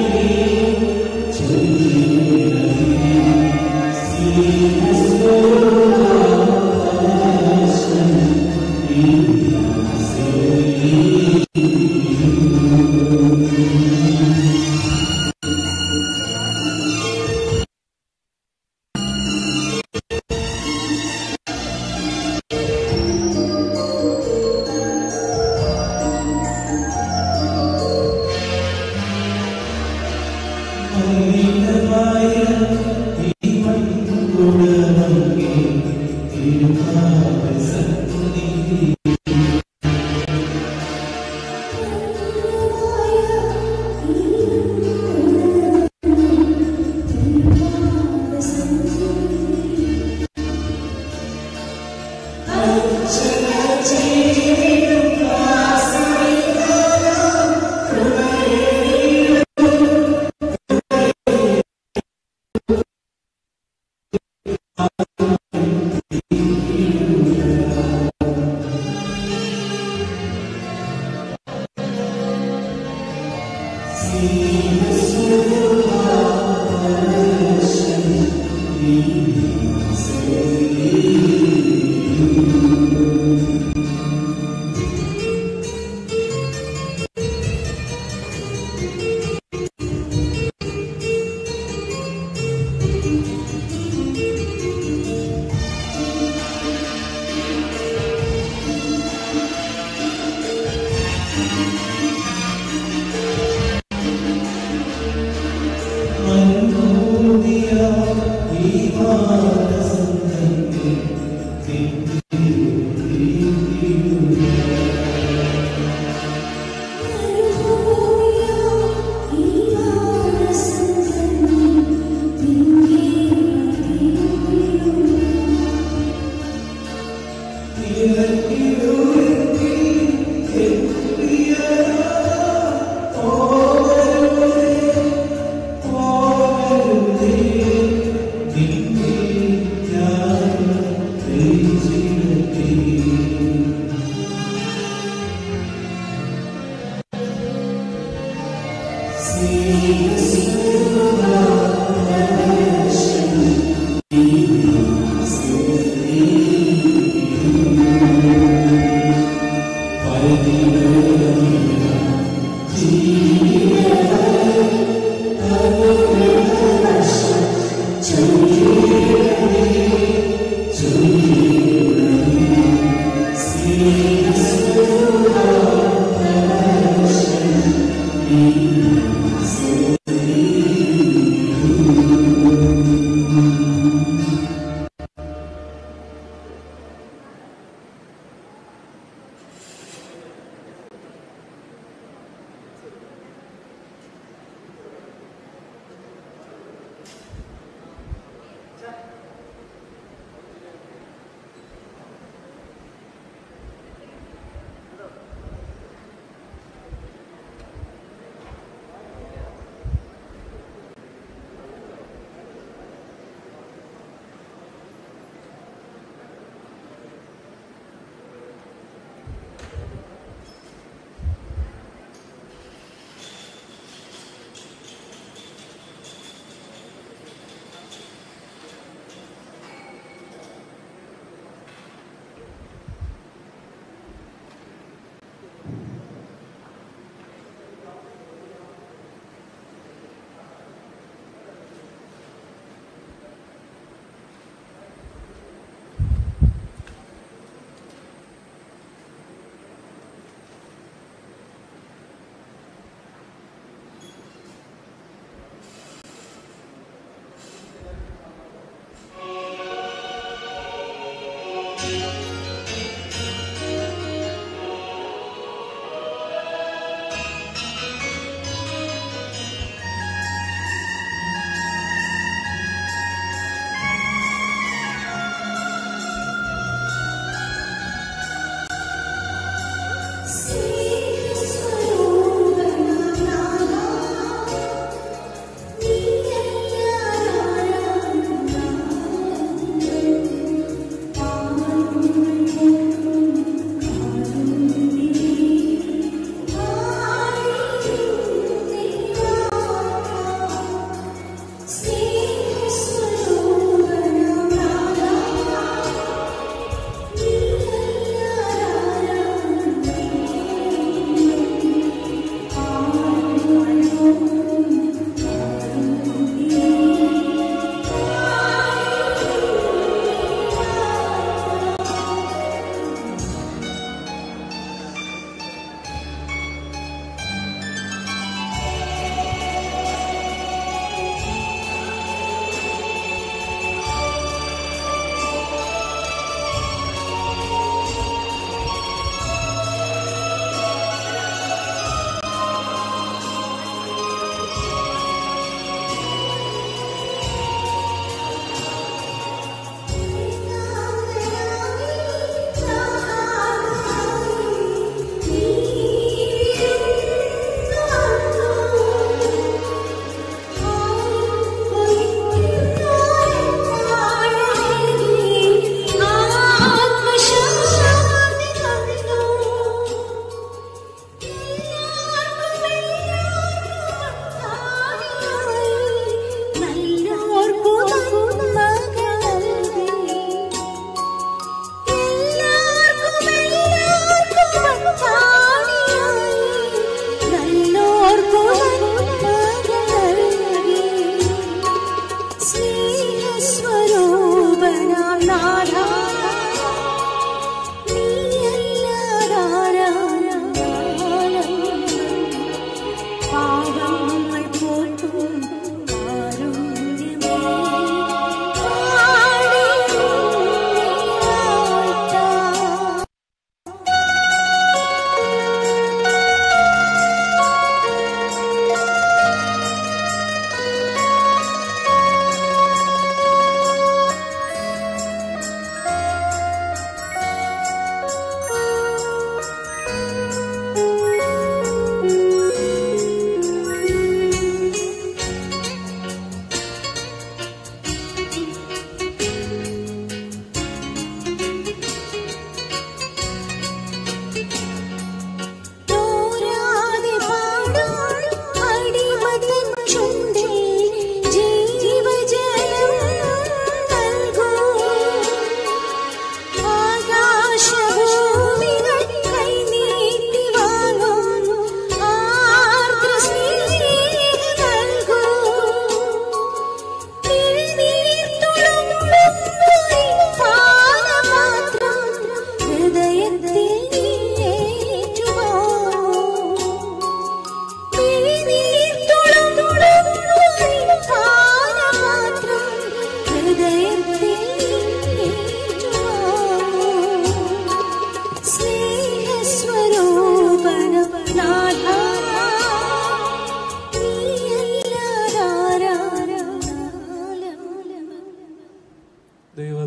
ോ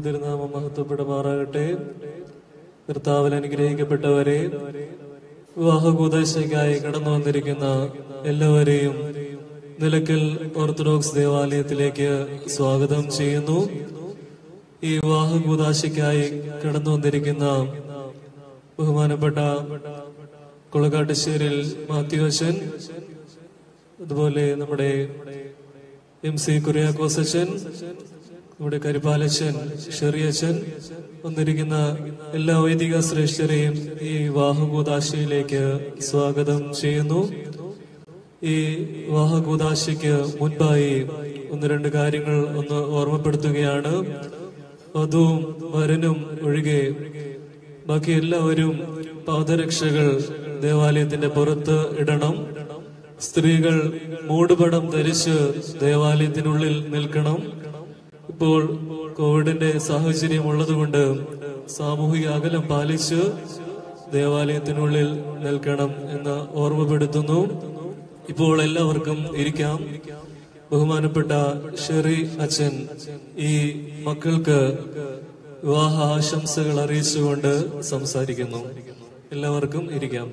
തിരുനാമം മഹത്വപ്പെടുമാറാകട്ടെ കർത്താവിൽ അനുഗ്രഹിക്കപ്പെട്ടവരെ വിവാഹകൂദശയ്ക്കായി കടന്നു വന്നിരിക്കുന്ന എല്ലാവരെയും നിലയ്ക്കൽ ഓർത്തഡോക്സ് ദേവാലയത്തിലേക്ക് സ്വാഗതം ചെയ്യുന്നു ഈ വിവാഹകൂദാശയ്ക്കായി കടന്നു വന്നിരിക്കുന്ന ബഹുമാനപ്പെട്ട കൊളക്കാട്ടുശ്ശേരിൽ മാത്യുവശൻ അതുപോലെ നമ്മുടെ എം സി കുര്യാക്കോസച്ചൻ നമ്മുടെ കരിപ്പാലച്ചൻ ഷെറിയച്ചൻ വന്നിരിക്കുന്ന എല്ലാ വൈദിക ശ്രേഷ്ഠരെയും ഈ വാഹകൂദാശയിലേക്ക് സ്വാഗതം ചെയ്യുന്നു ഈ വാഹകൂദാശയ്ക്ക് മുൻപായി ഒന്ന് രണ്ട് കാര്യങ്ങൾ ഒന്ന് ഓർമ്മപ്പെടുത്തുകയാണ് വധുവും വരനും ഒഴികെ ബാക്കി എല്ലാവരും പാദരക്ഷകൾ ദേവാലയത്തിന്റെ പുറത്ത് ഇടണം സ്ത്രീകൾ മൂടുപടം ധരിച്ച് ദേവാലയത്തിനുള്ളിൽ നിൽക്കണം ഇപ്പോൾ കോവിഡിന്റെ സാഹചര്യം ഉള്ളതുകൊണ്ട് സാമൂഹിക അകലം പാലിച്ച് ദേവാലയത്തിനുള്ളിൽ നിൽക്കണം എന്ന് ഓർമ്മപ്പെടുത്തുന്നു ഇപ്പോൾ എല്ലാവർക്കും ഇരിക്കാം ബഹുമാനപ്പെട്ട ഷെറി അച്ഛൻ ഈ മക്കൾക്ക് വിവാഹ ആശംസകൾ അറിയിച്ചുകൊണ്ട് സംസാരിക്കുന്നു എല്ലാവർക്കും ഇരിക്കാം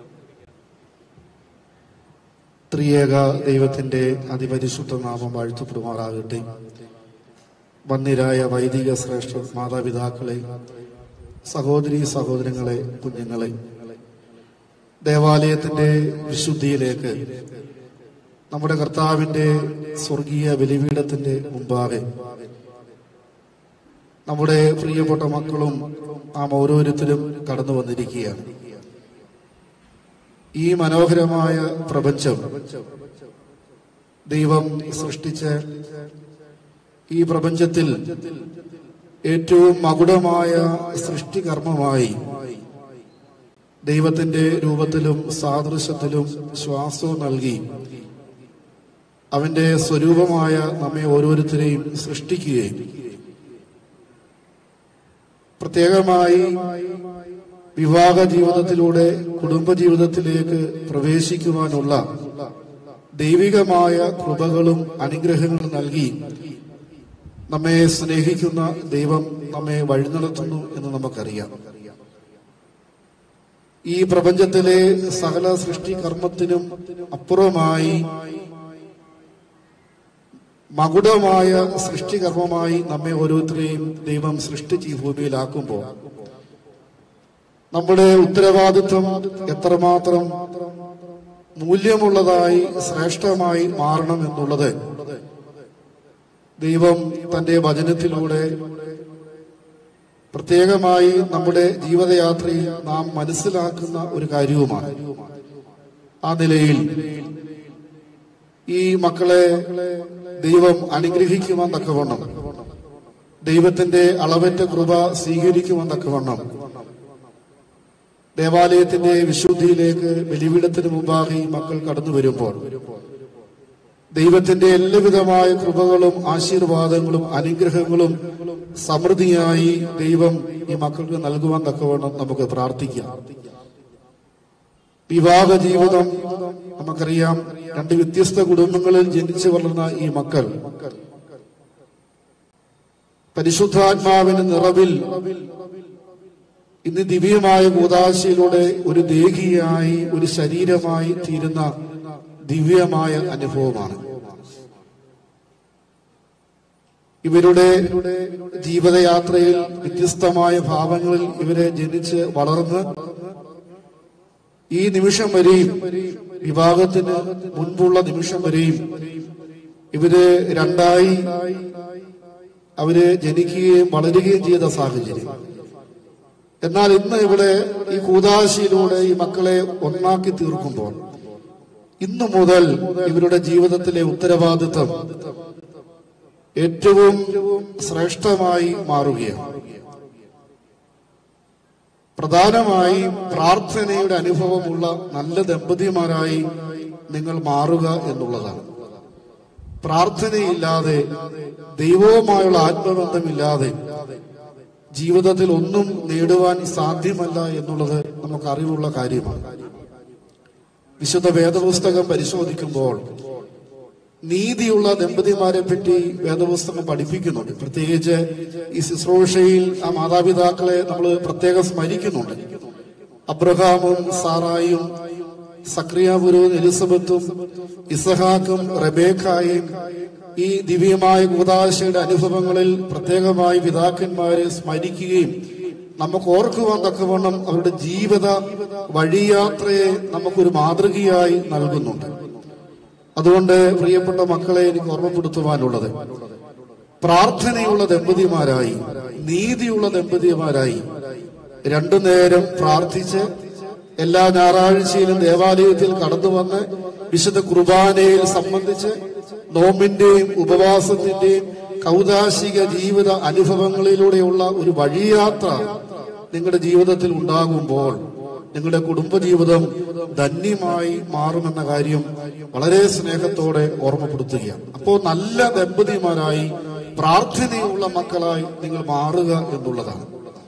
ത്രിയേക ദൈവത്തിന്റെ അതിപരിശുദ്ധ നാമം വാഴ്ത്തപ്പെടുമാറാകട്ടെ വന്നിരായ വൈദിക ശ്രേഷ്ഠ മാതാപിതാക്കളെ സഹോദരി സഹോദരങ്ങളെ കുഞ്ഞുങ്ങളെ ദേവാലയത്തിന്റെ വിശുദ്ധിയിലേക്ക് നമ്മുടെ കർത്താവിന്റെ സ്വർഗീയ ബലിപീഠത്തിന്റെ മുമ്പാകെ നമ്മുടെ പ്രിയപ്പെട്ട മക്കളും നാം ഓരോരുത്തരും കടന്നു വന്നിരിക്കുകയാണ് ഈ മനോഹരമായ പ്രപഞ്ചം ദൈവം സൃഷ്ടിച്ച ഈ പ്രപഞ്ചത്തിൽ ഏറ്റവും മകുടമായ സൃഷ്ടികർമ്മമായി ദൈവത്തിന്റെ രൂപത്തിലും സാദൃശ്യത്തിലും ശ്വാസവും നൽകി അവന്റെ സ്വരൂപമായ നമ്മെ ഓരോരുത്തരെയും സൃഷ്ടിക്കുകയും പ്രത്യേകമായി വിവാഹ ജീവിതത്തിലൂടെ കുടുംബജീവിതത്തിലേക്ക് പ്രവേശിക്കുവാനുള്ള ദൈവികമായ കൃപകളും അനുഗ്രഹങ്ങളും നൽകി നമ്മെ സ്നേഹിക്കുന്ന ദൈവം നമ്മെ വഴിനടത്തുന്നു എന്ന് നമുക്കറിയാം ഈ പ്രപഞ്ചത്തിലെ സകല സൃഷ്ടികർമ്മത്തിനും അപ്പുറമായി മകുടമായ സൃഷ്ടികർമ്മമായി നമ്മെ ഓരോരുത്തരെയും ദൈവം സൃഷ്ടിച്ച് ഈ ഭൂമിയിലാക്കുമ്പോൾ നമ്മുടെ ഉത്തരവാദിത്വം എത്രമാത്രം മൂല്യമുള്ളതായി ശ്രേഷ്ഠമായി മാറണം എന്നുള്ളത് ദൈവം തന്റെ വചനത്തിലൂടെ പ്രത്യേകമായി നമ്മുടെ ജീവിതയാത്രയിൽ നാം മനസ്സിലാക്കുന്ന ഒരു കാര്യവുമാണ് ആ നിലയിൽ ഈ മക്കളെ ദൈവം അനുഗ്രഹിക്കുവാൻ തക്കവണ്ണം ദൈവത്തിന്റെ അളവറ്റ കൃപ സ്വീകരിക്കുവാൻ തക്കവണ്ണം ദേവാലയത്തിന്റെ വിശുദ്ധിയിലേക്ക് ബലിപീഠത്തിന് മുമ്പാകെ ഈ മക്കൾ കടന്നു വരുമ്പോൾ ദൈവത്തിന്റെ എല്ലാവിധമായ കൃപകളും ആശീർവാദങ്ങളും അനുഗ്രഹങ്ങളും സമൃദ്ധിയായി ദൈവം ഈ മക്കൾക്ക് നൽകുവാൻ തക്കവണ്ണം നമുക്ക് പ്രാർത്ഥിക്കാം വിവാഹ ജീവിതം നമുക്കറിയാം രണ്ട് വ്യത്യസ്ത കുടുംബങ്ങളിൽ ജനിച്ചു വളർന്ന ഈ മക്കൾ പരിശുദ്ധാത്മാവിന്റെ നിറവിൽ ഇന്ന് ദിവ്യമായ കൂതാശയിലൂടെ ഒരു ദേഹിയായി ഒരു ശരീരമായി തീരുന്ന ദിവ്യമായ അനുഭവമാണ് ഇവരുടെ ജീവിതയാത്രയിൽ വ്യത്യസ്തമായ ഭാവങ്ങളിൽ ഇവരെ ജനിച്ച് വളർന്ന് ഈ നിമിഷം വരെയും വിവാഹത്തിന് മുൻപുള്ള നിമിഷം വരെയും ഇവര് രണ്ടായി അവര് ജനിക്കുകയും വളരുകയും ചെയ്ത സാഹചര്യം എന്നാൽ ഇന്ന് ഇവിടെ ഈ കൂതാശിയിലൂടെ ഈ മക്കളെ ഒന്നാക്കി തീർക്കുമ്പോൾ ഇന്നു മുതൽ ഇവരുടെ ജീവിതത്തിലെ ഉത്തരവാദിത്വം ഏറ്റവും ശ്രേഷ്ഠമായി മാറുകയാണ് പ്രധാനമായി പ്രാർത്ഥനയുടെ അനുഭവമുള്ള നല്ല ദമ്പതിമാരായി നിങ്ങൾ മാറുക എന്നുള്ളതാണ് പ്രാർത്ഥനയില്ലാതെ ദൈവവുമായുള്ള ആത്മബന്ധമില്ലാതെ ജീവിതത്തിൽ ഒന്നും നേടുവാൻ സാധ്യമല്ല എന്നുള്ളത് നമുക്ക് അറിവുള്ള കാര്യമാണ് വിശുദ്ധ വേദപുസ്തകം പരിശോധിക്കുമ്പോൾ നീതിയുള്ള ദമ്പതിമാരെ പറ്റി വേദപുസ്തകം പഠിപ്പിക്കുന്നുണ്ട് പ്രത്യേകിച്ച് ഈ ശുശ്രൂഷയിൽ ആ മാതാപിതാക്കളെ നമ്മൾ പ്രത്യേകം സ്മരിക്കുന്നുണ്ട് അബ്രഹാമും സാറായും സക്രിയാപുരവും എലിസബത്തും ഇസഹാക്കും റബേഖായും ഈ ദിവ്യമായ കൂതാശയുടെ അനുഭവങ്ങളിൽ പ്രത്യേകമായി പിതാക്കന്മാരെ സ്മരിക്കുകയും നമുക്ക് ഓർക്കുവാൻ തക്കവണ്ണം അവരുടെ ജീവിത വഴിയാത്രയെ നമുക്കൊരു മാതൃകയായി നൽകുന്നുണ്ട് അതുകൊണ്ട് പ്രിയപ്പെട്ട മക്കളെ എനിക്ക് ഓർമ്മപ്പെടുത്തുവാനുള്ളത് പ്രാർത്ഥനയുള്ള ദമ്പതിമാരായി നീതിയുള്ള ദമ്പതിമാരായി രണ്ടു നേരം പ്രാർത്ഥിച്ച് എല്ലാ ഞായറാഴ്ചയിലും ദേവാലയത്തിൽ കടന്നു വന്ന് വിശുദ്ധ കുർബാനയിൽ സംബന്ധിച്ച് നോമ്പിന്റെയും ഉപവാസത്തിന്റെയും കൗതാശിക ജീവിത അനുഭവങ്ങളിലൂടെയുള്ള ഒരു വഴിയാത്ര നിങ്ങളുടെ ജീവിതത്തിൽ ഉണ്ടാകുമ്പോൾ നിങ്ങളുടെ കുടുംബജീവിതം ധന്യമായി മാറുമെന്ന കാര്യം വളരെ സ്നേഹത്തോടെ ഓർമ്മപ്പെടുത്തുകയാണ് അപ്പോൾ നല്ല ദമ്പതിമാരായി പ്രാർത്ഥനയുള്ള മക്കളായി നിങ്ങൾ മാറുക എന്നുള്ളതാണ്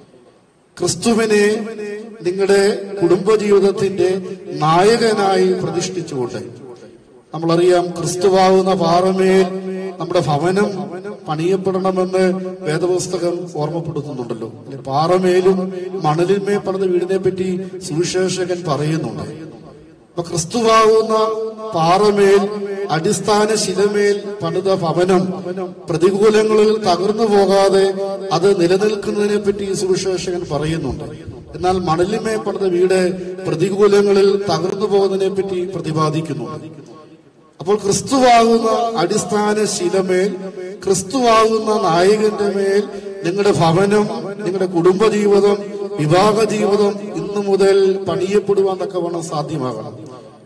ക്രിസ്തുവിനെ നിങ്ങളുടെ കുടുംബജീവിതത്തിന്റെ നായകനായി പ്രതിഷ്ഠിച്ചുകൊണ്ട് നമ്മളറിയാം ക്രിസ്തുവാകുന്ന പാറമേൽ നമ്മുടെ ഭവനം പണിയപ്പെടണമെന്ന് വേദപുസ്തകം ഓർമ്മപ്പെടുത്തുന്നുണ്ടല്ലോ അല്ലെ, പാറമേലും മണലിന്മേൽ പണിത വീടിനെ പറ്റി സുവിശേഷകൻ പറയുന്നുണ്ട് അപ്പൊ ക്രിസ്തുവാകുന്ന പാറമേൽ അടിസ്ഥാന ശിലമേൽ പണിത ഭവനം പ്രതികൂലങ്ങളിൽ തകർന്നു പോകാതെ അത് നിലനിൽക്കുന്നതിനെ പറ്റി സുവിശേഷകൻ പറയുന്നുണ്ട് എന്നാൽ മണലിന്മേൽ പണിത വീട് പ്രതികൂലങ്ങളിൽ തകർന്നു പോകുന്നതിനെ പറ്റി പ്രതിപാദിക്കുന്നുണ്ട് അപ്പോൾ ക്രിസ്തുവാകുന്ന അടിസ്ഥാന ശിലമേൽ ക്രിസ്തുവാകുന്ന നായകന്റെ മേൽ നിങ്ങളുടെ ഭവനം നിങ്ങളുടെ കുടുംബജീവിതം വിവാഹ ജീവിതം ഇന്നു മുതൽ പണിയപ്പെടുവാൻ തക്കവണ്ണം സാധ്യമാകണം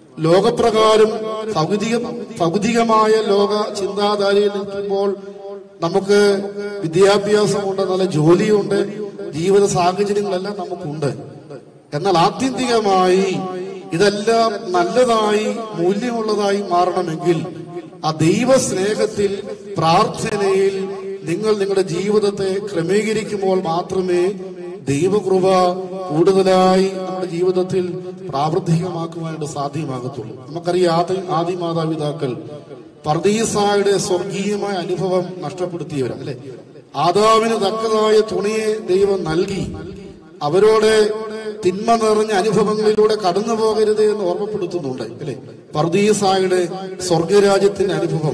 ലോകപ്രകാരം ഭൗതിക ഭൗതികമായ ലോക ചിന്താധാരയിൽ നിൽക്കുമ്പോൾ നമുക്ക് വിദ്യാഭ്യാസമുണ്ട് നല്ല ജോലിയുണ്ട് ജീവിത സാഹചര്യങ്ങളെല്ലാം നമുക്കുണ്ട് എന്നാൽ ആത്യന്തികമായി ഇതെല്ലാം നല്ലതായി മൂല്യമുള്ളതായി മാറണമെങ്കിൽ ആ ദൈവ സ്നേഹത്തിൽ പ്രാർത്ഥനയിൽ നിങ്ങൾ നിങ്ങളുടെ ജീവിതത്തെ ക്രമീകരിക്കുമ്പോൾ മാത്രമേ ദൈവകൃപ കൂടുതലായി നമ്മുടെ ജീവിതത്തിൽ പ്രാവർത്തികമാക്കുവാനായിട്ട് സാധ്യമാകത്തുള്ളൂ നമുക്കറിയാം ആദ്യ ആദി മാതാപിതാക്കൾ പർദീസായുടെ സ്വർഗീയമായ അനുഭവം നഷ്ടപ്പെടുത്തിയവരാ അല്ലെ ആദാവിന് തക്കതായ തുണിയെ ദൈവം നൽകി അവരോട് തിന്മ നിറഞ്ഞ അനുഭവങ്ങളിലൂടെ കടന്നു പോകരുത് എന്ന് ഓർമ്മപ്പെടുത്തുന്നുണ്ട് അല്ലെ പർദീസായുടെ സ്വർഗരാജ്യത്തിന്റെ അനുഭവം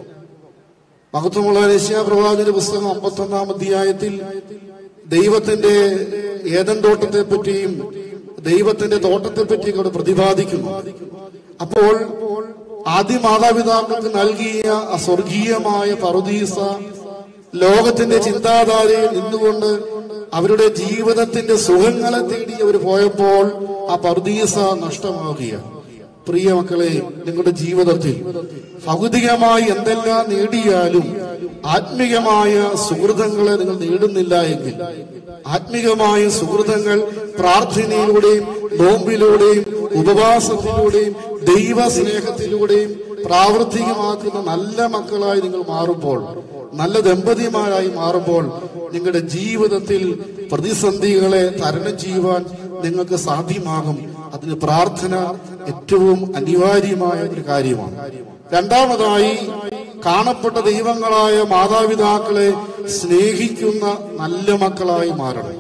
മഹത്വമുള്ള രശ്യ പ്രവാചക പുസ്തകം അമ്പത്തൊന്നാം അധ്യായത്തിൽ ദൈവത്തിന്റെ ഏതൻ തോട്ടത്തെ പറ്റിയും ദൈവത്തിന്റെ തോട്ടത്തെ പറ്റിയും അവിടെ പ്രതിപാദിക്കുന്നു അപ്പോൾ ആദ്യ മാതാപിതാക്കൾക്ക് നൽകിയ ആ സ്വർഗീയമായ പറുദീസ ലോകത്തിന്റെ ചിന്താധാരയിൽ നിന്നുകൊണ്ട് അവരുടെ ജീവിതത്തിന്റെ സുഖങ്ങളെ തേടി അവർ പോയപ്പോൾ ആ പറുദീസ നഷ്ടമാവുകയാണ് പ്രിയ മക്കളെ നിങ്ങളുടെ ജീവിതത്തിൽ ഭൗതികമായി എന്തെല്ലാം നേടിയാലും ആത്മീയമായ സുഹൃതങ്ങളെ നിങ്ങൾ നേടുന്നില്ല എങ്കിൽ ആത്മീയമായ സുഹൃതങ്ങൾ പ്രാർത്ഥനയിലൂടെയും നോമ്പിലൂടെയും ഉപവാസത്തിലൂടെയും ദൈവ സ്നേഹത്തിലൂടെയും പ്രാവർത്തികമാക്കുന്ന നല്ല മക്കളായി നിങ്ങൾ മാറുമ്പോൾ നല്ല ദമ്പതിമാരായി മാറുമ്പോൾ നിങ്ങളുടെ ജീവിതത്തിൽ പ്രതിസന്ധികളെ തരണം ചെയ്യുവാൻ നിങ്ങൾക്ക് സാധ്യമാകും അതിന് പ്രാർത്ഥന ഏറ്റവും അനിവാര്യമായ ഒരു കാര്യമാണ് രണ്ടാമതായി കാണപ്പെട്ട ദൈവങ്ങളായ മാതാപിതാക്കളെ സ്നേഹിക്കുന്ന നല്ല മക്കളായി മാറണം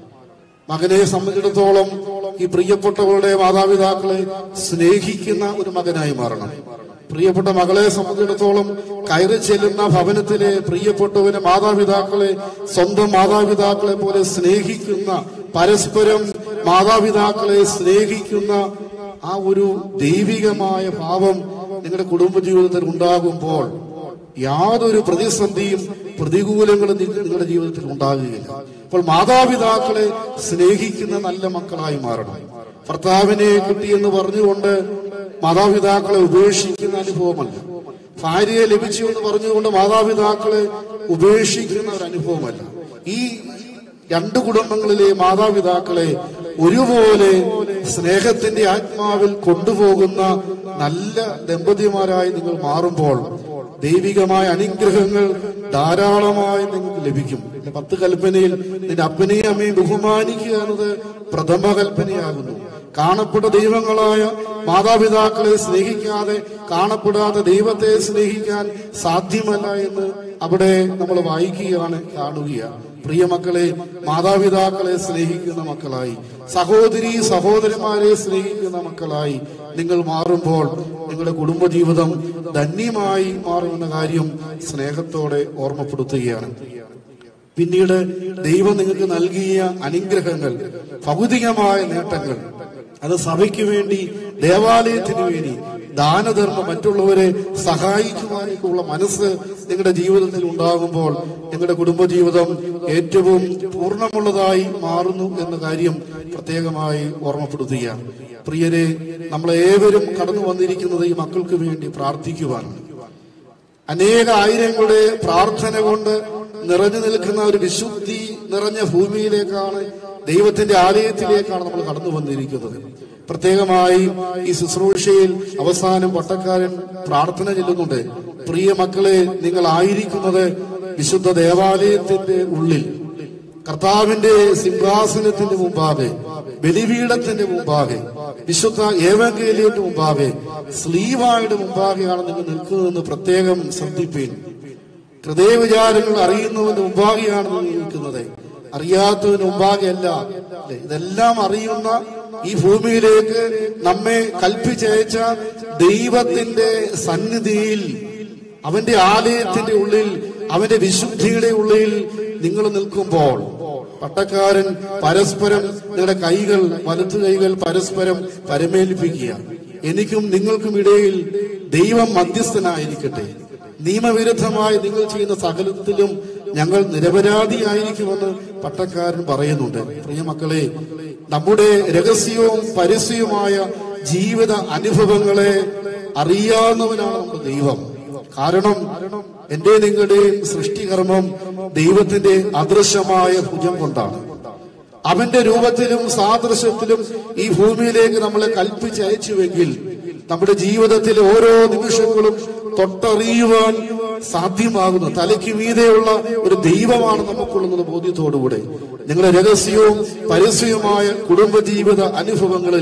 മകനെ സംബന്ധിച്ചിടത്തോളം ഈ പ്രിയപ്പെട്ടവരുടെ മാതാപിതാക്കളെ സ്നേഹിക്കുന്ന ഒരു മകനായി മാറണം പ്രിയപ്പെട്ട മകളെ സംബന്ധിച്ചിടത്തോളം കയറി ചെല്ലുന്ന ഭവനത്തിലെ പ്രിയപ്പെട്ടവരെ മാതാപിതാക്കളെ സ്വന്തം മാതാപിതാക്കളെ പോലെ സ്നേഹിക്കുന്ന പരസ്പരം മാതാപിതാക്കളെ സ്നേഹിക്കുന്ന ആ ഒരു ദൈവികമായ ഭാവം നിങ്ങളുടെ കുടുംബജീവിതത്തിൽ ഉണ്ടാകുമ്പോൾ യാതൊരു പ്രതിസന്ധിയും പ്രതികൂലങ്ങളും നിങ്ങ- നിങ്ങളുടെ ജീവിതത്തിൽ ഉണ്ടാകുകയില്ല അപ്പോൾ മാതാപിതാക്കളെ സ്നേഹിക്കുന്ന നല്ല മക്കളായി മാറണം ഭർത്താവിനെ കിട്ടിയെന്ന് പറഞ്ഞുകൊണ്ട് മാതാപിതാക്കളെ ഉപേക്ഷിക്കുന്ന അനുഭവമല്ല ഭാര്യയെ ലഭിച്ചു എന്ന് പറഞ്ഞുകൊണ്ട് മാതാപിതാക്കളെ ഉപേക്ഷിക്കുന്ന ഒരു അനുഭവമല്ല ഈ രണ്ട് കുടുംബങ്ങളിലെ മാതാപിതാക്കളെ ഒരുപോലെ സ്നേഹത്തിന്റെ ആത്മാവിൽ കൊണ്ടുപോകുന്ന നല്ല ദമ്പതിമാരായി നിങ്ങൾ മാറുമ്പോൾ ദൈവികമായ അനുഗ്രഹങ്ങൾ ധാരാളമായി നിങ്ങൾക്ക് ലഭിക്കും പിന്നെ പത്ത് കൽപ്പനയിൽ നിന്റെ അപ്പനെയും അമ്മയും ബഹുമാനിക്കുക എന്നത് പ്രഥമ കൽപ്പനയാകുന്നു കാണപ്പെട്ട ദൈവങ്ങളായ മാതാപിതാക്കളെ സ്നേഹിക്കാതെ കാണപ്പെടാത്ത ദൈവത്തെ സ്നേഹിക്കാൻ സാധ്യമല്ല എന്ന് അവിടെ നമ്മൾ വായിക്കുകയാണ് കാണുകയാണ് പ്രിയ മക്കളെ മാതാപിതാക്കളെ സ്നേഹിക്കുന്ന മക്കളായി സഹോദരി സഹോദരന്മാരെ സ്നേഹിക്കുന്ന മക്കളായി നിങ്ങൾ മാറുമ്പോൾ നിങ്ങളുടെ കുടുംബജീവിതം ധന്യമായി മാറുമെന്ന കാര്യം സ്നേഹത്തോടെ ഓർമ്മപ്പെടുത്തുകയാണ് പിന്നീട് ദൈവം നിങ്ങൾക്ക് നൽകിയ അനുഗ്രഹങ്ങൾ ഭൗതികമായ നേട്ടങ്ങൾ അത് സഭയ്ക്ക് വേണ്ടി ദേവാലയത്തിന് വേണ്ടി ദാനധർമ്മം മറ്റുള്ളവരെ സഹായിക്കുവാനൊക്കെയുള്ള മനസ്സ് നിങ്ങളുടെ ജീവിതത്തിൽ ഉണ്ടാകുമ്പോൾ നിങ്ങളുടെ കുടുംബജീവിതം ഏറ്റവും പൂർണ്ണമുള്ളതായി മാറുന്നു എന്ന കാര്യം പ്രത്യേകമായി ഓർമ്മപ്പെടുത്തുകയാണ് പ്രിയരെ നമ്മളേവരും കടന്നു വന്നിരിക്കുന്നത് ഈ മക്കൾക്ക് വേണ്ടി പ്രാർത്ഥിക്കുവാനാണ് അനേക ആയിരങ്ങളുടെ പ്രാർത്ഥന കൊണ്ട് നിറഞ്ഞു നിൽക്കുന്ന ഒരു വിശുദ്ധി നിറഞ്ഞ ഭൂമിയിലേക്കാണ് ദൈവത്തിന്റെ ആലയത്തിലേക്കാണ് നമ്മൾ കടന്നു വന്നിരിക്കുന്നത് പ്രത്യേകമായി ഈ ശുശ്രൂഷയിൽ അവസാനം പട്ടക്കാരൻ പ്രാർത്ഥന ചെല്ലുന്നുണ്ട് പ്രിയ മക്കളെ നിങ്ങൾ ആയിരിക്കുന്നത് വിശുദ്ധ ദേവാലയത്തിന്റെ ഉള്ളിൽ കർത്താവിന്റെ സിംഹാസനത്തിന്റെ മുമ്പാകെ ബലിപീഠത്തിന്റെ മുമ്പാകെ വിശുദ്ധ ഏവങ്കേലിയുടെ മുമ്പാകെ സ്ലീവായുടെ മുമ്പാകെയാണ് നിങ്ങൾ നിൽക്കുന്നതെന്ന് പ്രത്യേകം ശ്രദ്ധിപ്പീൻ ഹൃദയവിചാരങ്ങൾ അറിയുന്നവന്റെ മുമ്പാകെയാണ് നിങ്ങൾ നിൽക്കുന്നത് അറിയാത്തതിന് മുമ്പാകെയല്ല അല്ലേ? ഇതെല്ലാം അറിയുന്ന ഈ ഭൂമിയിലേക്ക് നമ്മെ കൽപ്പിച്ചയച്ച ദൈവത്തിന്റെ സന്നിധിയിൽ അവന്റെ ആലയത്തിന്റെ ഉള്ളിൽ അവന്റെ വിശുദ്ധിയുടെ ഉള്ളിൽ നിങ്ങൾ നിൽക്കുമ്പോൾ പട്ടക്കാരൻ പരസ്പരം നിങ്ങളുടെ കൈകൾ വലത്തു കൈകൾ പരസ്പരം പരമേൽപ്പിക്കുക എനിക്കും നിങ്ങൾക്കും ഇടയിൽ ദൈവം മധ്യസ്ഥനായിരിക്കട്ടെ നിയമവിരുദ്ധമായി നിങ്ങൾ ചെയ്യുന്ന സകലത്തിലും ഞങ്ങൾ നിരപരാധിയായിരിക്കുമെന്ന് പട്ടക്കാരൻ പറയുന്നുണ്ട് പ്രിയ മക്കളെ നമ്മുടെ രഹസ്യവും പരസ്യവുമായ ജീവിത അനുഭവങ്ങളെ അറിയാവുന്നവനാണ് നമ്മുടെ ദൈവം കാരണം എന്റെ നിങ്ങളുടെയും സൃഷ്ടികർമ്മം ദൈവത്തിന്റെ അദൃശ്യമായ ഭുജം കൊണ്ടാണ് അവന്റെ രൂപത്തിലും സാദൃശ്യത്തിലും ഈ ഭൂമിയിലേക്ക് നമ്മളെ കൽപ്പിച്ചയച്ചുവെങ്കിൽ നമ്മുടെ ജീവിതത്തിലെ ഓരോ നിമിഷങ്ങളും തൊട്ടറിയുവാൻ സാധ്യമാകുന്ന തലയ്ക്ക് മീതെയുള്ള ഒരു ദൈവമാണ് നമുക്കുള്ളത് ബോധ്യത്തോടുകൂടെ നിങ്ങളുടെ രഹസ്യവും പരസ്യവുമായ കുടുംബജീവിത അനുഭവങ്ങളിൽ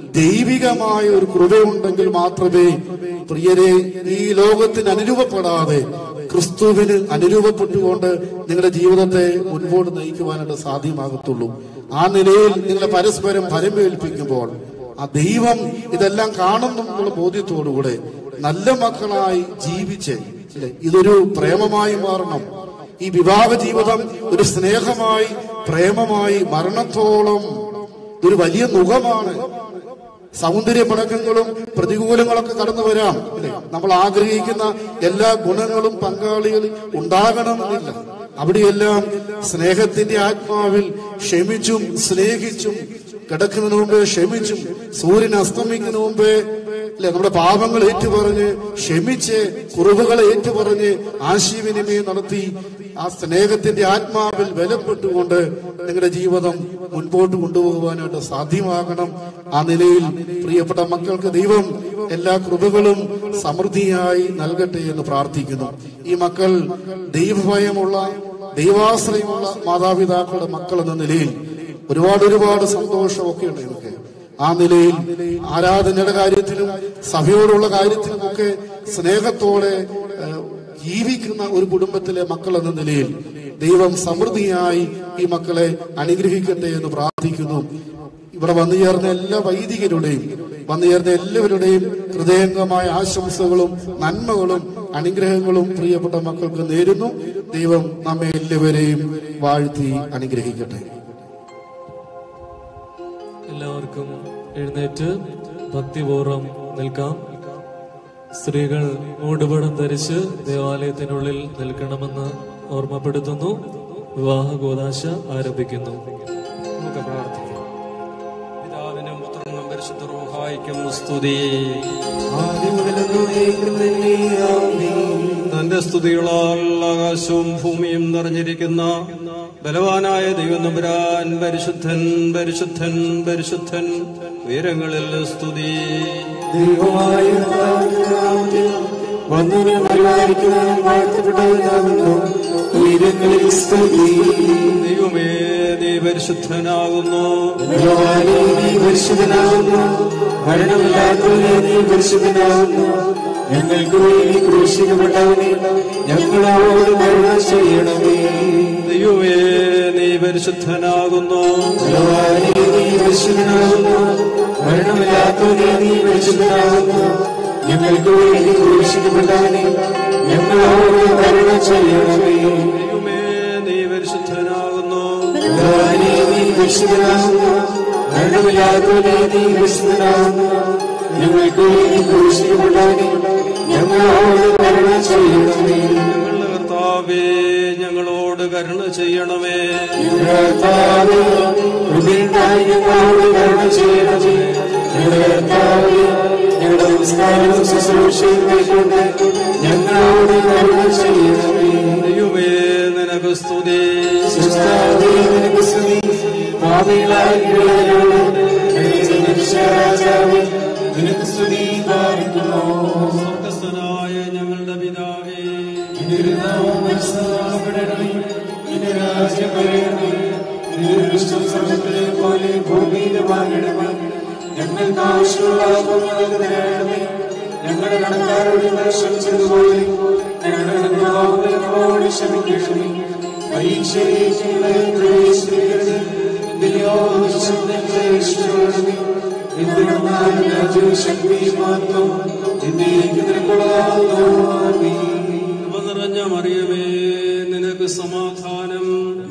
ദൈവികമായ ഒരു കൃപയുണ്ടെങ്കിൽ മാത്രമേ പ്രിയരെ ഈ ലോകത്തിന് അനുരൂപപ്പെടാതെ ക്രിസ്തുവിന് അനുരൂപപ്പെട്ടുകൊണ്ട് നിങ്ങളുടെ ജീവിതത്തെ മുൻപോട്ട് നയിക്കുവാനായിട്ട് സാധ്യമാകത്തുള്ളൂ ആ നിലയിൽ നിങ്ങളെ പരസ്പരം ഫലമേൽപ്പിക്കുമ്പോൾ ആ ദൈവം ഇതെല്ലാം കാണുന്നുള്ള ബോധ്യത്തോടുകൂടെ നല്ല മക്കളായി ജീവിച്ച് ഇല്ലേ? ഇതൊരു പ്രേമമായി മാറണം ഈ വിവാഹ ജീവിതം ഒരു സ്നേഹമായി പ്രേമമായി മരണത്തോളം ഇതൊരു വലിയ മുഖമാണ് സൗന്ദര്യ പടക്കങ്ങളും പ്രതികൂലങ്ങളൊക്കെ കടന്നു വരാം അല്ലേ നമ്മൾ ആഗ്രഹിക്കുന്ന എല്ലാ ഗുണങ്ങളും പങ്കാളികളിൽ ഉണ്ടാകണമെന്നില്ല അവിടെയെല്ലാം സ്നേഹത്തിന്റെ ആത്മാവിൽ ക്ഷമിച്ചും സ്നേഹിച്ചും കിടക്കുന്നതിന് മുമ്പേ ക്ഷമിച്ചും സൂര്യൻ അസ്തമിക്കുന്നതിന് മുമ്പേ അല്ലെ നമ്മുടെ പാപങ്ങൾ ഏറ്റുപറഞ്ഞ് ക്ഷമിച്ച് കുറവുകളെ ഏറ്റുപറഞ്ഞ് ആശയവിനിമയം നടത്തി ആ സ്നേഹത്തിന്റെ ആത്മാവിൽ ബലപ്പെട്ടുകൊണ്ട് നിങ്ങളുടെ ജീവിതം മുൻപോട്ട് കൊണ്ടുപോകുവാനായിട്ട് സാധ്യമാകണം ആ നിലയിൽ പ്രിയപ്പെട്ട മക്കൾക്ക് ദൈവം എല്ലാ കൃപകളും സമൃദ്ധിയായി നൽകട്ടെ എന്ന് പ്രാർത്ഥിക്കുന്നു ഈ മക്കൾ ദൈവഭയമുള്ള ദൈവാശ്രയമുള്ള മാതാപിതാക്കളുടെ മക്കൾ എന്ന നിലയിൽ ഒരുപാട് ഒരുപാട് സന്തോഷമൊക്കെ ഉണ്ട് എനിക്ക് ആ നിലയിൽ ആരാധനയുടെ കാര്യത്തിലും സഭയോടുള്ള കാര്യത്തിലുമൊക്കെ സ്നേഹത്തോടെ ഏഹ്, ജീവിക്കുന്ന ഒരു കുടുംബത്തിലെ മക്കൾ എന്ന നിലയിൽ ദൈവം സമൃദ്ധിയായി ഈ മക്കളെ അനുഗ്രഹിക്കട്ടെ എന്ന് പ്രാർത്ഥിക്കുന്നു ഇവിടെ വന്നു ചേർന്ന എല്ലാ വൈദികരുടെയും വന്നു ചേർന്ന എല്ലാവരുടെയും ഹൃദയംഗമായ ആശംസകളും നന്മകളും അനുഗ്രഹങ്ങളും പ്രിയപ്പെട്ട മക്കൾക്ക് നേരുന്നു ദൈവം നമ്മെ എല്ലാവരെയും വാഴ്ത്തി അനുഗ്രഹിക്കട്ടെ എല്ലാവർക്കും എഴുന്നേറ്റ് ഭക്തിപൂർവ്വം നിൽക്കാം സ്ത്രീകൾ മൂടുപടം ധരിച്ച് ദേവാലയത്തിനുള്ളിൽ നിൽക്കണമെന്ന് ഓർമ്മപ്പെടുത്തുന്നു വിവാഹ ഗോദാശ ആരംഭിക്കുന്നു നമുക്ക് പ്രാർത്ഥിക്കാം പിതാവിനും പുത്രനും പരിശുദ്ധ റൂഹായിക്കും സ്തുതി തന്റെ സ്തുതികളാൽ ആകാശവും ഭൂമിയും നിറഞ്ഞിരിക്കുന്ന ബലവാനായ ദൈവം നമ്പുരാൻ പരിശുദ്ധൻ പരിശുദ്ധൻ പരിശുദ്ധൻ ഉയരങ്ങളിൽ സ്തുതി ഉയരങ്ങളിൽ സ്തുതി ദൈവമേ നീ പരിശുദ്ധൻ പരിശുദ്ധനാകുന്നു ഭഗവാനേ, നീ പരിശുദ്ധനാകുന്നു മരണമില്ലാത്തവനെ നീ പരിശുദ്ധനാകുന്നു ഞങ്ങൾക്ക് വേണ്ടി ക്രൂശിക്കപ്പെട്ടവനെ ഞങ്ങളോട് കരുണ ചെയ്യണമേ ദൈവമേ നീ പരിശുദ്ധനാകുന്നു ഭഗവാനേ, നീ പരിശുദ്ധനാകുന്നു മരണമില്ലാത്തവനെ നീ പരിശുദ്ധനാകുന്നു ഞങ്ങൾക്ക് വേണ്ടി ക്രൂശിക്കപ്പെട്ടവനെ ഞങ്ങളോട് കരുണ ചെയ്യണമേ ദൈവമേ നീ പരിശുദ്ധനാകുന്നു ഭഗവാനേ, നീ പരിശുദ്ധനാകുന്നു മരണമില്ലാത്തവനെ നീ പരിശുദ്ധനാകുന്നു ഞങ്ങൾക്ക് വേണ്ടി ക്രൂശിക്കപ്പെട്ടവനെ ഞങ്ങളോട് കരുണ ചെയ്യണമേ ഞങ്ങളുടെ കർത്താവേ ഞങ്ങളോട് കരുണ ചെയ്യണമേ കർത്താവേ, കൃപയുണ്ടായി ഞങ്ങളോട് കരുണ ചെയ്യണമേ ഞങ്ങളുടെ കർത്താവേ, ഞങ്ങളുടെ നമസ്കാരവും ശുശ്രൂഷയും കൈക്കൊണ്ട് ഞങ്ങളോട് കരുണ ചെയ്യണമേ ദൈവമേ നിനക്ക് സ്തുതി സൃഷ്ടാവേ, നിനക്ക് സ്തുതി. പാപികളായ ഞങ്ങളോട് രാജാവേ നിനക്ക് സ്തുതി പാലിക്കുന്നു സ്വർഗസ്ഥനായ ഞങ്ങളുടെ പിതാവേ തിരുനാമം മനസ്സിലാക്കപ്പെടണമേ. നിന്റെ രാജ്യം വരണമേ. നിന്റെ ഇഷ്ടം സ്വർഗ്ഗത്തിലെ പോലെ ഭൂമിയിലുമാകണമേ. ഞങ്ങൾക്ക് ആവശ്യമുള്ള അപ്പം ഞങ്ങൾക്ക് തരണമേ ഞങ്ങളുടെ കടക്കാരോട് ഞങ്ങൾ ക്ഷമിച്ചതുപോലെ ഞങ്ങളുടെ കടക്കാരോട് ഞങ്ങളോട് ക്ഷമിക്കണമേ പരീക്ഷയിലേക്ക് ഞങ്ങളെ പ്രവേശിപ്പിക്കരുത് ഇതിലെയോ ഞങ്ങളെ രക്ഷിച്ചുകൊള്ളണമേ എന്തിനാണ് രാജ്യവും ശക്തിയും മാത്രം എന്നേക്ക് നിനക്കുള്ളതാകുന്നു ആമേൻ. കൃപ നിറഞ്ഞ മറിയമേ നിനക്ക് സമാധാനം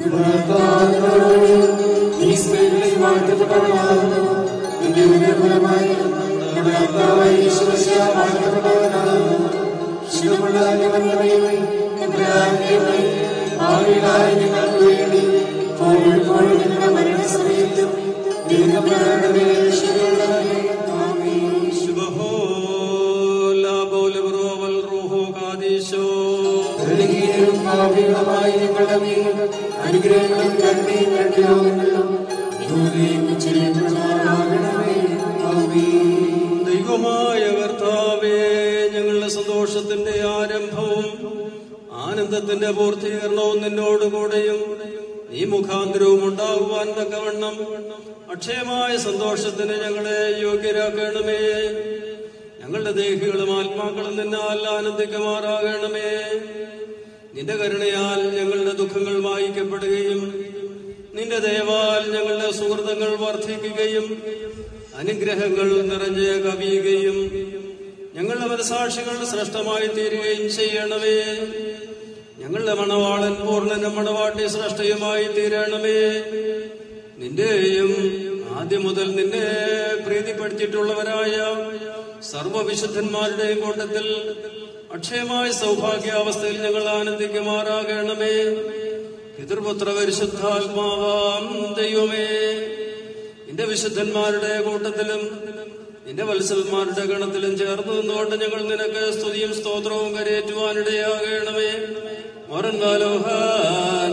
ഈ സ്ത്രീകളിൽ വാഴ്ത്തപ്പെട്ടവനാകുന്നു നിന്റെ ഉദരഫലമായി നമ്മുടെ കർത്താവായ യേശുമിശിഹ വാഴ്ത്തപ്പെട്ടവനാകുന്നു ശുദ്ധമുള്ള നിബന്ധനയുമേ ഞങ്ങളുടെ ആഗ്രഹമേ ഭാവിയിലായ ഞങ്ങൾക്ക് വേണ്ടി പോഴുമ്പോഴും ഞങ്ങളുടെ മരണസമയത്തും ദീർഘപ്രകടമേ രക്ഷിക്കണമേ ആമേൻ ശുഭഹോ ലാബോലബ്രോവൽ റൂഹോ കാദീശോ ദരിദ്രരും പാപികളുമായി ഞങ്ങളുടെ മേൽ അനുഗ്രഹങ്ങളും കരുണയും കണ്ടുയോഗങ്ങളും ദൂരേക്ക് ചെയ്യുന്നതാകണമേ ആമേൻ ദൈവമായ കർത്താവേ ഞങ്ങളുടെ സന്തോഷത്തിന്റെ ആരംഭവും ആനന്ദത്തിന്റെ പൂർത്തീകരണവും നിന്നോടുകൂടെയും നീ മുഖാന്തരവും ഉണ്ടാകുവാൻ തക്കവണ്ണം അക്ഷയമായ സന്തോഷത്തിന് ഞങ്ങളെ യോഗ്യരാക്കണമേ ഞങ്ങളുടെ ദേഹികളും ആത്മാക്കളും നിന്നാൽ ആനന്ദിക്കുമാറാകണമേ നിന്റെ കരുണയാൽ ഞങ്ങളുടെ ദുഃഖങ്ങൾ വായിക്കപ്പെടുകയും നിന്റെ ദയവാൽ ഞങ്ങളുടെ സുഹൃത്തുക്കൾ വർദ്ധിക്കുകയും അനുഗ്രഹങ്ങൾ നിറഞ്ഞ് കവിയുകയും ഞങ്ങളുടെ മനസാക്ഷികൾ ശ്രേഷ്ഠമായി തീരുകയും ചെയ്യണമേ ഞങ്ങളുടെ മണവാളൻ പൂർണ്ണനും മണവാട്ടി ശ്രേഷ്ഠയുമായി തീരണമേ നിന്റെയും ആദ്യം മുതൽ നിന്നെ പ്രീതിപ്പെടുത്തിയിട്ടുള്ളവരായ സർവവിശുദ്ധന്മാരുടെയും കൂട്ടത്തിൽ അക്ഷയമായ സൗഭാഗ്യാവസ്ഥയിൽ ഞങ്ങൾ ആനന്ദിക്കുമാറാകണമേ പിതൃപുത്ര പരിശുദ്ധാത്മാവാം ദൈവമേ നിന്റെ വിശുദ്ധന്മാരുടെ കൂട്ടത്തിലും നിന്റെ വത്സന്മാരുടെ ഗണത്തിലും ചേർന്ന് നിന്നുകൊണ്ട് ഞങ്ങൾ നിനക്ക് സ്തുതിയും സ്തോത്രവും കരയേറ്റുവാനിടയാകണമേ മറന്നാലോഹാൻ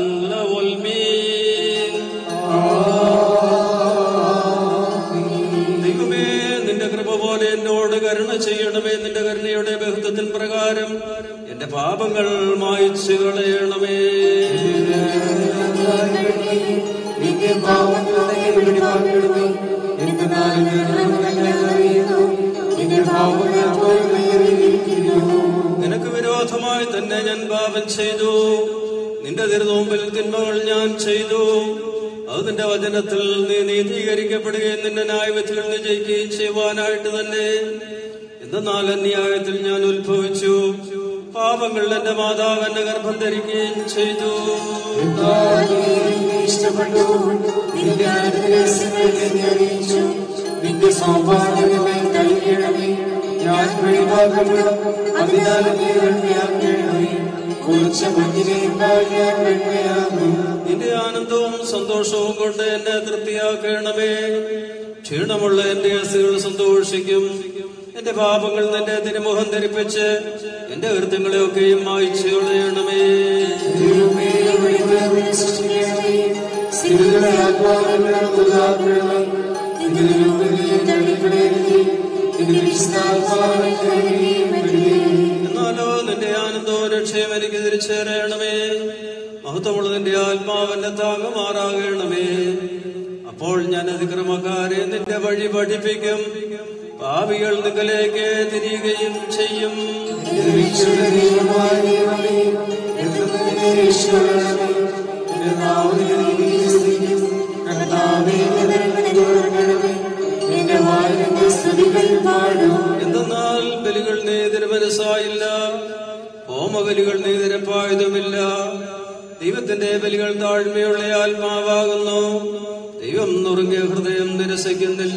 ദൈവമേ നിന്റെ കൃപ പോലെ എന്നോട് കരുണ ചെയ്യണമേ നിന്റെ കരുണയുടെ ബഹുത്വത്തിൻ പ്രകാരം എന്റെ പാപങ്ങൾ മായിച്ചു കളയണമേ നിന്റെ പാവങ്ങളെ വെളിവാക്കണമേ എന്തെന്നാലും ഞങ്ങൾ അറിയുന്നു നിന്റെ പാവങ്ങൾ പോലും ഏറിയിരിക്കുന്നു നിനക്ക് വിരോധമായി തന്നെ ഞാൻ പാപം ചെയ്തു നിന്റെ തിരുനോമ്പിൽ തിന്മകൾ ഞാൻ ചെയ്തു അത് നിന്റെ വചനത്തിൽ നീ നീതീകരിക്കപ്പെടുകയും നിന്റെ ന്യായവിധികൾ വിജയിക്കുകയും ചെയ്യുവാനായിട്ട് തന്നെ എന്തെന്നാൽ അന്യായത്തിൽ ഞാൻ ഉത്ഭവിച്ചു പാപങ്ങൾ എന്റെ മാതാവ് എന്നെ ഗർഭം ധരിക്കുകയും ചെയ്തു നിന്നെ ഇഷ്ടപ്പെട്ടു നിന്റെ അനുഗ്രഹങ്ങൾ എന്നെ അറിയിച്ചു നിന്റെ സൗഭാഗ്യമേ തളിക്കണമേ ഞാൻ വെളിവാക്കപ്പെടും അതിനാൽ നീ വെണ്മയാക്കണമേ കുറിച്ച മഞ്ഞിനേക്കാൾ ഞാൻ വെണ്മയാകും നിന്റെ ആനന്ദവും സന്തോഷവും കൊണ്ട് എന്നെ തൃപ്തിയാക്കണമേ ക്ഷീണമുള്ള എന്റെ അസുകൾ സന്തോഷിക്കും എന്റെ പാപങ്ങൾ നിന്റെ തിരുമുഖം ധരിപ്പിച്ച് എന്റെ കൃത്യങ്ങളെയൊക്കെയും മായിച്ചു കളയണമേ ദൈവമേ, വെളിവാക്കണമേ, സൃഷ്ടിക്കണമേ. സ്ഥിരതയുടെ ആത്മാവിനെ ഉദാഹരണമേ. നിന്റെ രൂപങ്ങളെ തള്ളിക്കളയരുതേ. നിന്റെ വിശുദ്ധാത്മാവിനെ കരുതുകയും അരുതേ. എന്നാലോ നിന്റെ ആനന്ദവും അപേക്ഷയും എനിക്ക് തിരിച്ചേറണമേ മഹത്വമുള്ളതിന്റെ ആത്മാവെന്നെ താങ്ങുമാറാകണമേ അപ്പോൾ ഞാൻ അതിക്രമക്കാരെ നിന്റെ വഴി പഠിപ്പിക്കും പാപികൾ നിങ്ങളിലേക്ക് തിരിയുകയും ചെയ്യും എന്തെന്നാൽ ബലികൾ നീ തിരുമനസ്സായില്ല ഹോമബലികൾ നീ തിരപ്പായതുമില്ല ദൈവത്തിന്റെ ബലികൾ താഴ്മയുള്ള ആത്മാവാകുന്നു ദൈവം നുറുങ്ങിയ ഹൃദയം നിരസിക്കുന്നില്ല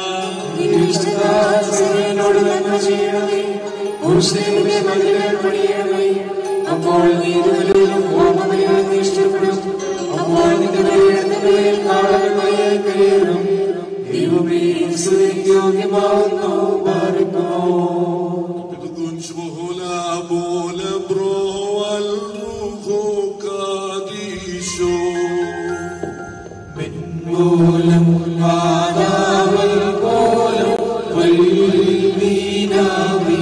അപ്പോൾ നീ ഇതുവരെയും ഹോമബലികൾ ഇഷ്ടപ്പെടും അപ്പോൾ നിന്റെ ബലിയിടങ്ങളിൽ കാളകളായി കഴിയണം ദൈവമേ സ്തുതിക്ക് യോഗ്യമാവുന്നു പാടുന്നു Pergunte bola bola bro al ruho kadisho. മൂലം മാതാവൽ പോലും വൽമീനാമി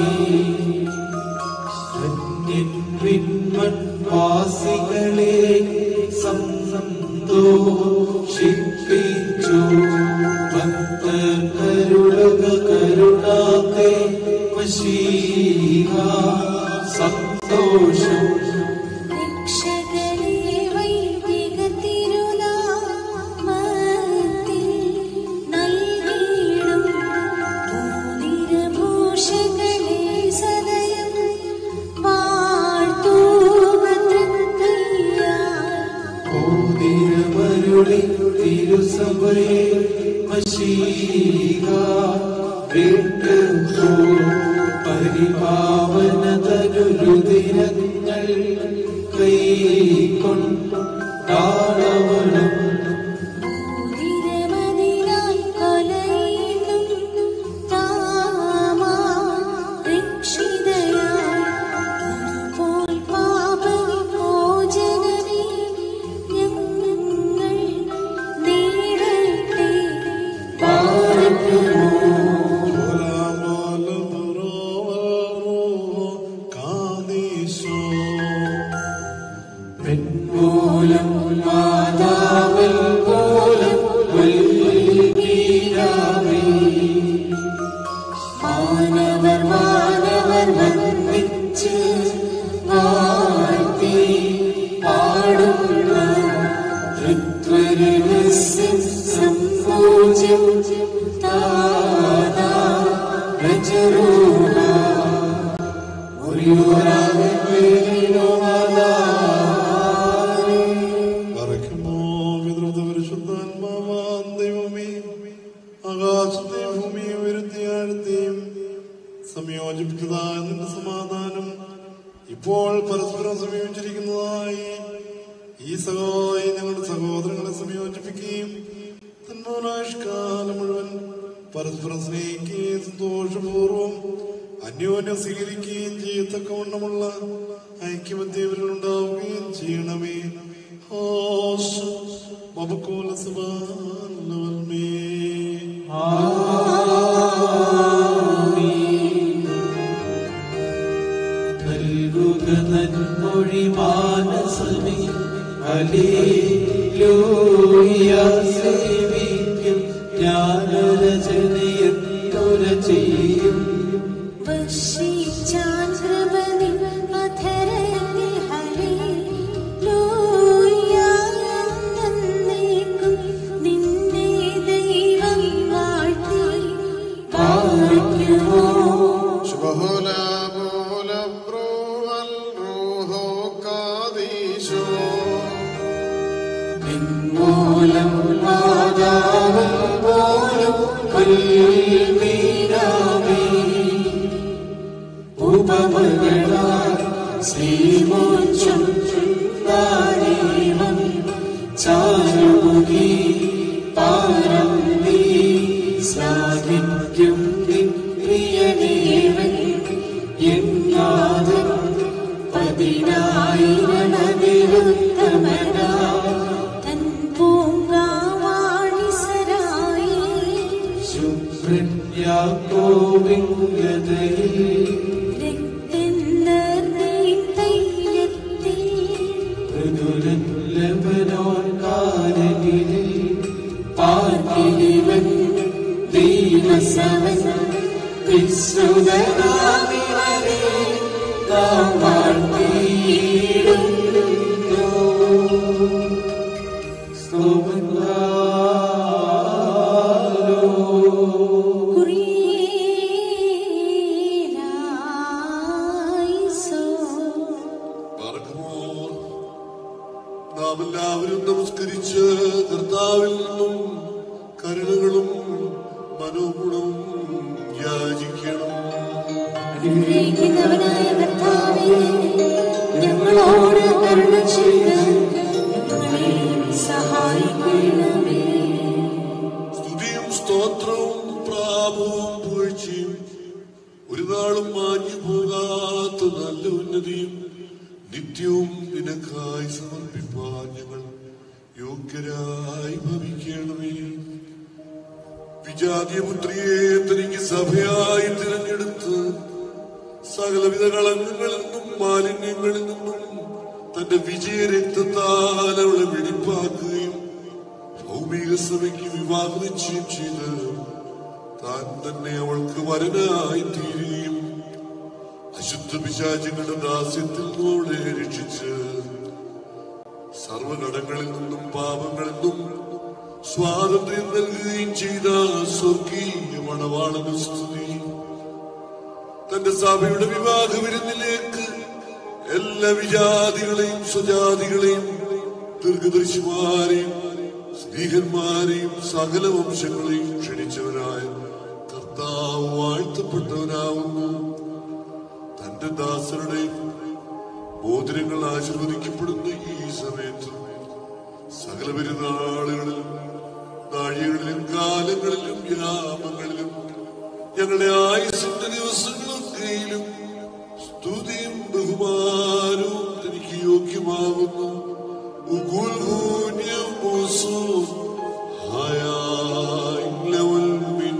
ധന്യൻ വിൺമൺ വാസികളെ സന്തോഷിപ്പിച്ചു ഭക്തരുടക കരുണാത്തെ വശീഹ സന്തോഷം രക്ഷകനേ വൈദിക തിരുനാമത്തിൽ നൽകിയിടും പൂനിരഭൂഷകളെ സദയം വാഴ്ത്തൂക തൃപ്തിയാൽ ഓതിരമരുളി തിരുസഭയെ മഷീക വിട്ടു പരിപാവനതരുരുതിരങ്ങൾ കൈക്കൊണ്ടാളവളും പൂനിരമതിനായി കൊലയിടും താമാ രക്ഷിതയാൽ ഒരുപോൽ പാപവിമോചനമേ ഞങ്ങൾ നേടട്ടെ Bola bola bro al ruho kadisho. പെൺമൂലം മാതാവൽ പോലും വൽമീനാമേ മാനവർ മാനവർ വന്ദിച്ച് വാഴ്ത്തി പാടുന്ന തൃത്വരഹസ്യം സംപൂജ്യം താതാ രജരൂഹ മുറിയോരാവിനോ Barakimo vidruta പരിശുദ്ധാത്മാവാൻ ദൈവമേ ആകാശത്തെയും ഭൂമിയും ഉയർത്തിയാഴ്ത്തിയും സംയോജിപ്പിച്ചതായ നിന്റെ സമാധാനം ഇപ്പോൾ പരസ്പരം സമീപിച്ചിരിക്കുന്നതായി ഈ സഹോദരി ഞങ്ങളുടെ സഹോദരങ്ങളെ സംയോജിപ്പിക്കുകയും തന്മൂലാഷ്കാലം മുഴുവൻ പരസ്പരം സ്നേഹിക്കുകയും സന്തോഷപൂർവ്വം അന്യോന്യം സ്വീകരിക്കുകയും ചെയ്യത്തക്കവണ്ണമുള്ള ഐക്യമധ്യവരിൽ ഉണ്ടാവുകയും ചെയ്യണമേ ഹോസ് മബക്കോല സഭാലവൽമേ നൽകുക നന്മൊഴി മാനസമേ അലേലൂയ സേവിക്കും ജ്ഞാനരചനയെന്നൊര ചെയ്യും വർഷിച്ചാൻ കൃപനിൻ അധരത്തിൽ ഹല്ലേലൂയ എന്നേക്കും നിന്നെ ദൈവം വാഴ്ത്തി പാലിക്കുമോ ശുഭഹോല ബോല ബ്രോ അൽ റൂഹോ കാദീശോ മൂലം മാതാവ് പോലും കൽവീരാമേ ഉപമകളാൽ ശ്രീമോക്ഷം ദാനീവം ചാരുമുഖി പാരം നീ ശ്ലാഘിക്കും പ്രിയദേവൻ എന്നാഥൻ പതിനായിരണവിരുദ്ധമനാ തൻ പൂങ്കാവാണിസരായി ശുഭ്രന്യാക്കോവിംഗതയിൽ രക്തം നിർത്തൈ വിശ്രുതനാമിവരെ നാം വാഴ്ത്തിയിടുന്നു പറക്കുമോർ നാം എല്ലാവരും നമസ്കരിച്ച് കർത്താവിൽ നിന്നും കരുണകളും മനോഗുണവും യാചിക്കണം അനുഗ്രഹിക്കുന്നവനായ കർത്താവേ, ഞങ്ങളോട് കരുണ ചെയ്ത് ഞങ്ങളെ സഹായിക്കണമേ സ്തുതിയും സ്തോത്രവും പ്രാപവും പുകഴ്ചയും ഒരു നാളും മാഞ്ഞു പോകാത്ത നല്ല ഉന്നതിയും നിത്യവും നിനക്കായി സമർപ്പിപ്പാൻ ഞങ്ങൾ യോഗ്യരായി ഭവിക്കണമേ വിജാതീയപുത്രിയെ തനിക്ക് സഭയായി തിരഞ്ഞെടുത്ത് സകലവിധ കളങ്കങ്ങളിൽ നിന്നും മാലിന്യങ്ങളിൽ നിന്നും തന്റെ വിജയരക്തത്താൽ അവളെ വെടിപ്പാക്കുകയും ഭൗമിക സഭയ്ക്ക് വിവാഹ നിശ്ചയം ചെയ്ത് താൻ തന്നെ അവൾക്ക് വരനായി തീരുകയും അശുദ്ധ പിശാചങ്ങളുടെ ദാസ്യത്തിൽ നിന്നും അവളെ രക്ഷിച്ച് സർവഘടങ്ങളിൽ നിന്നും പാപങ്ങളിൽ നിന്നും സ്വാതന്ത്ര്യം നൽകുകയും ചെയ്ത സ്വർഗീയ മണവാളന് സ്തുതി തന്റെ സഭയുടെ വിവാഹ വിരുന്നിലേക്ക് എല്ലാ വിജാതികളെയും സ്വജാതികളെയും ദീർഘദർശിമാരെയും സ്ത്രീഹന്മാരെയും സകല വംശങ്ങളെയും ക്ഷണിച്ചവനായ കർത്താവ് വാഴ്ത്തപ്പെട്ടവനാവുന്നു തന്റെ ദാസരുടെ മോതിരങ്ങൾ ആശീർവദിക്കപ്പെടുന്ന ഈ സമയത്ത് സകല പെരുന്നാളുകളിലും നാഴികളിലും കാലങ്ങളിലും ഗ്രാമങ്ങളിലും ഞങ്ങളുടെ ആയുസിന്റെ ദിവസങ്ങളൊക്കെയിലും സ്തുതിയും ബഹുമാനവും എനിക്ക് യോഗ്യമാകുന്നു ഉഗുൽഹൂന്യം മൂസു ഹായായ് ലവൽ മിൻ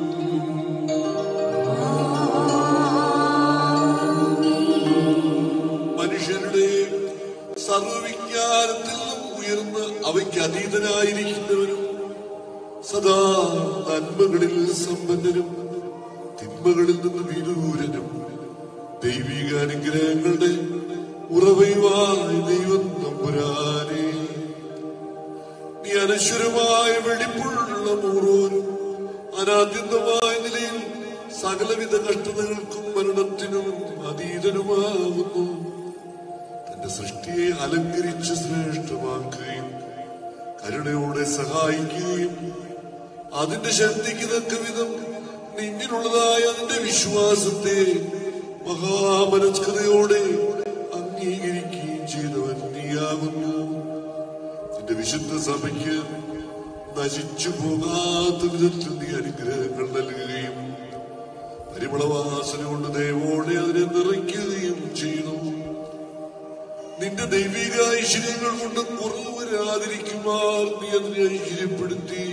മനുഷ്യരുടെ സർവവിജ്ഞാനത്തിൽ നിന്നും ഉയർന്ന് അവയ്ക്ക് അതീതനായിരിക്കുന്നവരും സദാ നന്മകളിൽ സമ്പന്നരും തിന്മകളിൽ നിന്ന് വിദൂരനും ദൈവിക അനുഗ്രഹങ്ങളുടെ ഉറവയുമായ ദൈവം നമ്പുരാനെ നീ അനശ്വരമായ വെടിപ്പുള്ള മൂറോനും അനാദ്യന്തമായ നിലയിൽ സകലവിധ കഷ്ടതകൾക്കും മരണത്തിനും അതീതനുമാകുന്നു തന്റെ സൃഷ്ടിയെ അലങ്കരിച്ച് ശ്രേഷ്ഠമാക്കുകയും കരുണയോടെ സഹായിക്കുകയും അതിന്റെ ശക്തിക്ക് തക്ക വിധം നിന്നിലുള്ളതായ അതിന്റെ വിശ്വാസത്തെ മഹാമനസ്കതയോടെ അംഗീകരിക്കുകയും ചെയ്തവൻ നീയാകുന്നു നിന്റെ വിശുദ്ധ സഭയ്ക്ക് നശിച്ചു പോകാത്ത വിധത്തിൽ നീ അനുഗ്രഹങ്ങൾ നൽകുകയും പരിമളവാസന കൊണ്ട് ദൈവോടെ അതിനെ നിറയ്ക്കുകയും ചെയ്തു നിന്റെ ദൈവിക ഐശ്വര്യങ്ങൾ കൊണ്ട് കുറവ് വരാതിരിക്കുമാർ നീ അതിനെ ഐശ്വര്യപ്പെടുത്തി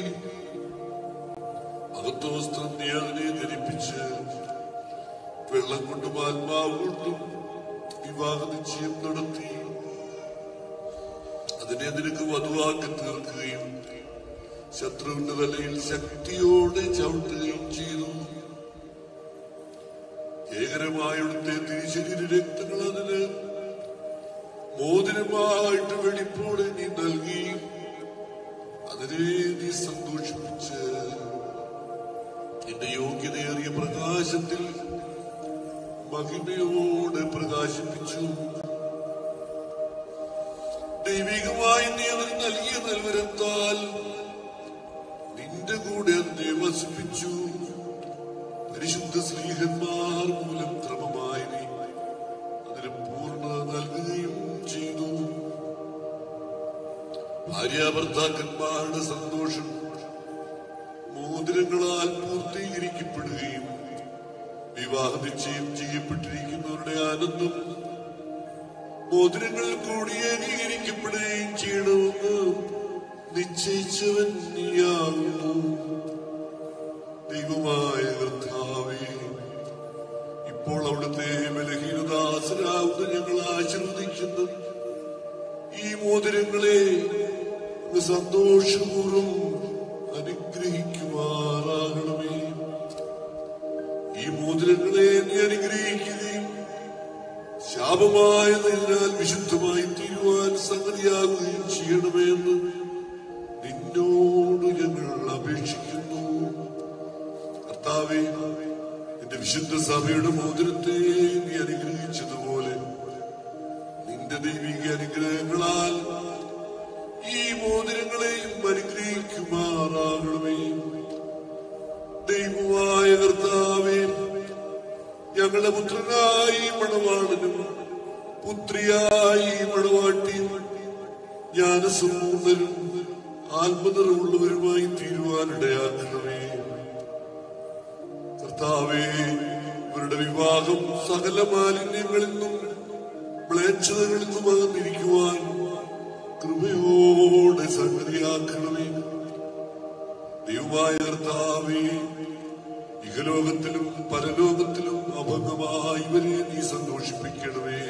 അകത്ത വസ്ത്രം നീ അതിനെ ധരിപ്പിച്ച് വെള്ളം കൊണ്ടും ആത്മാവ് കൊണ്ടും വിവാഹ നിശ്ചയം നടത്തി അതിനെ നിനക്ക് വധുവാക്കി തീർക്കുകയും ശത്രുവിന്റെ തലയിൽ ശക്തിയോടെ ചവിട്ടുകയും ചെയ്തു ഏകരമായുടത്തെ തിരിശരീര രക്തങ്ങൾ അതിന് മോതിരമായിട്ട് വെളിപ്പോടെ നീ നൽകി അതിനെ നീ സന്തോഷിപ്പിച്ച് നിന്റെ യോഗ്യതയേറിയ പ്രകാശത്തിൽ മഹിമയോടെ പ്രകാശിപ്പിച്ചു ദൈവികമായി നീ അവന് നൽകിയ നൽവരത്താൽ നിന്റെ കൂടെ അതിനെ വസിപ്പിച്ചു പരിശുദ്ധ സ്ത്രീഹന്മാർ മൂലം ക്രമമായി നീ അതിന് പൂർണ്ണത നൽകുകയും ചെയ്തു ഭാര്യാഭർത്താക്കന്മാരുടെ സന്തോഷം മോതിരങ്ങളാൽ പൂർത്തീകരിക്കപ്പെടുകയും വിവാഹ നിശ്ചയം ചെയ്യപ്പെട്ടിരിക്കുന്നവരുടെ ആനന്ദം മോതിരങ്ങൾ കൂടി ഏകീകരിക്കപ്പെടുകയും ചെയ്യണമെന്ന് നിശ്ചയിച്ചവൻ നീയാകുന്നു ദൈവമായ കർത്താവേ ഇപ്പോൾ അവിടുത്തെ ബലഹീനദാസരാവുന്ന ഞങ്ങൾ ആശീർവദിക്കുന്നു ഈ മോതിരങ്ങളെ അങ്ങ് സന്തോഷപൂർവ്വം അനുഗ്രഹിക്കുമാറാകണമേ ഈ മോതിരങ്ങൾ പാപമായതിനാൽ വിശുദ്ധമായി തീരുവാൻ സംഗതിയാകുകയും ചെയ്യണമേ എന്ന് നിന്നോട് ഞങ്ങൾ അപേക്ഷിക്കുന്നു കർത്താവേ നിന്റെ വിശുദ്ധ സഭയുടെ മോതിരത്തെ നീ അനുഗ്രഹിച്ചതുപോലെ നിന്റെ ദൈവിക അനുഗ്രഹങ്ങളാൽ ഈ മോതിരങ്ങളെയും അനുഗ്രഹിക്കുമാറാകണമേ ദൈവമായ കർത്താവേ ഞങ്ങളുടെ പുത്രനായി മണവാളനും പുത്രിയായി മണവാട്ടിയും ജ്ഞാനസമ്പൂർണരും ആത്മനിറവുള്ളവരുമായി തീരുവാനിടയാക്കണമേ കർത്താവേ ഇവരുടെ വിവാഹം സകല മാലിന്യങ്ങളിൽ നിന്നും മ്ലേച്ഛതകളിൽ നിന്നും അകന്നിരിക്കുവാൻ കൃപയോടെ സംഗതിയാക്കണമേ ദൈവമായ കർത്താവേ ഇഹലോകത്തിലും പരലോകത്തിലും അഭംഗമായി ഇവരെ നീ സന്തോഷിപ്പിക്കണമേ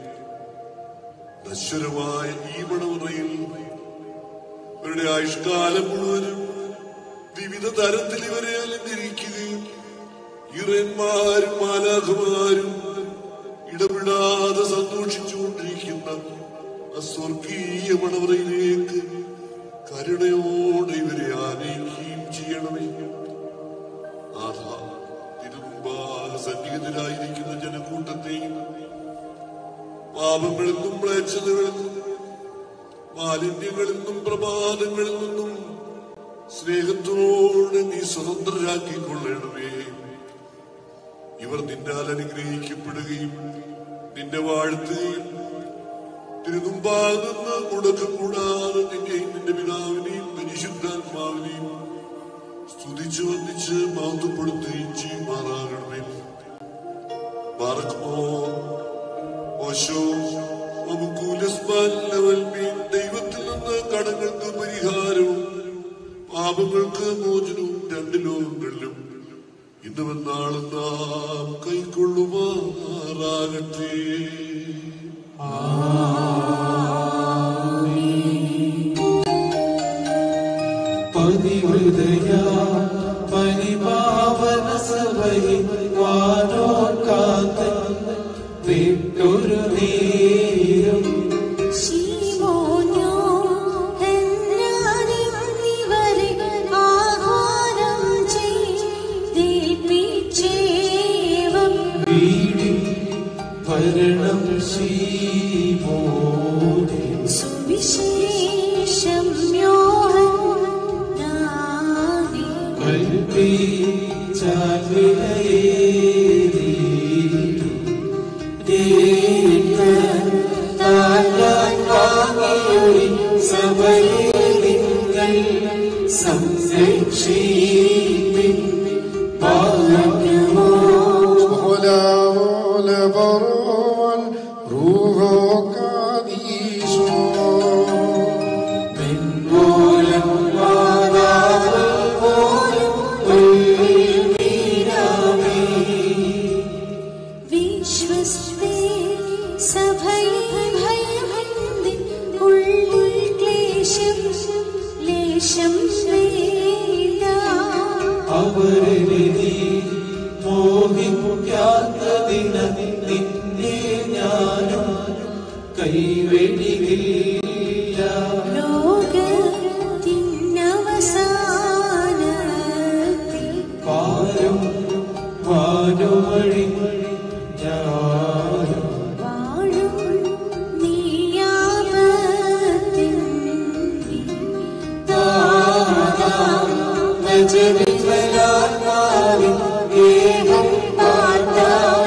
നശ്വരമായ ഈ മണവറയിൽ ഇവരുടെ ആയുഷ്കാലം മുഴുവനും വിവിധ തരത്തിൽ ഇവരെ അലങ്കരിക്കുകയും ഇറന്മാരും മാലാഖമാരും ഇടപെടാതെ സന്തോഷിച്ചുകൊണ്ടിരിക്കുന്ന അസ്വർഗീയ മണവറയിലേക്ക് കരുണയോടെ ഇവരെ ആനയിക്കുകയും ചെയ്യണമേ ആഹാ തിരുമുമ്പാകെ സന്നിഹിതരായിരിക്കുന്ന ജനക്കൂട്ടത്തെയും പാപങ്ങളിൽ നിന്നും മ്ലേച്ഛതകളിൽ നിന്നും മാലിന്യങ്ങളിൽ നിന്നും പ്രമാദങ്ങളിൽ നിന്നും സ്നേഹത്തോടെ നീ സ്വതന്ത്രരാക്കിക്കൊള്ളണമേ ഇവർ നിന്നാൽ അനുഗ്രഹിക്കപ്പെടുകയും നിന്നെ വാഴ്ത്തുകയും തിരുമുമ്പാകുന്ന മുടക്കം കൂടാതെ നിന്നെയും നിന്റെ പിതാവിനെയും പരിശുദ്ധാത്മാവിനെയും സ്തുതിച്ചു വന്നിച്ച് മഹത്വപ്പെടുത്തുകയും ചെയ്യുമാറാകണമേ പാർക്കുമോ ഓശോ ദൈവത്തിൽ നിന്ന് കടങ്ങൾക്ക് പരിഹാരവും പാപങ്ങൾക്ക് മോചനവും രണ്ട് ലോകങ്ങളിലും ഇന്നും നാളും നാം കൈക്കൊള്ളുമാറാകട്ടെ പതിഹൃദയ പരിപാവന സഭയിൽ വാനോർക്കാത്ത വിട്ടൊരു നേരം ശീമോനോ എന്നാനിവരെ ആഹാരം ചെയ്തേൽപ്പിച്ചേവം വീടിൽ ഭരണം ശീമോനെ സുവിശേഷം യോഹന്നാനേ കൽപ്പിച്ചാൽ വിലയേറി താൻ വാങ്ങിയൊരു സഭയെ നിങ്ങൾ സംരക്ഷിപ്പിൻ ഭാഗ്യമോ ولا ولا برون روحو قديشو പിൻപോലം മാതാവ് പോലും ഉൾവീരാമേ വിശ്വസ്തേ സഭയെ ഭയഭന്തി ഉള്ളിൽ ക്ലേശം ലേശം വേണ്ട അവരെ നീ മോഹിക്കാത്തതിന നിന്നെ ഞാനും കൈവെടിയില്ല ലോകത്തിനവസാനത്തിൽ പാരും വാരുവഴി ഞാനും വാഴും നീയാപത്തിൽ നജവിമലാത്മാവിൻ ഏകം പാർത്താൽ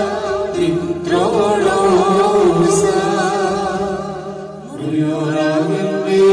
നിദ്രോളോസ മുറിയോറാവിൻ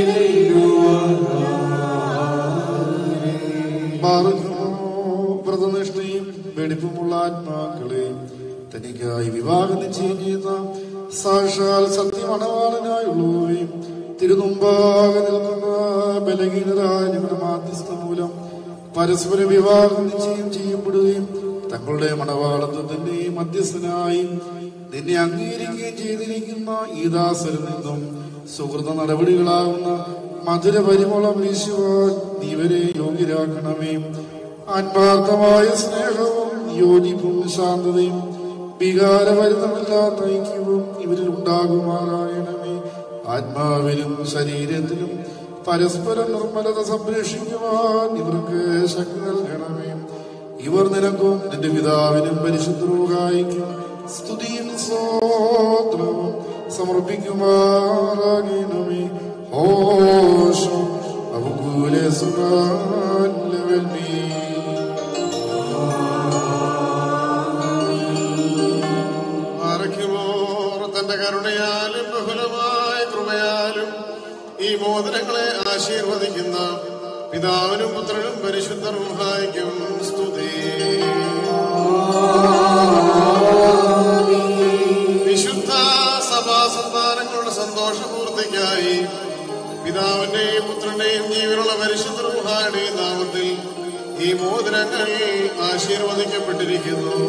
വ്രതനിഷ്ഠയും വെടിപ്പുമുള്ള ആത്മാക്കളെ തനിക്കായി വിവാഹം നിശ്ചയം ചെയ്യുന്ന സാക്ഷാൽ സത്യമണവാളനായുള്ളവയും തിരുനുമ്പാകെ നിൽക്കുന്ന ബലഹീനരായ ഞങ്ങളുടെ മാധ്യസ്ഥ മൂലം പരസ്പര വിവാഹം നിശ്ചയം ചെയ്യപ്പെടുകയും തങ്ങളുടെ മണവാളത്വത്തിന്റെ മധ്യസ്ഥനായി നിന്നെ അംഗീകരിക്കുകയും ചെയ്തിരിക്കുന്ന ഈ ദാസരിൽ നിന്നും സുഹൃത നടപടികളാകുന്ന മധുര പരിമളം വീശുവാൻ നീ ഇവരെ യോഗ്യരാക്കണമേ ആത്മാർത്ഥമായ സ്നേഹവും യോജിപ്പും ശാന്തതയും വികാരഭരിതമല്ലാത്ത ഐക്യവും ഇവരിൽ ഉണ്ടാകുമാറായണമേ ആത്മാവിലും ശരീരത്തിലും പരസ്പരം നിർമ്മലത സംരക്ഷിക്കുവാൻ ഇവർക്ക് ശക്തി നൽകണമേ ഇവർ നിനക്കും നിന്റെ പിതാവിനും പരിശുദ്ധവും സ്തുതിയും സ്വോത്രവും സമർപ്പിക്കുമാറാകണമേ ഓശം അബുകൂലെ സുഖാൻ ആരയ്ക്കുമോർ തന്റെ കരുണയാലും ബഹുലമായ കൃപയാലും ഈ മോദനങ്ങളെ ആശീർവദിക്കുന്ന പിതാവിനും പുത്രനും പരിശുദ്ധ റൂഹായിക്കും സ്തുതി വിശുദ്ധ സഭാ സന്താനങ്ങളുടെ സന്തോഷപൂർത്തിക്കായി പിതാവിന്റെയും പുത്രന്റെയും ജീവനുള്ള പരിശുദ്ധ റൂഹായുടെയും നാമത്തിൽ ഈ മോതിരങ്ങൾ ആശീർവദിക്കപ്പെട്ടിരിക്കുന്നു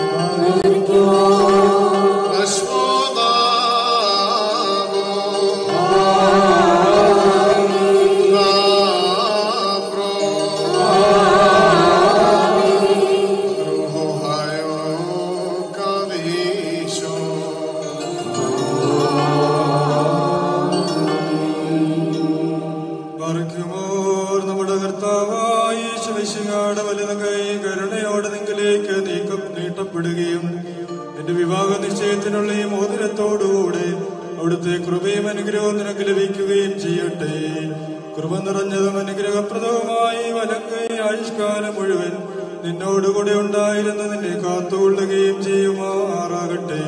മറിക്കുമോർ നമ്മുടെ കർത്താവായ ശിവശികാട് വലുതും കൈ കരുണയോടെ നിങ്കിലേക്ക് നീക്കം നീട്ടപ്പെടുകയും എന്റെ വിവാഹ നിശ്ചയത്തിനുള്ള ഈ മോതിരത്തോടുകൂടെ അവിടുത്തെ കൃപയും അനുഗ്രഹവും നിനക്ക് ലഭിക്കുകയും ചെയ്യട്ടെ കൃപ നിറഞ്ഞതും അനുഗ്രഹപ്രദവുമായി വലങ്കൈ ആയുഷ്കാലം മുഴുവൻ നിന്നോടുകൂടെ ഉണ്ടായിരുന്ന നിന്നെ കാത്തുകൊള്ളുകയും ചെയ്യുമാറാകട്ടെ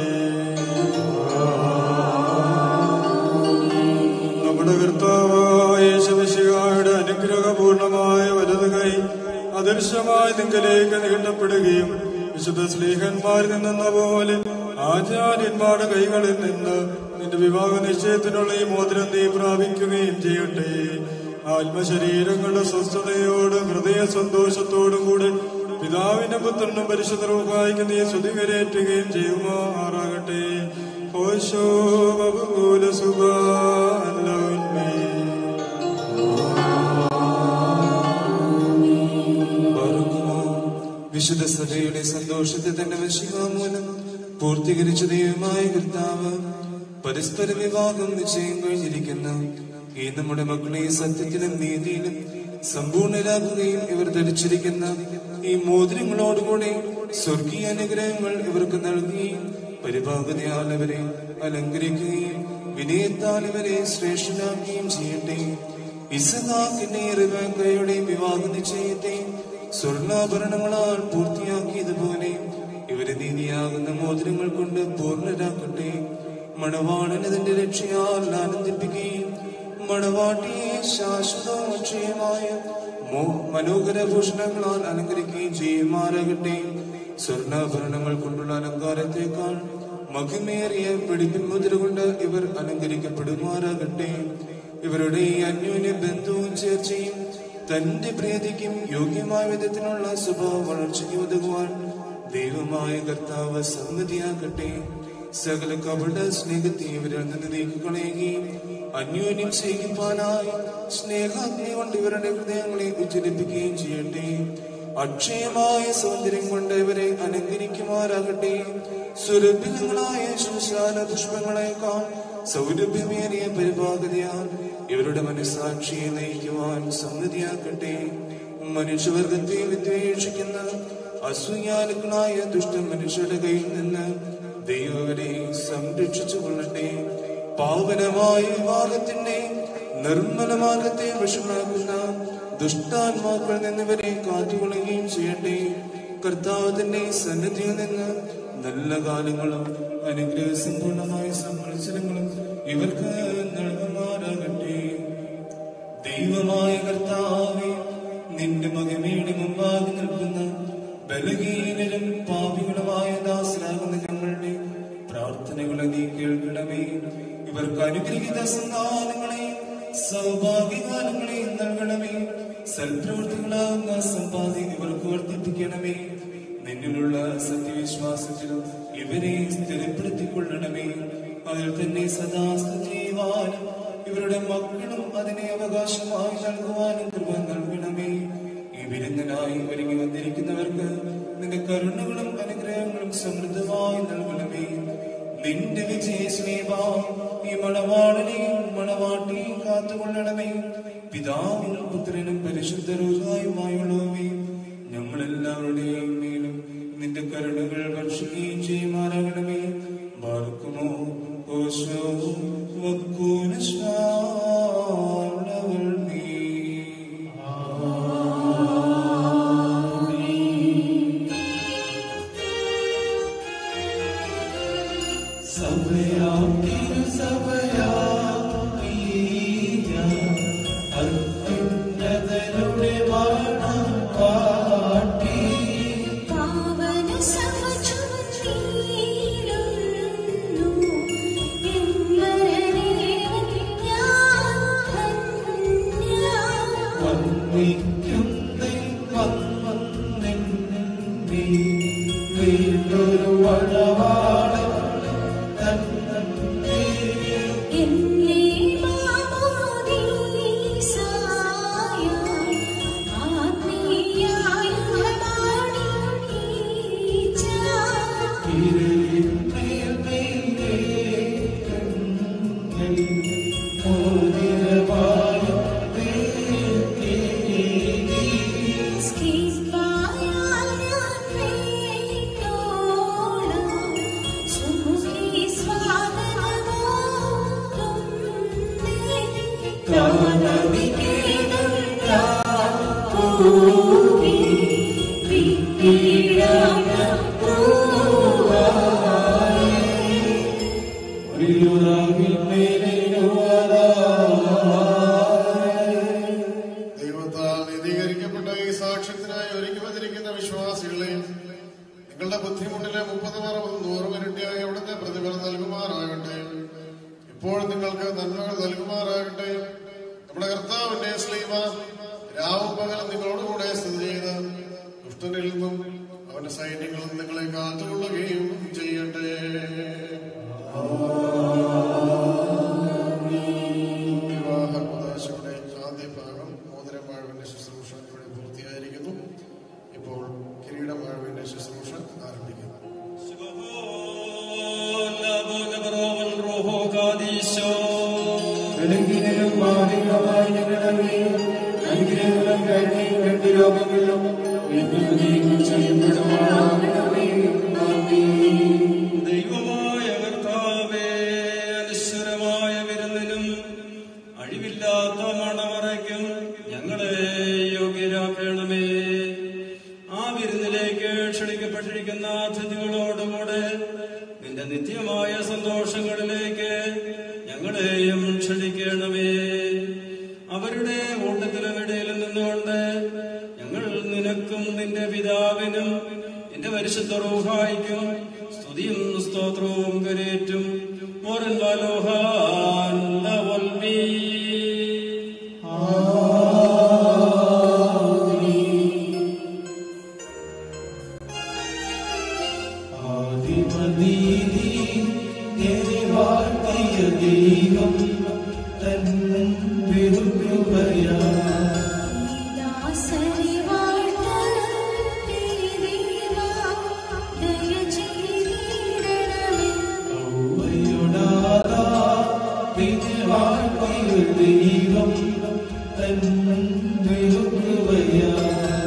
നമ്മുടെ കർത്താവായ യേശുമിശിഹായുടെ അനുഗ്രഹപൂർണമായ വലത് കൈ അദൃശ്യമായി നിങ്കലേക്ക് നീട്ടപ്പെടുകയും വിശുദ്ധ സ്ലീഹന്മാരിൽ നിന്നെന്ന പോലെ ആചാര്യന്മാരുടെ കൈകളിൽ നിന്ന് നിന്റെ വിവാഹ നിശ്ചയത്തിനുള്ള ഈ മോതിരം നീ പ്രാപിക്കുകയും ചെയ്യട്ടെ ആത്മശരീരങ്ങളുടെ സ്വസ്ഥതയോടും ഹൃദയ സന്തോഷത്തോടും കൂടെ പിതാവിന്റെ പുത്രനും പരിശുദ്ധ റൂഹായിക്ക് നീ സ്തുതികരേറ്റുകയും ചെയ്യുമാറാകട്ടെ ഓശോ ബബുകൂല സുഖാലോന്മേ വിശുദ്ധ സഭയുടെ സന്തോഷത്തെ തന്റെ വശികാമൂലം പൂർത്തീകരിച്ച ദൈവമായ കർത്താവ് പരസ്പര വിവാഹം നിശ്ചയം കഴിഞ്ഞിരിക്കുന്ന ഈ നമ്മുടെ മക്കളെ സത്യത്തിലും നീതിയിലും സമ്പൂർണരാക്കുകയും ഇവർ ധരിച്ചിരിക്കുന്ന ഈ മോതിരങ്ങളോടുകൂടി സ്വർഗീയ അനുഗ്രഹങ്ങൾ ഇവർക്ക് നൽകുകയും പരിഭാഗതയാൽ അവരെ അലങ്കരിക്കുകയും വിനയത്താൽ ഇവരെ ശ്രേഷ്ഠനാക്കുകയും ചെയ്യട്ടെ ഇസഹാക്കിന്റെ റിബേക്കയുടെ വിവാഹ നിശ്ചയത്തെ സ്വർണ്ണാഭരണങ്ങളാൽ പൂർത്തിയാക്കിയതുപോലെ ഇവരെ നീതിയാകുന്ന മോതിരങ്ങൾ കൊണ്ട് പൂർണ്ണരാക്കട്ടെ മണവാളനതിന്റെ രക്ഷയാൽ ആനന്ദിപ്പിക്കുകയും മണവാട്ടിയെ ശാശ്വതവും അക്ഷയമായ മോ- മനോഹര ഭൂഷണങ്ങളാൽ അലങ്കരിക്കുകയും ചെയ്യുമാറാകട്ടെ സ്വർണ്ണാഭരണങ്ങൾ കൊണ്ടുള്ള അലങ്കാരത്തേക്കാൾ മഹിമേറിയ പിടിപ്പിൻ മുദ്ര കൊണ്ട് ഇവർ അലങ്കരിക്കപ്പെടുമാറാകട്ടെ ഇവരുടെ ഈ അന്യോന്യ ബന്ധവും ചേർച്ചയും തന്റെ പ്രീതിക്കും യോഗ്യമായ വിധത്തിനുള്ള സ്വഭാവ വളർച്ചയ്ക്ക് ഉതകുവാൻ ദൈവമായ കർത്താവ് സമ്മതിയാകട്ടെ സകല കപട സ്നേഹത്തെ ഇവരിൽ നിന്ന് നീക്കിക്കളയുകയും അന്യോന്യം സ്നേഹിപ്പാനായി സ്നേഹാഗ്നി കൊണ്ട് ഇവരുടെ ഹൃദയങ്ങളെ ഉജ്ജ്വലിപ്പിക്കുകയും ചെയ്യട്ടെ അക്ഷയമായ സൗന്ദര്യം കൊണ്ട് ഇവരെ അലങ്കരിക്കുമാറാകട്ടെ സുരഭിതങ്ങളായ ശുശാല പുഷ്പങ്ങളെക്കാൾ സൗരഭ്യമേറിയ പരിപാകതയാൽ ഇവരുടെ മനസാക്ഷിയെ നയിക്കുവാൻ സമ്മതിയാക്കട്ടെ മനുഷ്യവർഗത്തെ വിദ്വേഷിക്കുന്ന അസൂയാലുക്കളായ ദുഷ്ട മനുഷ്യരുടെ കയ്യിൽ നിന്ന് ദൈവവരെ സംരക്ഷിച്ചു കൊള്ളട്ടെ പാവനമായ വിവാഹത്തിന്റെ നിർമ്മല മാർഗത്തെ വിഷമാക്കുന്ന ദുഷ്ടാത്മാക്കളിൽ നിന്നിവരെ കാത്തുകൊള്ളുകയും ചെയ്യട്ടെ കർത്താവിന്റെ സന്നിധിയിൽ നിന്ന് നല്ല കാലങ്ങളും അനുഗ്രഹസമ്പൂർണമായ സംവത്സരങ്ങളും ഇവർക്ക് നൽകുമാറാകട്ടെ ദൈവമായ കർത്താവെ നിന്റെ മകമയുടെ മുമ്പാകെ നിൽക്കുന്ന ബലഹീനരും പാപികളുമായ ദാസരാകുന്ന ഞങ്ങളുടെ പ്രാർത്ഥനകളെ നീ കേൾക്കണമേ ഇവർക്ക് അനുഗ്രഹിത സന്താനങ്ങളെയും സൗഭാഗ്യകാലങ്ങളെയും നൽകണമേ സൽപ്രവൃത്തികളാകുന്ന സമ്പാദ്യം ഇവർക്ക് വർദ്ധിപ്പിക്കണമേ നിന്നിലുള്ള സത്യവിശ്വാസത്തിലും ഇവരെ സ്ഥിരപ്പെടുത്തിക്കൊള്ളണമേ അതിൽ തന്നെ സദാ സ്ഥിതി ചെയ്യുവാനും ഇവരുടെ മക്കളും അതിനെ അവകാശമായി നൽകുവാനും കൃപ നൽകണമേ ഈ വിരുദ്ധനായി ഒരുങ്ങി വന്നിരിക്കുന്നവർക്ക് നിന്റെ കരുണകളും അനുഗ്രഹങ്ങളും സമൃദ്ധമായി നൽകണമേ നിന്റെ വിജയ സ്നേഹ ഈ മണവാളനെയും മണവാട്ടിയെയും കാത്തുകൊള്ളണമേ പിതാവിനും പുത്രനും പരിശുദ്ധരുമായുമായുള്ളവേ ഞങ്ങളെല്ലാവരുടെയും മേലും നിന്റെ കരുണകൾ ഭക്ഷിക്കുകയും ചെയ്യുമാറാകണമേ ബാർക്കുമോ ഓശോ വക്കൂനശ്വാളവൾ നീ സഭയാം തിരുസഭയാം പ്രിയ അത്യുന്നതനുടെ മരണം പാട്ടി പാവന സമചുംബീടുന്നു എൻവരനേവൻ ഞാൻ ധന്യ വന്നിക്കും വന്നെന്നെ വീണ്ടൊരു വഴവാളൻ തന്നെ എന്നെ മാമോദീസായ ആത്മീയായുധമാണി ഈച്ച ദൈവത്താൽ നീതീകരിക്കപ്പെട്ട ഈ സാക്ഷ്യത്തിനായി ഒരുക്കി വന്നിരിക്കുന്ന വിശ്വാസികളെ നിങ്ങളുടെ ബുദ്ധിമുട്ടിലെ മുപ്പത് അറുപത് നൂറ് മിനിറ്റായി അവിടുത്തെ പ്രതിഫലം നൽകുമാറാകട്ടെ ഇപ്പോൾ നിങ്ങൾക്ക് നന്മകൾ നൽകുമാറാകട്ടെ നമ്മുടെ കർത്താവിന്റെ സ്ലീമ രാവും പകലും നിങ്ങളോടുകൂടെ സ്ഥിതി ചെയ്ത് ദുഷ്ടനിൽ നിന്നും അവന്റെ സൈന്യങ്ങളിൽ നിന്ന് നിങ്ങളെ കാത്തുകൊള്ളുകയും ചെയ്യട്ടെ വിവാഹ പ്രദേശയുടെ ആദ്യ ഭാഗം മോതിരമാഴവിന്റെ ശുശ്രൂഷ ഇവിടെ പൂർത്തിയായിരിക്കുന്നു ഇപ്പോൾ കിരീടമാഴവിന്റെ ശുശ്രൂഷ ആരംഭിക്കുന്നു ബലഹീനരും ബാധികമായി ഞങ്ങളുടെ മേൽ അനുഗ്രഹങ്ങളും കരുണയും രണ്ട് രോഗങ്ങളിലും വീണ്ടും നീക്കം ചെയ്യപ്പെടുമാറാകണമേ ആമേൻ. ദൈവമായ കർത്താവേ അനശ്വരമായ വിരുന്നിനും അഴിവില്ലാത്ത മണമറയ്ക്കും ഞങ്ങളെ യോഗ്യരാക്കണമേ ആ വിരുന്നിലേക്ക് ക്ഷണിക്കപ്പെട്ടിരിക്കുന്ന അതിഥികളോടുകൂടെ നിന്റെ നിത്യമായ സന്തോഷങ്ങളിലേക്ക് ഞങ്ങളെയും ക്ഷണിക്കണമേ അവരുടെ കൂട്ടത്തിലും ഇടയിലും നിന്നുകൊണ്ട് ഞങ്ങൾ നിനക്കും നിന്റെ പിതാവിനും നിന്റെ പരിശുദ്ധ റൂഹായിക്കും സ്തുതിയും സ്തോത്രവും കരേറ്റും മോറൻ വാലോഹാൻ ലവൽമീ. ആദിമനീതി എരിവാഴ്ത്തിയ ദൈവം തൻ വിരുകൃപയാ ദാസരി വാഴ്ത്ത തിരുദേവാ ദയ ചെയ്തിടണമേ ഔവയോടാതാ വിധിവാഴ്ത്തിയ ദൈവം തൻ വിരുകൃപയാ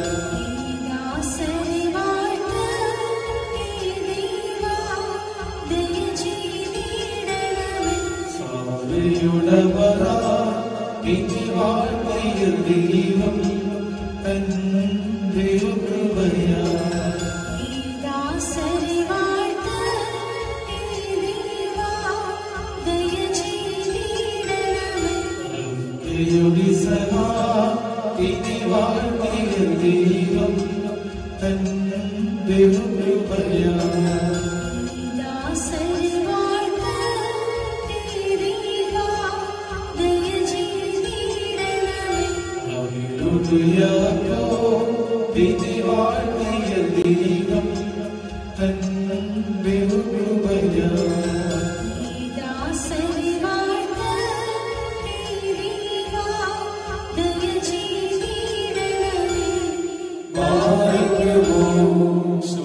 ദാസരി വാഴ്ത്ത തിരുദേവാ ദയ ചെയ്തിടണമേ സാരയുടവരാ വിധിവാഴ്ത്തിയ ദൈവം തൻ വിരുകൃപയാ ദാസരി വാഴ്ത്ത തിരുദേവാ ദയ ചെയ്തിടണമേ യുടി സഹാ ഇതി വാഴ്ത്തിയ ദൈവം തൻ വിരുകൃപയാ ദാസരി വാഴ്ത്ത തിരുദേവാ ദയ ചെയ്തിടണമേ യാക്കോ വിധി വാഴ്ത്തിയ ദൈവം തൻ വിരുകൃപയാ ദാസരി വാഴ്ത്ത തിരുദേവാ ദയ ചെയ്തിടണമേ വാഴ്ത്തുമോ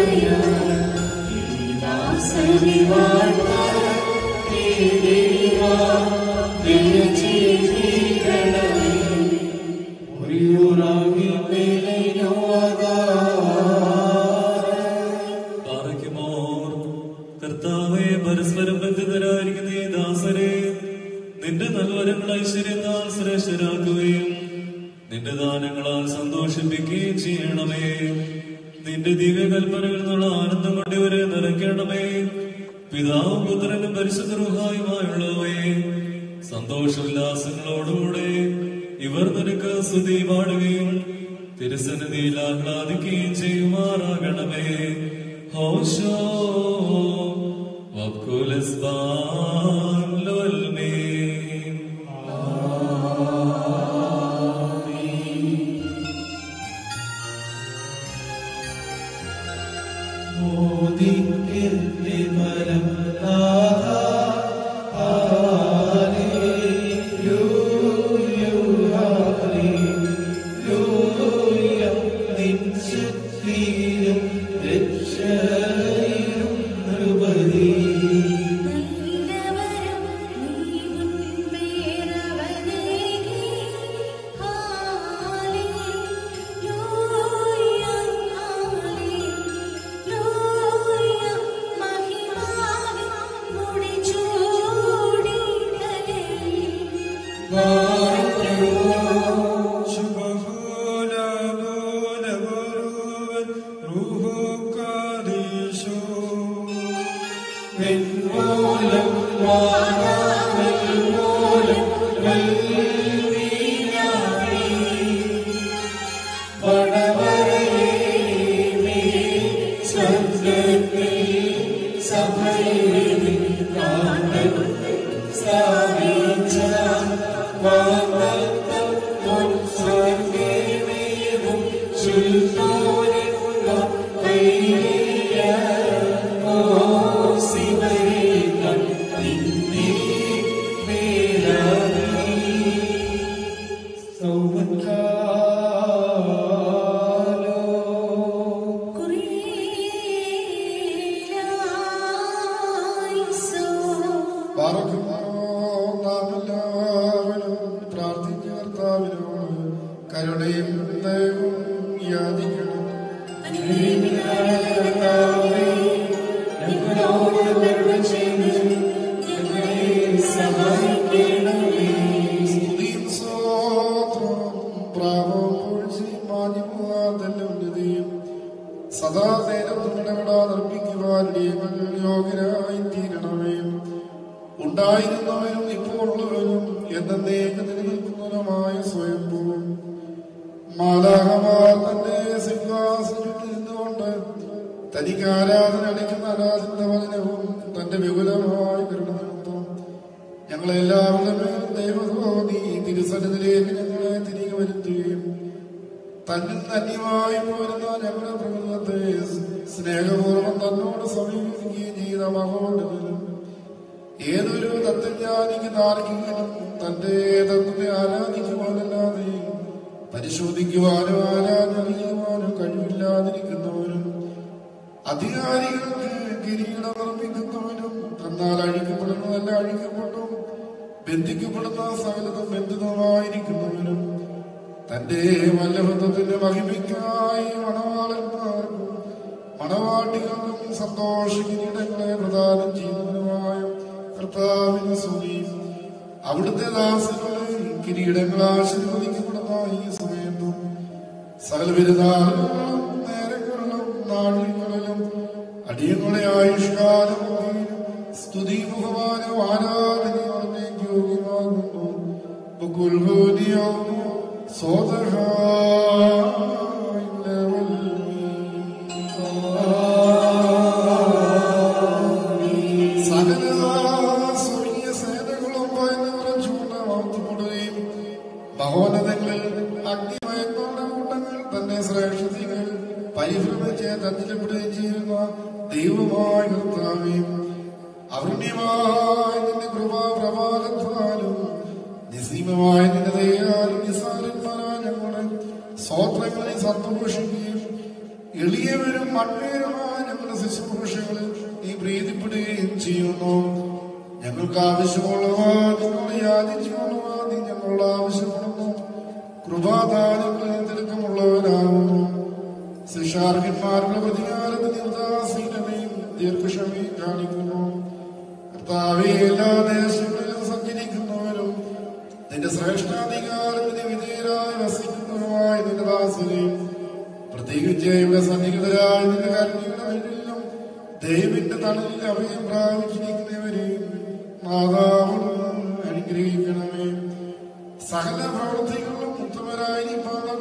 പാറയ്ക്കുമോർ കർത്താവെ പരസ്പരം ബന്ധിതരായിരിക്കുന്ന ഈ ദാസരെ നിന്റെ നൽവരങ്ങൾ ഐശ്വര്യത്താൽ ശ്രേഷ്ഠരാക്കുകയും നിന്റെ ദാനങ്ങളാൽ സന്തോഷിപ്പിക്കുകയും ചെയ്യണമേ നിന്റെ ദിവ്യകൽപ്പനകളിൽ നിന്നുള്ള ആനന്ദം കൊണ്ട് ഇവരെ നിറയ്ക്കണമേ പിതാവും പുത്രനും പരിശുദ്ധ റുഹായുമായുള്ളവേ സന്തോഷോല്ലാസങ്ങളോടുകൂടെ ഇവർ നിനക്ക് സ്തുതി പാടുകയും തിരുസന്നിധിയിൽ ആഹ്ലാദിക്കുകയും ചെയ്യുമാറാകണമേ ഹോശോ വക്കുലസ്ബാൻ ലോൽമീൻ മോദിക്കല്ലേ മരം നാഥാ. ഹല്ലേലൂയ, ഹല്ലേലൂയ. നിൻ ശക്തിയിലും രക്ഷയിലും നൃപതി. വെൺമൂലം വാനാമൽ മൂലം വെൽവീനാമി. വടവരയേമേ സ്വർഗ്ഗത്തിൽ സഭയിൽ കാന്തൻ സ്ഥാപിച്ച വാഗ്ദത്തം മുൻ സ്വർഗ്ഗമേവും ശുദ്ധോരിക്കുന്ന വൈരിയ ഓ ശിവരേ നിന്നെ മേലാവി പാറയ്ക്കുമോ നാം എല്ലാവരും പ്രാർത്ഥിച്ച കർത്താവിനോട് കരുണയും ദയവും യാചിക്കണം സ്തുതിയും സ്തോത്രവും പ്രാപവും മാന്യമുഖാതെല്ലാം ഉന്നതിയും സദാ നേരം ഇടപെടാതെ അർപ്പിക്കുവാൻ ഞങ്ങൾ യോഗ്യരായി തീരണമേ ഉണ്ടായിരുന്നവനും ഇപ്പോൾ ഉള്ളവനും എന്നേക്ക് നിലനിൽക്കുന്നവനുമായ സ്വയംഭൂവും മാലാഹമാർ തന്റെ സിംഹാസനത്തിൽ നിന്നുകൊണ്ട് തനിക്ക് ആരാധന അളിക്കുന്ന ആരാധന വചനവും തന്റെ വിപുലമായ കരുണനിമിത്തം ഞങ്ങളെല്ലാവരുടെ മേലും ദൈവതോന്നി തിരുസന്നിധിയിലേക്ക് ഞങ്ങളെ തിരികെ വരുത്തുകയും തന്നിൽ ധന്യമായി പോരുന്ന ഞങ്ങളുടെ പ്രകൃതത്തെ സ്നേഹപൂർവ്വം തന്നോട് സമീപിക്കുകയും ചെയ്ത മഹോന്നതനും ഏതൊരു തത്വജ്ഞാനിക്ക് താർക്കികനും തന്റെ തത്വത്തെ ആരാധിക്കുവാനല്ലാതെ പരിശോധിക്കുവാനോ ആരാധനിക്കുവാനോ കഴിവില്ലാതിരിക്കുന്നവനും അധികാരികൾക്ക് കിരീടം നിർമ്മിക്കുന്നവനും എന്നാൽ അഴിക്കപ്പെടുന്നതല്ല അഴിക്കപ്പെട്ടു ബന്ധിക്കപ്പെടുന്ന സകലതും ബന്ധിതമായിരിക്കുന്നവനും തന്റെ വല്ലഭത്വത്തിന്റെ മഹിമയ്ക്കായി മണവാളന്മാർക്കും മണവാട്ടികൾക്കും സന്തോഷിക്കിരീടങ്ങളെ പ്രദാനം ചെയ്യുന്നവനുമായ കർത്താവിന് സ്തുതി അവിടുത്തെ ദാസങ്ങളെ കിരീടങ്ങൾ ആശീർവദിക്കപ്പെടുന്ന ഈ സമയത്തും സകല ബിരുദാളുകളും നേരങ്ങളിലും നാഴികളിലും അടിയങ്ങളെ ആയുഷ്കാലം സ്തുതി ബഹുമാനം ആരാധനയോടെ യോഗ്യമാകുന്നു ബുക്കുൽഹൂനിയോ സകല സ്വർഗീയ സേനകളും ഭയന്ന് നിറച്ചുകൊണ്ട് മഹത്വപ്പെടുകയും മഹോന്നതങ്ങളിൽ അഗ്നിമയത്തോടെ കൂട്ടങ്ങൾ തന്റെ ശ്രേഷ്ഠതകൾ പരിഭ്രമിച്ച് തന്നിലപ്പെടുകയും ചെയ്യുന്ന ദൈവമായ കർത്താവേയും അവർണ്യമായ നിന്റെ കൃപാപ്രഭാതത്താലും നിസീമമായ നിന്റെ ദയാലും നിസാരന്മാരായ ഞങ്ങളുടെ സ്വോത്രങ്ങളെ സന്തോഷിക്കുകയും എളിയവരും മൺമേരുമായ ചെയ്യുന്നു ഞങ്ങൾക്ക് ആവശ്യമുള്ളവ നിങ്ങൾ യാചിച്ചുകൊള്ളുക നീ ഞങ്ങളോട് ആവശ്യപ്പെടുന്നു കൃപാദാനങ്ങളിൽ തിരക്കമുള്ളവരാകുന്നു ശിക്ഷാർഹന്മാരുടെ പ്രതികാരത്തിന് ഉദാസീനതയും ദീർഘക്ഷമയും കാണിക്കുന്നു കർത്താവെ എല്ലാ ദേശങ്ങളിലും സഞ്ചരിക്കുന്നവരും നിന്റെ ശ്രേഷ്ഠാധികാരത്തിന് വിധേയരായി വസിക്കുന്നവരുമായ നിന്റെ ദാസനെയും പ്രത്യേകിച്ച് ഇവിടെ സന്നിഹിതരായ നിന്റെ കരുണയുടെ വീട്ടിലും ദൈവന്റെ തണലിൽ അഭയം പ്രാപിച്ചിരിക്കുന്നവരെയും മാതാവിനും അനുഗ്രഹിക്കണമേ സകല പ്രവൃത്തികളും ഉത്തമരായിരിക്കാൻ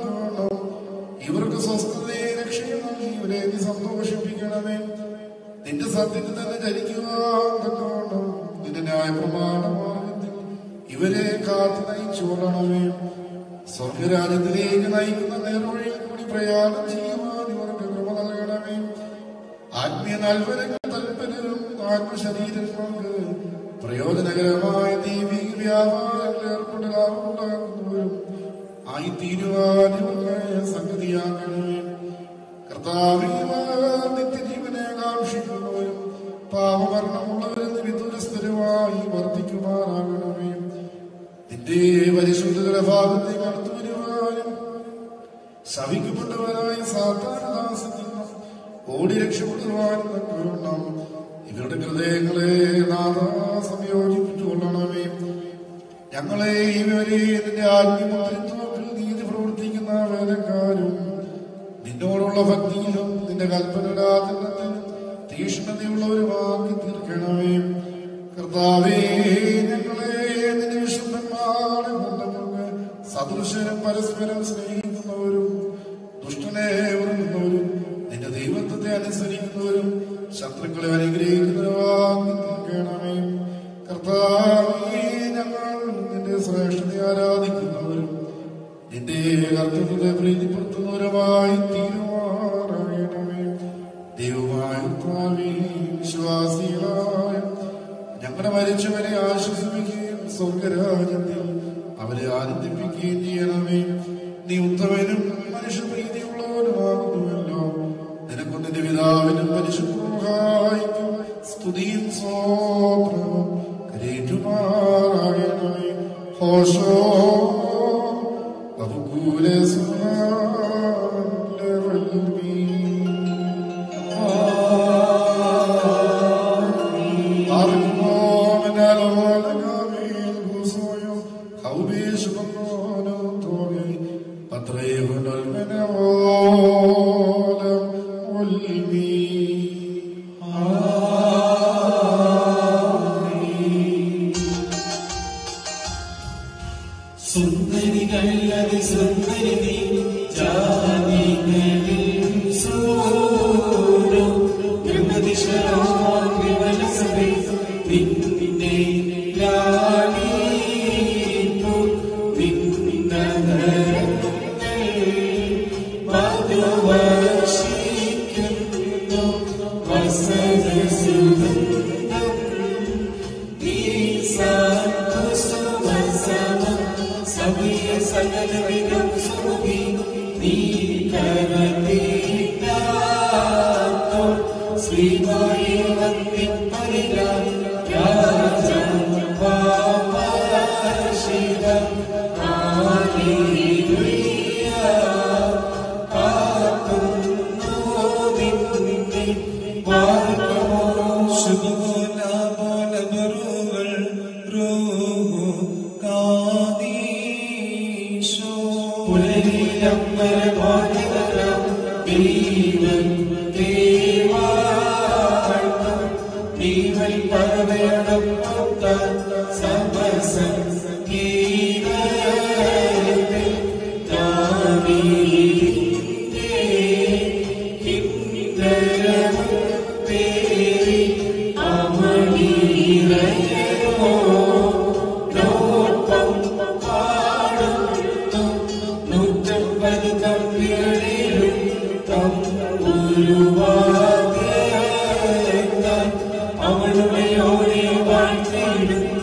ഇവർക്ക് സ്വസ്ഥതയെ രക്ഷയും നൽകി ഇവരെ നീ സന്തോഷിപ്പിക്കണമേ നിന്റെ സത്യത്തിൽ തന്നെ ചരിക്കുവാൻ തക്കവണ്ണം നിന്റെ ന്യായപ്രമാണമാർഗത്തിൽ ഇവരെ കാത്തു നയിച്ചു കൊള്ളണമേ സ്വർഗരാജ്യത്തിലേക്ക് നയിക്കുന്ന നേർവഴിയിൽ കൂടി പ്രയാണം ചെയ്യുവാൻ ഇവർക്ക് കൃപ നൽകണമേ ആത്മീയ നൽവരങ്ങൾ തൽപരരും ആത്മശരീരങ്ങൾക്ക് പ്രയോജനകരമായ ദൈവിക വ്യാപാരങ്ങളിൽ ഏർപ്പെട്ട ലാഭമുണ്ടാകുന്നവരും ആയി തീരുവാനുള്ള സംഗതിയാക്കണമേ കർത്താവിമാർ നിത്യജീവനെ കാക്ഷിക്കുന്നവരും പാപമരണമുള്ളവരെന്ന് വിദൂരസ്ഥരമായി വർദ്ധിക്കുമാറാകണമേ നിന്റെ പരിശുദ്ധയുടെ ഭാഗത്തെ കടന്നു വരുവാനും ശവിക്കപ്പെട്ടവരായ സാധാരണദാസത്തിൽ നിന്നും ഓടി രക്ഷപ്പെടുവാനും തക്കവണ്ണം ഇവരുടെ ഹൃദയങ്ങളെ നാഥ സംയോജിപ്പിച്ചുകൊള്ളണമേ ഞങ്ങളെ ഇവരെ നിന്റെ ആത്മീയത്തിൽ നീതി പ്രവർത്തിക്കുന്ന വേലക്കാരും നിന്നോടുള്ള ഭക്തിയിലും നിന്റെ കൽപ്പനയുടെ ആചരണത്തിലും തീക്ഷ്ണതയുള്ളവരുമാക്കി തീർക്കണമേ കർത്താവേ ഞങ്ങളെ നിന്റെ വിശുദ്ധന്മാരെ കൊണ്ടങ്ങൾക്ക് സദൃശനും പരസ്പരം സ്നേഹിക്കുന്നവരും ദുഷ്ടനെ ഉറങ്ങുന്നവരും നിന്റെ ദൈവത്വത്തെ അനുസരിക്കുന്നവരും ശത്രുക്കളെ അനുഗ്രഹിക്കുന്നവരുമാക്കി തീർക്കണമേ കർത്താവേ ഞങ്ങൾ നിന്റെ ശ്രേഷ്ഠതയെ ആരാധിക്കുന്നവരും നിന്റെ കർത്തൃത്വത്തെ പ്രീതിപ്പെടുത്തുന്നവരുമായി തീരുമാറാകണമേ ദൈവമായ കർത്താവേ, വിശ്വാസികളായ ഞങ്ങളുടെ മരിച്ചവരെ ആശ്വസിപ്പിക്കുകയും സ്വർഗരാജ്യത്തിൽ അവരെ ആനന്ദിപ്പിക്കുകയും ചെയ്യണമേ നീ ഉത്തമനും മനുഷ്യപ്രീതിയുള്ളവനുമാകുന്നുവല്ലോ നിനക്കും നിന്റെ പിതാവിനും പരിശുദ്ധായിക്കും സ്തുതിയും സ്വോത്രവും കരേറ്റുമാറാകണമേ ഹോഷോ അബുകൂലെ സുന്ദരികൾ അത് സുന്ദരി നീ ജാതികളിൽ സൂരോ ബ്രഹ്മദിശരോ വിമലസഭേ നിന്നെ ലാളിപ്പു നിന്നകരങ്ങൾ മധുവർഷിക്കുന്നു വസന സുഗന്ധം നീ സാധുസുവസനം സവിയ സകലവിധം സുഖി നീ കരതീരാത്തോ ശ്രീമായി വന്ദിപ്പരില രാജപാശിതം ആലിയ കാത്തുന്നു നിന്നെ വാർക്കമോ ശുഭോല പോല ബറുകൾ റൂഹു കാദീശോ പുലരിലമ്പര ഭാഗ്യകരം ദൈവം ദേവാഴ്ത്തം ദൈവൽ പറവയണം പൊത്ത സമസം ഗീതത്തിൽ ദാവീദിന്റെ കിന്നരവും പേരി അമളീരയോ നോട്ടം പാടുന്നു നൂറ്റമ്പത് തമ്പികളിലും തമ്പുരുവാദ്യത്താൽ അവളുടെ ഓരോ വാഴ്ത്തിയിടും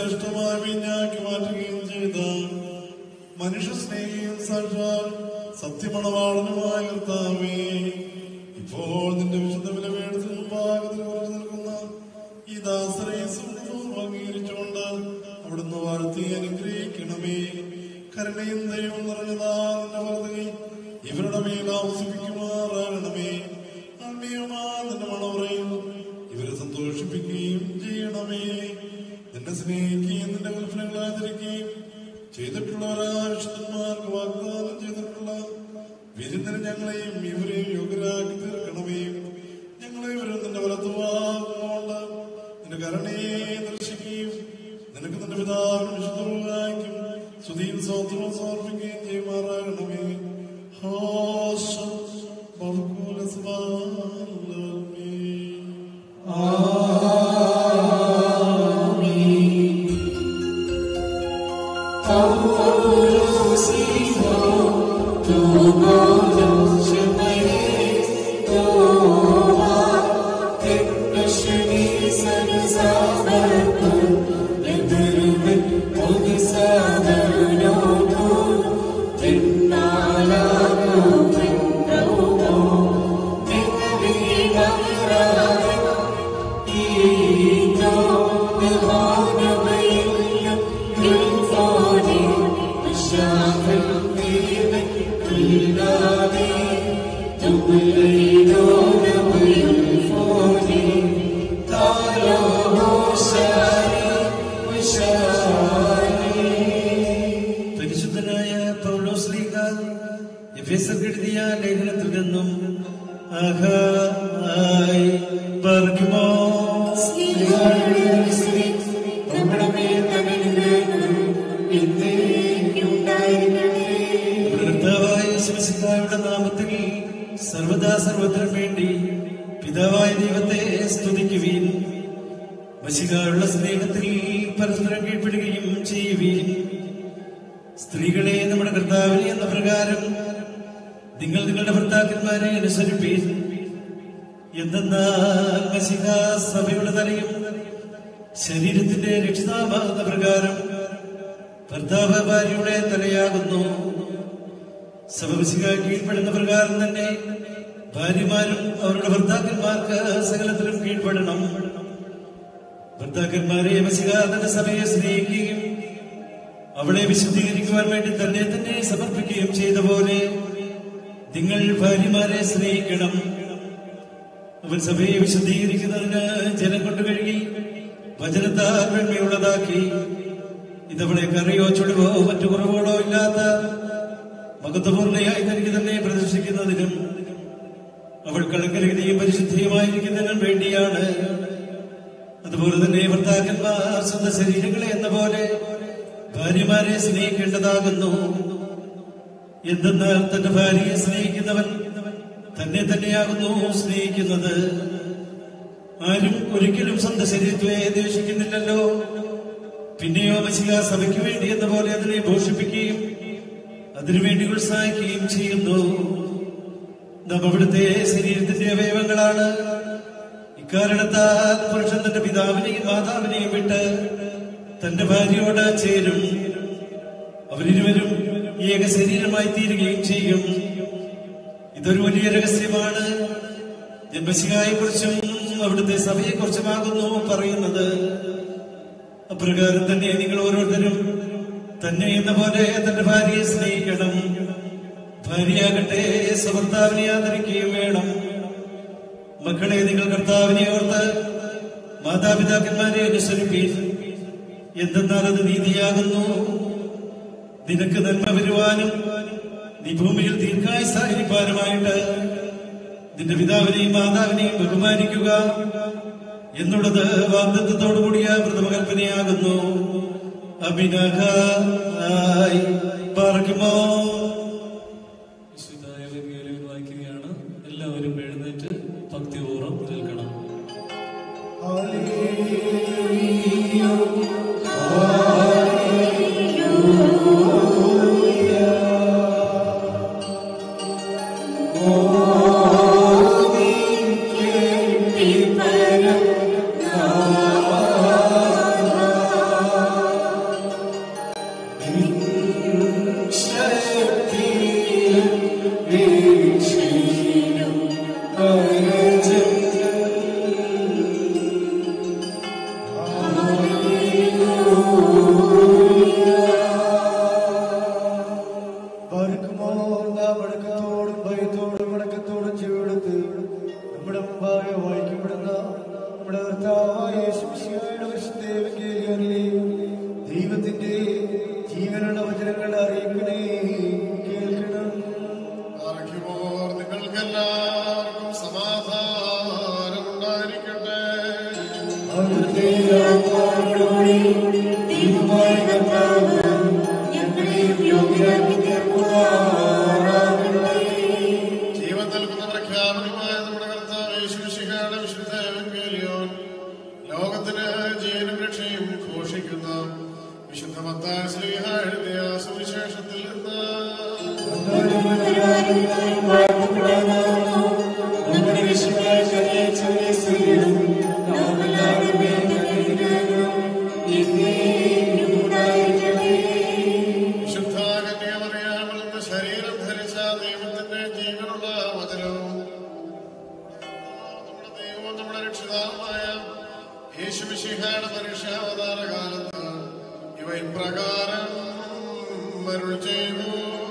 ശ്രേഷ്ഠമായ വീഞ്ഞാക്കി മാറ്റുകയും ചെയ്ത മനുഷ്യ സ്നേഹിയും സാക്ഷാൽ സത്യമണവാളനുമായ കർത്താവേ ഇപ്പോൾ നിന്റെ വിശുദ്ധ വിലവേടത്തിൽ മുമ്പാകത്തിൽ ഉറച്ചു നിൽക്കുന്ന ഈ ദാസരെ സുഖപൂർവ്വം അംഗീകരിച്ചുകൊണ്ട് അവിടുന്ന് വാഴ്ത്തി അനുഗ്രഹിക്കണമേ കരുണയും ദൈവം നിറഞ്ഞതാ നിന്റെ വലതുകൈ ഇവരുടെ മേൽ ആവസിപ്പിക്കുമാറാകണമേ ആത്മീയമാ നിന്റെ മണവറയിൽ ഇവരെ സന്തോഷിപ്പിക്കുകയും ചെയ്യണമേ നിന്നെ സ്നേഹിക്കുകയും നിന്റെ കൽപ്പനകൾ ആചരിക്കുകയും ചെയ്തിട്ടുള്ളവരായ വിശുദ്ധന്മാർക്ക് വാഗ്ദാനം ചെയ്തിട്ടുള്ള വിരുന്നിന് ഞങ്ങളെയും ഇവരെയും യോഗ്യരാക്കി തീർക്കണമേ ഞങ്ങളെ ഇവരും നിന്റെ വലത്തുവാകൊണ്ട് നിന്റെ കരുണയെ ദർശിക്കുകയും നിനക്ക് നിന്റെ പിതാവിനും വിശുദ്ധവുമായിരിക്കും സ്തുതിയും സ്വത്രവും സമർപ്പിക്കുകയും ചെയ്യുമാറാകണമേ ഹോഷം ബഹുകൂല സുബാലമേ പരിശുദ്ധനായ പൗലോസ് ലീഗ എഫേസർ എഴുതിയ ലേഖനത്തിൽ നിന്നും ആഹായ് പാർക്കുമോ കർത്താവായ ശിവസിക്കായുടെ നാമത്തിൽ സർവദാ സർവത്തിനും വേണ്ടി പിതാവായ ദൈവത്തെ സ്തുതിക്കുവീൻ വശികായുള്ള സ്നേഹത്തിൽ പരസ്പരം കീഴ്പ്പെടുകയും ചെയ്യുവീൻ സ്ത്രീകളെ നമ്മുടെ കർത്താവിനെ എന്ന പ്രകാരം നിങ്ങൾ നിങ്ങളുടെ ഭർത്താക്കന്മാരെ അനുസരിപ്പീൻ എന്തെന്നാൽ മസിഹ സഭയുടെ തലയും ശരീരത്തിന്റെ രക്ഷിതാവാകുന്ന പ്രകാരം ഭർത്താവ് ഭാര്യയുടെ തലയാകുന്നു സഭ മസിഹ കീഴ്പ്പെടുന്ന പ്രകാരം തന്നെ ഭാര്യമാരും അവരുടെ ഭർത്താക്കന്മാർക്ക് സകലത്തിലും കീഴ്പ്പെടണം ഭർത്താക്കന്മാരെ മസിഹ തന്റെ സഭയെ സ്നേഹിക്കുകയും അവളെ വിശുദ്ധീകരിക്കുവാൻ വേണ്ടി തന്നെ തന്നെ സമർപ്പിക്കുകയും ചെയ്ത പോലെ നിങ്ങൾ ഭാര്യമാരെ സ്നേഹിക്കണം അവൻ സഭയെ വിശുദ്ധീകരിക്കുന്നതിന് ജലം കൊണ്ട് കഴുകി വചനത്താൽ വെണ്മയുള്ളതാക്കി ഇതവളെ കറിയോ ചുളിവോ മറ്റു കുറവുകളോ ഇല്ലാത്ത മകത്വപൂർണ്ണയായി തനിക്ക് തന്നെ പ്രദർശിക്കുന്നതിനും അവൾ കളങ്കരഹിതയും പരിശുദ്ധിയുമായിരിക്കുന്നതിനും വേണ്ടിയാണ് അതുപോലെ തന്നെ ഭർത്താക്കന്മാർ സ്വന്തം ശരീരങ്ങളെ എന്ന പോലെ ഭാര്യമാരെ സ്നേഹിക്കേണ്ടതാകുന്നു എന്തെന്നാൽ തന്റെ ഭാര്യയെ സ്നേഹിക്കുന്നവൻ തന്നെ തന്നെയാകുന്നു സ്നേഹിക്കുന്നത് ആരും ഒരിക്കലും സ്വന്തം ശരീരത്തെ ദ്വേഷിക്കുന്നില്ലല്ലോ പിന്നെയോ മസിക സഭയ്ക്ക് വേണ്ടി എന്ന പോലെ അതിനെ പോഷിപ്പിക്കുകയും അതിനുവേണ്ടി ഉത്സാഹിക്കുകയും ചെയ്യുന്നു നാം അവിടുത്തെ ശരീരത്തിന്റെ അവയവങ്ങളാണ് ഇക്കാരണത്താൽ പുരുഷൻ തന്റെ പിതാവിനെയും മാതാവിനെയും വിട്ട് തന്റെ ഭാര്യയോട് ചേരും അവരിരുവരും ഏക ശരീരമായി തീരുകയും ചെയ്യും ഇതൊരു വലിയ രഹസ്യമാണ് ജന്മശികായെ കുറിച്ചും അവിടുത്തെ സഭയെ കുറിച്ചുമാകുന്നു പറയുന്നത് അപ്രകാരം തന്നെ നിങ്ങൾ ഓരോരുത്തരും തന്നെ എന്ന പോലെ തന്റെ ഭാര്യയെ സ്നേഹിക്കണം ഭാര്യയാകട്ടെ സുഭർത്താവിനെ ആദരിക്കുകയും വേണം മക്കളെ നിങ്ങൾ കർത്താവിനെ ഓർത്ത് മാതാപിതാക്കന്മാരെ അനുസരിപ്പീൻ എന്തെന്നാൽ അത് നീതിയാകുന്നു നിനക്ക് നന്മ വരുവാനും നീ ഭൂമിയിൽ ദീർഘായുസായിരിക്കാനുമായിട്ട് നിന്റെ പിതാവിനെയും മാതാവിനെയും ബഹുമാനിക്കുക എന്നുള്ളത് വാഗ്ദത്വത്തോടുകൂടിയ പ്രഥമകൽപ്പനയാകുന്നു അഭിനഹ പാർക്കുമോ വിശുദ്ധായ വെങ്കേലിൽ വായിക്കുകയാണ് എല്ലാവരും എഴുന്നേറ്റ് ഭക്തിപൂർവ്വം നിൽക്കണം പരം ദൈവമായ കർത്താവ് ഞങ്ങളെയും യോഗ്യരാക്കി തീർക്കുമാറാകട്ടെ ജീവൻ നൽകുന്ന പ്രഖ്യാപനമായ നമ്മുടെ കർത്താവ് യേശുമിശിഹായുടെ വിശുദ്ധ എവൻഗേലിയോൻ ലോകത്തിന് ജീവനും രക്ഷയും ഘോഷിക്കുന്ന വിശുദ്ധ മത്തായ ശ്ലീഹ എഴുതിയ സുവിശേഷത്തിൽ നിന്ന് നമ്മുടെ വിശുദ്ധ ശരീരം നാമെല്ലാവരും ഉണ്ടായിരിക്കട്ടെ വിശുദ്ധ കന്യാമറിയാമിൽ നിന്ന് ശരീരം ധരിച്ച ദൈവത്തിന്റെ ജീവനുള്ള വചനവും നമ്മുടെ ദൈവവും നമ്മുടെ രക്ഷിതാവുമായ യേശുമിശിഹായുടെ മനുഷ്യാവതാര കാലത്ത് ഇവ ഇപ്രകാരം മരുൾ ചെയ്തു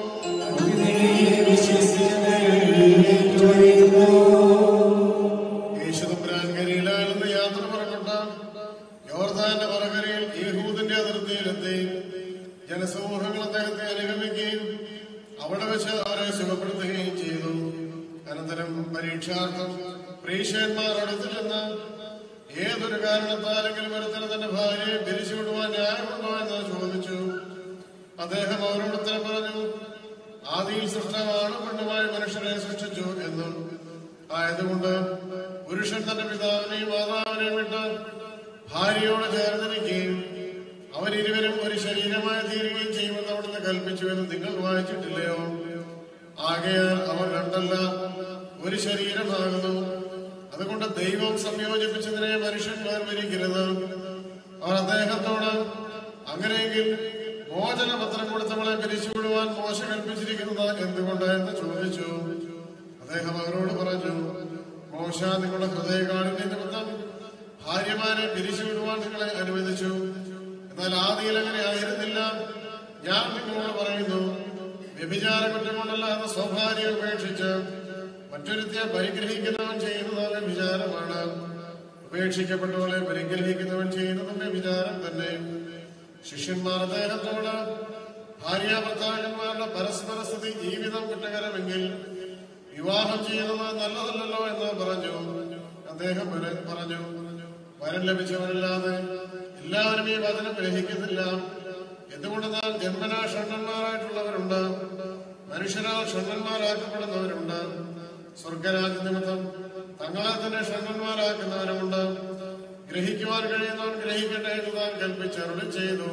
യേശുദമ്പുരാൻ ഗലീലയിൽ നിന്ന് യാത്ര പുറപ്പെട്ട യോർദാന്റെ പുറകരയിൽ യഹൂദിന്റെ അതിർത്തിയിലെത്തി ജനസമൂഹങ്ങൾ അദ്ദേഹത്തെ അനുഗമിക്കുകയും അവിടെ വെച്ച് അവരെ സുഖപ്പെടുത്തുകയും ചെയ്തു അനന്തരം പരീക്ഷാർത്ഥം പ്രീഷന്മാർ അടുത്ത് ചെന്ന് ഏതൊരു കാരണത്താലെങ്കിലും ഒരുത്തരം തന്റെ ഭാര്യയെ പിരിച്ചുവിടുവാൻ ന്യായമുണ്ടോ എന്ന് ചോദിച്ചു അദ്ദേഹം അവരോട് ഉത്തരം പറഞ്ഞു ആദിയിൽ സൃഷ്ടമാണ് പെണ്ണുമായി മനുഷ്യരെ സൃഷ്ടിച്ചു എന്നും ആയതുകൊണ്ട് പുരുഷൻ തന്റെ പിതാവിനെയും മാതാവിനെയും വിട്ട് ഭാര്യയോട് ചേർന്നിരിക്കുകയും അവരിരുവരും ഒരു ശരീരമായി തീരുകയും ചെയ്യുമെന്ന് അവിടുന്ന് കൽപ്പിച്ചുവെന്ന് നിങ്ങൾ വായിച്ചിട്ടില്ലയോ ആകയാൽ അവർ രണ്ടല്ല ഒരു ശരീരമാകുന്നു അതുകൊണ്ട് ദൈവം സംയോജിപ്പിച്ചതിനെ മനുഷ്യൻ വേർതിരിക്കരുത് അവർ അദ്ദേഹത്തോട് അങ്ങനെയെങ്കിൽ മോചനപത്രം കൊടുത്തവളെ പിരിച്ചുവിടുവാൻ മോശ കൽപ്പിച്ചിരിക്കുന്നത് എന്തുകൊണ്ട് എന്ന് ചോദിച്ചു അദ്ദേഹം അവരോട് പറഞ്ഞു മോശ നിങ്ങളുടെ ഹൃദയകാടിന്റെ നിമിത്തം ഭാര്യമാരെ പിരിച്ചുവിടുവാൻ നിങ്ങളെ അനുവദിച്ചു എന്നാൽ ആദിയിൽ അങ്ങനെ ആയിരുന്നില്ല ഞാൻ നിങ്ങളോട് പറയുന്നു വ്യഭിചാര കുറ്റം കൊണ്ടല്ലാതെ സ്വഭാര്യ ഉപേക്ഷിച്ച് മറ്റൊരുത്തെ പരിഗ്രഹിക്കുന്നവൻ ചെയ്യുന്നത് വ്യഭിചാരമാണ് ഉപേക്ഷിക്കപ്പെട്ടവളെ പരിഗ്രഹിക്കുന്നവൻ ചെയ്യുന്നതും വ്യഭിചാരം തന്നെ ശിഷ്യന്മാർ അദ്ദേഹത്തോട് ഭാര്യ ഭർത്താക്കന്മാരുടെ പരസ്പര സ്ഥിതി ജീവിതം കുറ്റകരമെങ്കിൽ വിവാഹം ചെയ്യുന്നത് നല്ലതല്ലല്ലോ എന്ന് പറഞ്ഞു അദ്ദേഹം വര- പറഞ്ഞു വരം ലഭിച്ചവരല്ലാതെ എല്ലാവരും ഈ വചനം ഗ്രഹിക്കുന്നില്ല എന്തുകൊണ്ടെന്നാൽ ജന്മനാ ഷണ്ണന്മാരായിട്ടുള്ളവരുണ്ട് മനുഷ്യരാൽ ഷണ്ണന്മാരാക്കപ്പെടുന്നവരുണ്ട് സ്വർഗരാജ്യ നിമിത്തം തങ്ങളെ തന്നെ ഷണ്ണന്മാരാക്കുന്നവരുമുണ്ട് ഗ്രഹിക്കുവാൻ കഴിയുന്നവൻ ഗ്രഹിക്കട്ടെ എന്ന് താൻ കൽപ്പിച്ചരുളി ചെയ്തു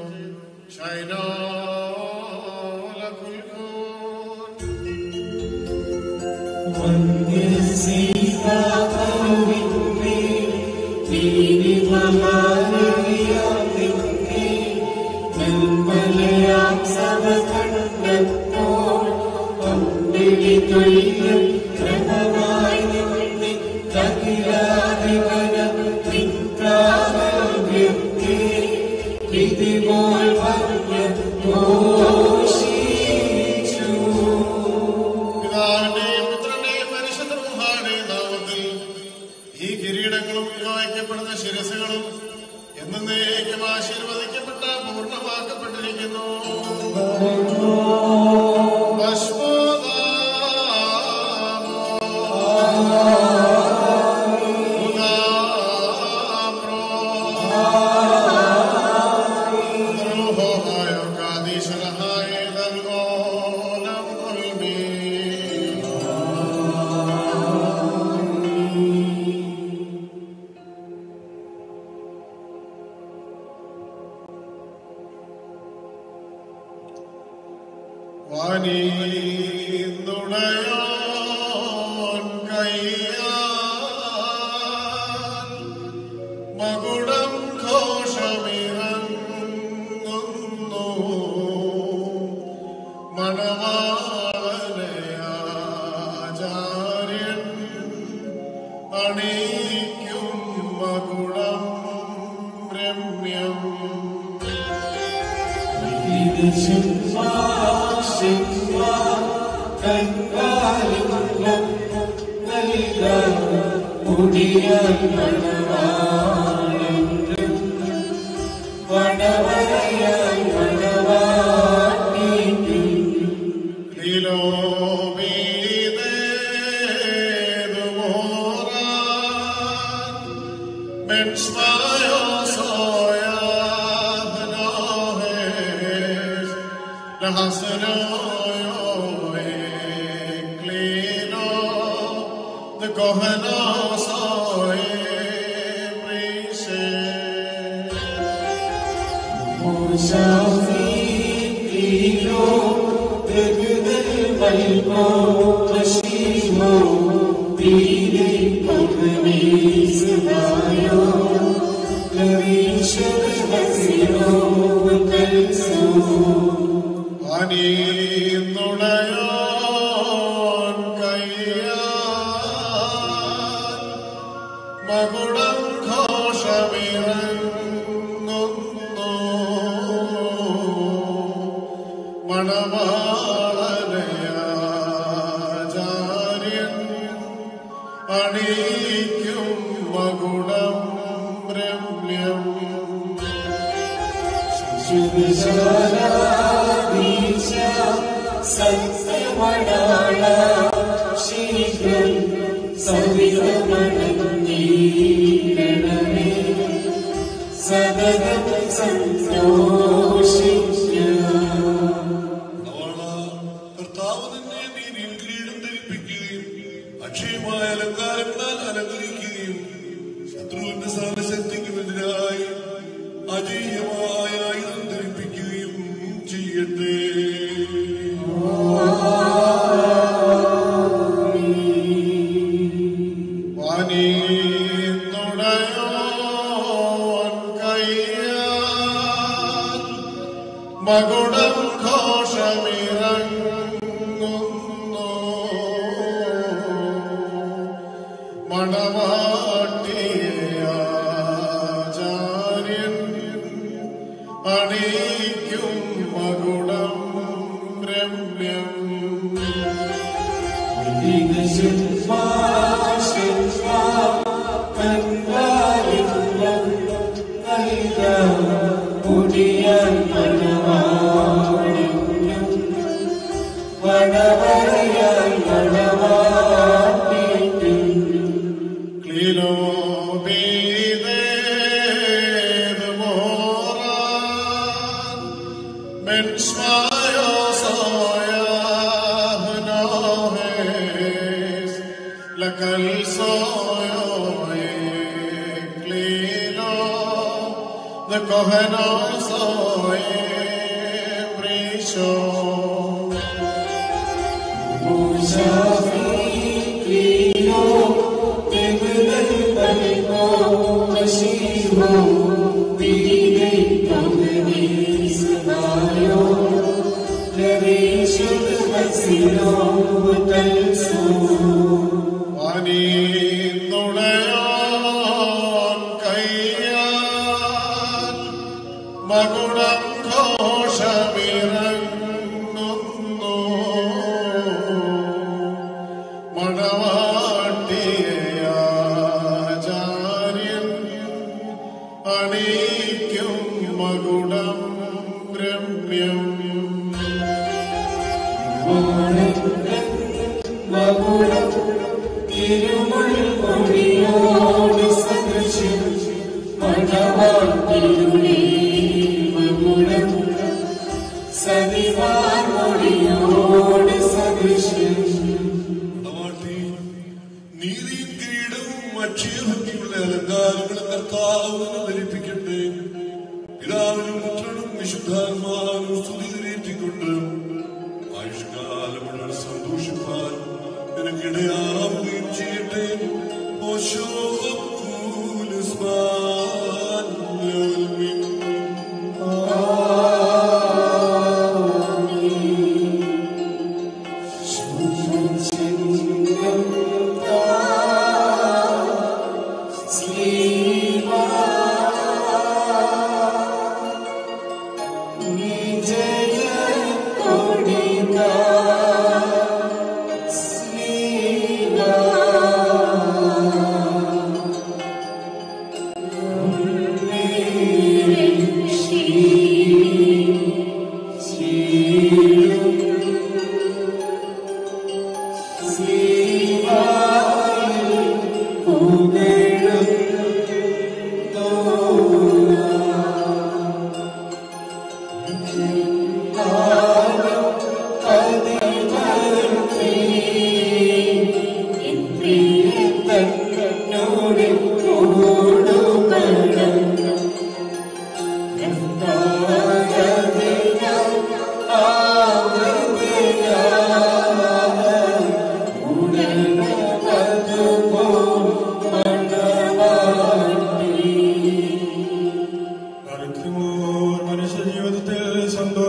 ഷൈനോലകുൽക്കൂൻ പിതാവിന്റെയും പുത്രന്റെയും പരിശുദ്ധ റൂഹായുടെയും നാമത്തിൽ ഈ കിരീടങ്ങളും വിവാഹിക്കപ്പെടുന്ന ശിരസുകളും എന്നേക്കും ആശീർവദിക്കപ്പെട്ട പൂർണ്ണമാക്കപ്പെട്ടിരിക്കുന്നു വനീന്നുടയോൻ കയ്യാൽ മകുടം ഘോഷമിറങ്ങുന്നു മണവാളനെ ആചാര്യൻ അണിയിക്കും മകുടം രമ്യം Ben smayo soya The Kohanos അനിയുടയോൻ കയ്യാൻ മകുടം ഘോഷമിറങ്ങുന്നു മണവാളനയാചാര്യൻ അണിയിക്കും മകുടം രമ്യം സത്യമണാള ശീഘ്രം സവിതമണീരണമേ സതതം സന്തോഷിക്കുക കർത്താവ് നിന്നെ നീതിയിൽ കിരീടം ധരിപ്പിക്കുകയും അക്ഷയമായ അലങ്കാരങ്ങളാൽ അലങ്കരിക്കുകയും ശത്രുവിന്റെ സർവശക്തിക്കുമെതിരായി അജയ്യമായ ആയുധം ധരിപ്പിക്കുകയും ചെയ്യട്ടെ വാനീന്നുടയോൻ കയ്യാൻ മകുടം ഘോഷമിറങ്ങുന്നു മണവാട്ടിയാചാര്യൻ അണിയിക്കും മകുടം രമ്യം لكل صوي كليلو the Kohanos soy brisho വാനീന്നുടയോൻ കയ്യാൻ മകുടം ഘോഷമിറങ്ങുന്നു മണവാട്ടിയാചാര്യൻ അണിയിക്കും മകുടം രമ്യം തിരുമുൾമൊഴിയോട് സദൃശം മണവാട്ടിയുടെ മകുടം സവിവാർ മൊഴിയോട് സദൃശം നീതിയും കിരീടവും അക്ഷയഭംഗിയുള്ള അലങ്കാരങ്ങളും കർത്താവിന് ധരിപ്പിക്കട്ടെ പിതാവിനും പുത്രനും വിശുദ്ധാത്മാവിനും സ്തുതി കരേറ്റിക്കൊണ്ട് ആയുഷ്കാലം മുഴുവൻ സന്തോഷിപ്പാൻ നിനക്കിടയാവുകയും ചെയ്യട്ടെ ഓശോ Yeah.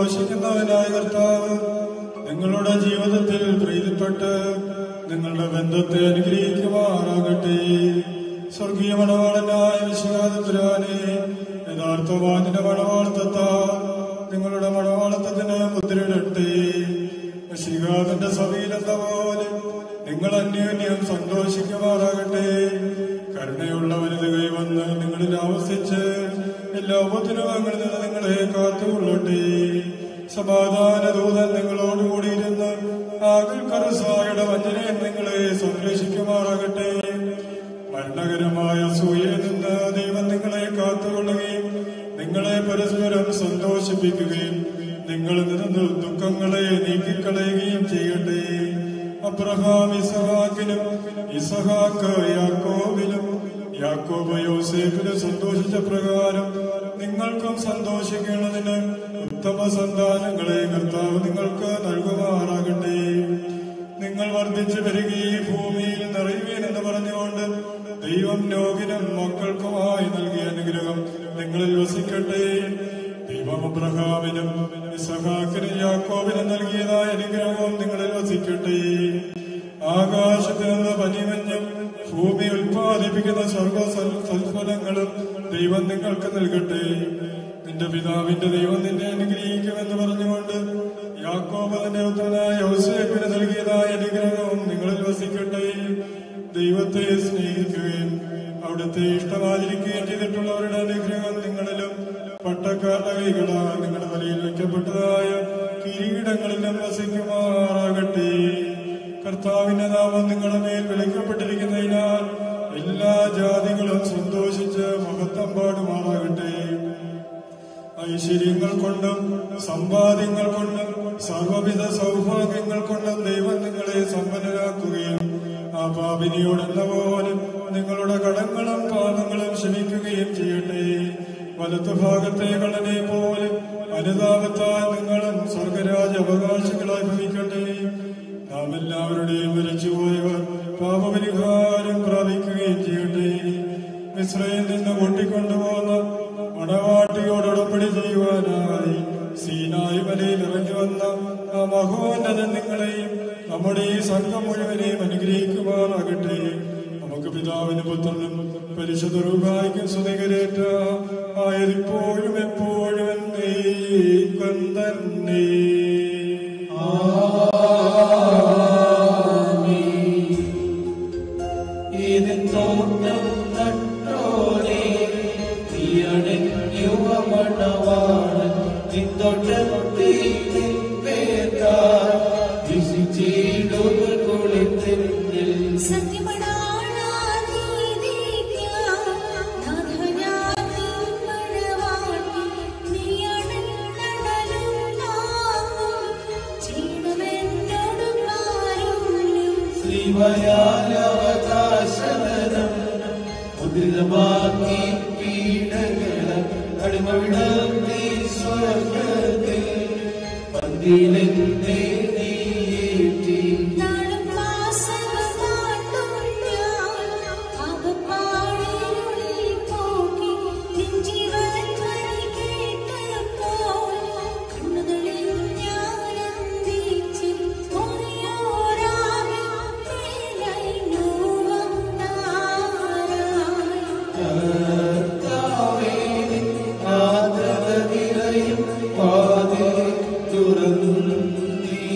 സന്തോഷിക്കുന്നവനായ കർത്താവ് നിങ്ങളുടെ ജീവിതത്തിൽ പ്രീതിപ്പെട്ട് നിങ്ങളുടെ ബന്ധത്തെ അനുഗ്രഹിക്കുമാറാകട്ടെ സ്വർഗീയ മണവാളനായ വിശ്വാസപുരാനെ യഥാർത്ഥവാനിന്റെ മണവാളത്വത്താ നിങ്ങളുടെ മണവാളത്വത്തിന് മുദ്രയിടട്ടെ ശിഖാതന്റെ സഭയിലെന്ന പോലെ നിങ്ങൾ അന്യോന്യം സന്തോഷിക്കുമാറാകട്ടെ കരുണയുള്ള വലുത് കൈവന്ന് നിങ്ങളിൽ ആവസിച്ച് എല്ലാ ഉപദ്രവങ്ങളിൽ നിന്ന് നിങ്ങളെ കാത്തുകൊള്ളട്ടെ സമാധാന ദൂതൻ നിങ്ങളോടുകൂടിയിരുന്ന് ആകൽക്കറുസായുടെ വഞ്ചനയിൽ നിങ്ങളെ സംരക്ഷിക്കുമാറാകട്ടെ മരണകരമായ സൂര്യയിൽ നിന്ന് ദൈവം നിങ്ങളെ കാത്തുകൊള്ളുകയും നിങ്ങളെ പരസ്പരം സന്തോഷിപ്പിക്കുകയും നിങ്ങളിൽ നിന്ന് ദുഃഖങ്ങളെ നീക്കിക്കളയുകയും ചെയ്യട്ടെ അബ്രഹാം ഇസഹാക്കിനും ഇസഹാക്ക് യാക്കോബിലും യാക്കോബ് യോസേഫിലും സന്തോഷിച്ച പ്രകാരം നിങ്ങൾക്കും സന്തോഷിക്കേണ്ടതിന് ഉത്തമ സന്താനങ്ങളെ കർത്താവ് നിങ്ങൾക്ക് നൽകുമാറാകട്ടെ നിങ്ങൾ വർദ്ധിച്ചു വരികയും ഭൂമിയിൽ നിറയുവേൻ എന്ന് പറഞ്ഞുകൊണ്ട് ദൈവം നോകിനും മക്കൾക്കുമായി നൽകിയ അനുഗ്രഹം നിങ്ങളിൽ വസിക്കട്ടെ ദൈവം അബ്രഹാമിനും ഇസഹാക്കിനും യാക്കോബിനും നൽകിയതായ അനുഗ്രഹവും നിങ്ങളിൽ വസിക്കട്ടെ ആകാശത്ത് നിന്ന് പനിമഞ്ഞും ഭൂമി ഉൽപ്പാദിപ്പിക്കുന്ന സർവ സൽഫലങ്ങളും ദൈവം നിങ്ങൾക്ക് നൽകട്ടെ നിന്റെ പിതാവിന്റെ ദൈവം നിന്നെ അനുഗ്രഹിക്കുമെന്ന് പറഞ്ഞുകൊണ്ട് യാക്കോബ് തന്റെ ഉത്തരനായ ഔസേപ്പിന് നൽകിയതായ അനുഗ്രഹവും നിങ്ങളിൽ വസിക്കട്ടെ ദൈവത്തെ സ്നേഹിക്കുകയും അവിടുത്തെ ഇഷ്ടമാചരിക്കുകയും ചെയ്തിട്ടുള്ളവരുടെ അനുഗ്രഹം നിങ്ങളിലും പട്ടക്കാരുടെ കൈകളാൽ നിങ്ങളുടെ തലയിൽ വയ്ക്കപ്പെട്ടതായ കിരീടങ്ങളിലും വസിക്കുമാറാകട്ടെ കർത്താവിന്റെ നാമം നിങ്ങളുടെ മേൽ വിളിക്കപ്പെട്ടിരിക്കുന്നതിനാൽ എല്ലാ ജാതികളും സന്തോഷിച്ച് മഹത്വം പാടുമാറാകട്ടെ ഐശ്വര്യങ്ങൾ കൊണ്ടും സമ്പാദ്യങ്ങൾ കൊണ്ടും സർവവിധ സൗഭാഗ്യങ്ങൾ കൊണ്ടും ദൈവം നിങ്ങളെ സമ്പന്നരാക്കുകയും ആ പാപിനിയോടെന്ന പോലെ നിങ്ങളുടെ കടങ്ങളും പാപങ്ങളും ക്ഷമിക്കുകയും ചെയ്യട്ടെ വലത്തു ഭാഗത്തെ കള്ളനെ പോലെ അനുതാപത്താൽ നിങ്ങളും സ്വർഗരാജ അവകാശികളായി ഭവിക്കട്ടെ നാം എല്ലാവരുടെയും മരിച്ചുപോയവർ പാപപരിഹാരം പ്രാപിക്കുകയും ചെയ്യട്ടെ മിശ്രയിൽ നിന്ന് കൊണ്ടിക്കൊണ്ടുപോകുന്ന മണവാട്ടിയോട് ഉടമ്പടി ചെയ്യുവാനായി സീനായി മലയിൽ ഇറങ്ങി വന്ന ആ മഹോന്നതൻ നിങ്ങളെയും നമ്മുടെ ഈ സംഘം മുഴുവനെയും അനുഗ്രഹിക്കുമാറാകട്ടെ നമുക്ക് പിതാവിന് പുത്രനും പരിശുദ്ധ രൂപായിക്കും സ്തുതികരേറ്റ ആയതിപ്പോഴും എപ്പോഴും എന്നേക്കും തന്നെ തോട്ടം നട്ടോനെ യുവമണവാളൻ നിന്തോട്ടത്തിൽ പേർക്കാർ വിശിച്ചിടുക കുളിത്തിൽ ശ്രീവയാലവകാശനം മുതിർവാക്കി പീഡകള അടിമവിടത്തി സ്വർഗത്തിൽ പന്തിയിലെന്തേ നീയേറ്റി കർത്താവേ, ആദരവിരയും വാതിൽ തുറന്നീ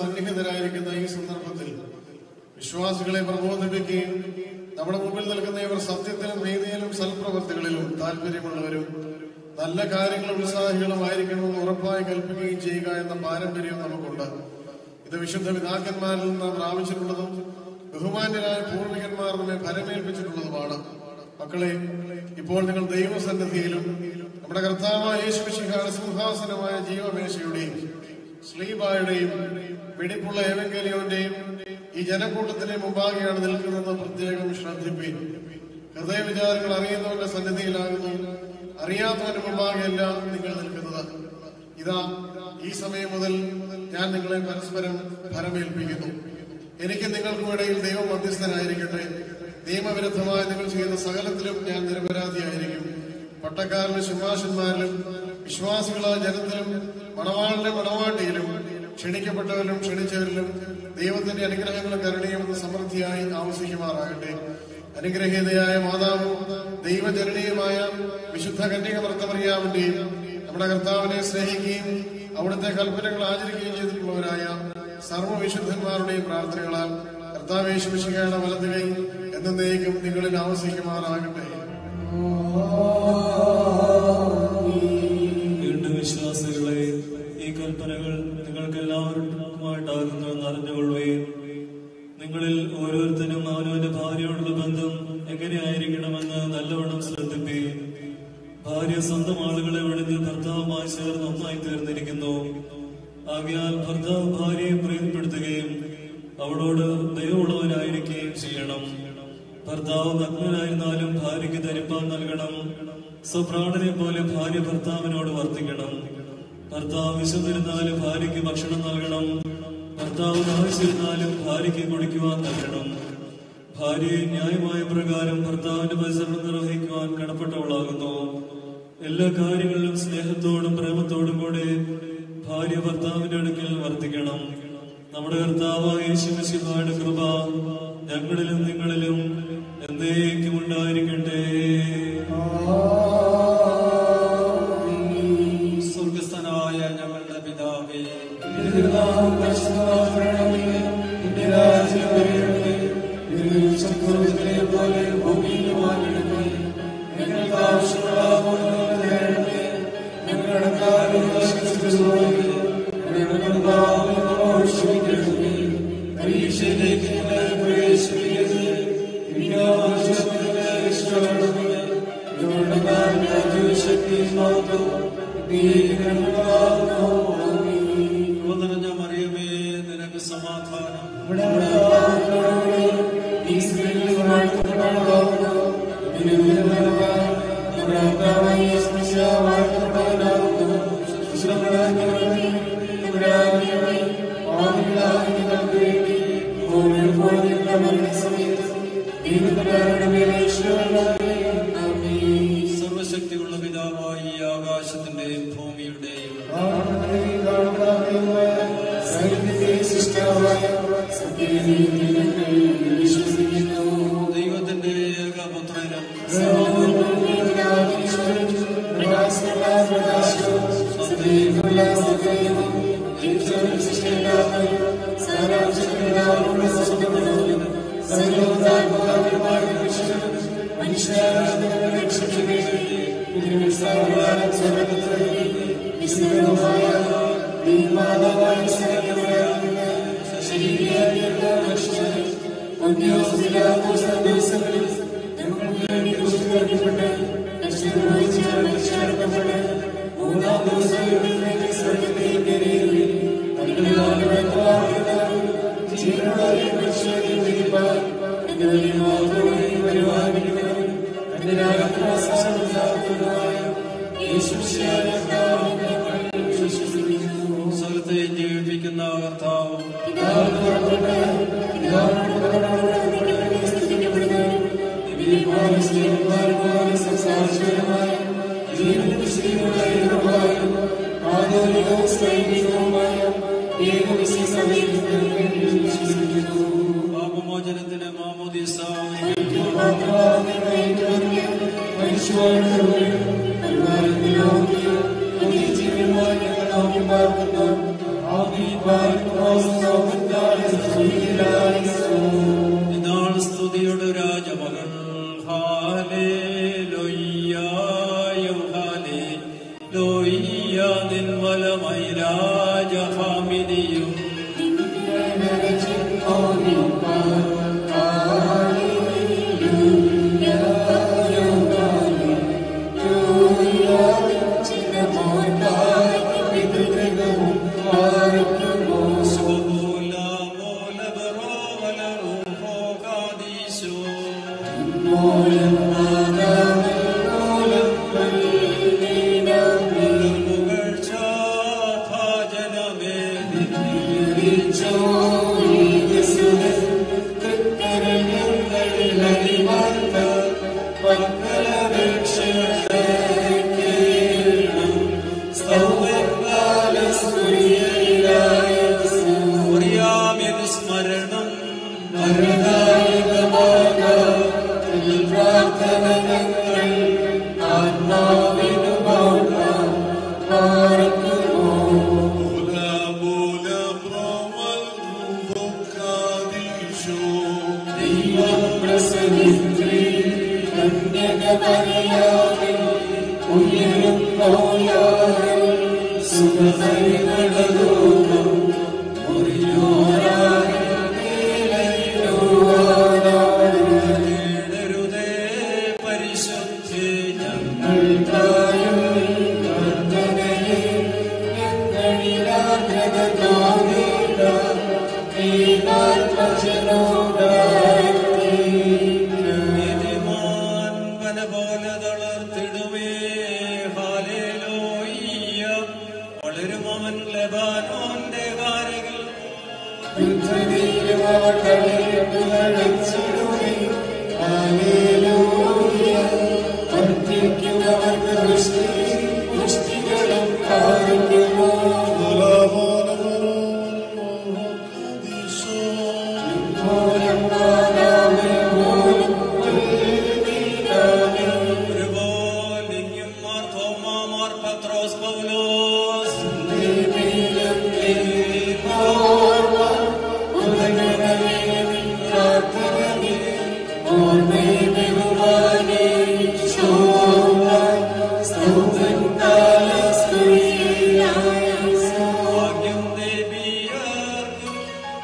സന്നിഹിതരായിരിക്കുന്ന ഈ സന്ദർഭത്തിൽ വിശ്വാസികളെ പ്രബോധിപ്പിക്കുകയും നമ്മുടെ മുമ്പിൽ നിൽക്കുന്ന ഇവർ സത്യത്തിലും നീതിയിലും സൽപ്രവർത്തികളിലും താല്പര്യമുള്ളവരും നല്ല കാര്യങ്ങളും ഉത്സാഹികളുമായിരിക്കണമെന്ന് ഉറപ്പായി കൽപ്പിക്കുകയും ചെയ്യുക എന്ന പാരമ്പര്യം നമുക്കുണ്ട് ഇത് വിശുദ്ധ പിതാക്കന്മാരിൽ നിന്ന് നാം പ്രാപിച്ചിട്ടുള്ളതും ബഹുമാന്യരായ പൂർവികന്മാർ നമ്മെ ഫലമേൽപ്പിച്ചിട്ടുള്ളതുമാണ് മക്കളെ ഇപ്പോൾ നിങ്ങൾ ദൈവസന്നിധിയിലും നമ്മുടെ കർത്താവായ യേശുമിശിഹായുടെ സിംഹാസനമായ ജീവമേശയുടെയും സ്ലീബായുടെയും വെടിപ്പുള്ള ഏവങ്കലിയോന്റെയും ഈ ജനക്കൂട്ടത്തിന്റെ മുമ്പാകെയാണ് നിൽക്കുന്നതെന്ന് പ്രത്യേകം ശ്രദ്ധിപ്പീൻ ഹൃദയവിചാരങ്ങൾ അറിയുന്നവന്റെ സന്നിധിയിലാകുന്നു അറിയാത്തവന്റെ മുമ്പാകെയല്ല നിങ്ങൾ നിൽക്കുന്നത് ഇതാ ഈ സമയം മുതൽ ഞാൻ നിങ്ങളെ പരസ്പരം ഫലമേൽപ്പിക്കുന്നു എനിക്ക് നിങ്ങൾക്കും ഇടയിൽ ദൈവം മധ്യസ്ഥനായിരിക്കട്ടെ നിയമവിരുദ്ധമായി നിങ്ങൾ ചെയ്യുന്ന സകലത്തിലും ഞാൻ നിരപരാധിയായിരിക്കും പട്ടക്കാരിലും സിംഹാസന്മാരിലും വിശ്വാസികളായ ജനത്തിലും മണവാളിലും മണവാട്ടിയിലും ക്ഷണിക്കപ്പെട്ടവരിലും ക്ഷണിച്ചവരിലും ദൈവത്തിന്റെ അനുഗ്രഹങ്ങളും കരുണയും സമൃദ്ധിയായി ആവശ്യിക്കുമാറാകട്ടെ അനുഗ്രഹീതയായ മാതാവും ദൈവജനനീയമായ വിശുദ്ധ കന്യക ഭർത്തമറിയാവിന്റെയും നമ്മുടെ കർത്താവിനെ സ്നേഹിക്കുകയും അവിടുത്തെ കൽപ്പനകൾ ആചരിക്കുകയും ചെയ്തിട്ടുള്ളവരായ സർവ്വവിശുദ്ധന്മാരുടെയും പ്രാർത്ഥനകളാൽ കർത്താവേശുമിശികയുടെ വലതുകൈ എന്നേക്കും നിങ്ങളിൽ ആവശ്യിക്കുമാറാകട്ടെ വീണ്ടും വിശ്വാസികളെ ഈ കൽപ്പനകൾ നിങ്ങൾക്ക് എല്ലാവർക്കുമായിട്ടാകുന്നു എന്ന് അറിഞ്ഞുകൊള്ളുകയും നിങ്ങളിൽ ഓരോരുത്തരും അവനവന്റെ ഭാര്യയോടുള്ള ബന്ധം എങ്ങനെയായിരിക്കണമെന്ന് നല്ലവണ്ണം ശ്രദ്ധിക്കുകയും ഭാര്യ സ്വന്തം ആളുകളെ വെടിഞ്ഞ് ഭർത്താവുമായി ചേർന്ന് ഒന്നായി തീർന്നിരിക്കുന്നു ആകയാൽ ഭർത്താവ് ഭാര്യയെ പ്രീതിപ്പെടുത്തുകയും അവളോട് ദയവുള്ളവനായിരിക്കുകയും ചെയ്യണം ഭർത്താവ് നഗ്നനായിരുന്നാലും ഭാര്യയ്ക്ക് ധരിപ്പാൻ നൽകണം സ്വപ്രാണനെ പോലെ ഭാര്യ ഭർത്താവിനോട് വർത്തിക്കണം ഭർത്താവ് വിശന്നിരുന്നാലും ഭാര്യയ്ക്ക് ഭക്ഷണം നൽകണം ഭർത്താവ് ദാഹിച്ചിരുന്നാലും ഭാര്യയ്ക്ക് കുടിക്കുവാൻ നൽകണം ഭാര്യയെ ന്യായമായ പ്രകാരം ഭർത്താവിന്റെ പരിസരം നിർവഹിക്കുവാൻ കടപ്പെട്ടവളാകുന്നു എല്ലാ കാര്യങ്ങളിലും സ്നേഹത്തോടും പ്രേമത്തോടും കൂടെ ഭാര്യ ഭർത്താവിന്റെ അടുക്കൽ വർത്തിക്കണം നമ്മുടെ കർത്താവായ യേശുമിശിഹായുടെ കൃപ ഞങ്ങളിലും നിങ്ങളിലും എന്നേക്കും ഉണ്ടായിരിക്കട്ടെ സ്വർഗസ്ഥനായ ഞങ്ങളുടെ പിതാവേ പോലെ ഭൂമിയിലുമാകണമേ ഞങ്ങൾക്ക് ആവശ്യമുള്ള ഞങ്ങളുടെ കാര്യം ക്ഷമിക്കണമേ പരീക്ഷയിലേക്ക് ഞങ്ങളെ പ്രവേശിപ്പിക്കരുത് ഇഷ്ടമാണമേ ഞങ്ങളുടെ കാര്യം ശക്തി മാത്രം നിറഞ്ഞ മറിയമേ നിനക്ക് സമാധാനം ഈ സ്ത്രീകളിൽ വാഴ്ത്തപ്പെട്ടവളാകുന്നു സർവശക്തിയുള്ള പിതാവായ ഈ ആകാശത്തിന്റെയും ഭൂമിയുടെയും ദൈവത്തിന്റെ ഏകപുത്രനും മൂന്നാം ദിവസം സ്വർഗത്തിൽ കയറി ജീവനുള്ളവരെ മനുഷ്യരെ വിധിപ്പാൻ എന്നവരെ മാത്രമേ പരിപാലിക്കുന്നവൻ തന്റെ രാജായ യേശുശിയായ വിശ്വസിക്കുന്നു സകലത്തെയും ജീവിപ്പിക്കുന്ന കർത്താവും സംസാരിച്ചവരുമായ ജീവന്റെ ശ്രീമുള്ള ആധുനികവും സൈനികവുമായ ഏകവിശ്വസഭയിൽ വിശ്വസിക്കുന്നു പാപമോചനത്തിന് മാമോദീസ ജീവനുമായി ഞങ്ങൾ നോക്കി പാർക്കുന്നു ആമീൻ സ്മരണം തേടരുതേ പരിശുദ്ധി ഞങ്ങൾക്കായും നീതിമാൻ വന പോലെ തളർത്തിടുവേ ഹാലേലൂയ്യ വളരും അവൻ ലെബാനോന്റെ കാരകിൽ ഒരുപോലിങ്ങും മാർ തോമാ മാർ പത്രോസ് പൗലോസ് ഭാഗ്യം ദേവിയാർക്കും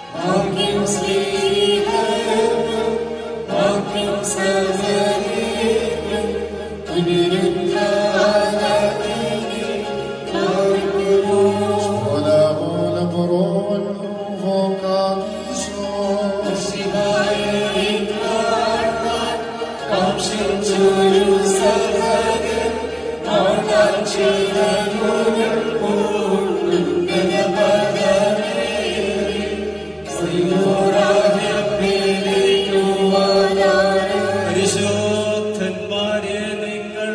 പരിശോധന്മാരെ നിങ്ങൾ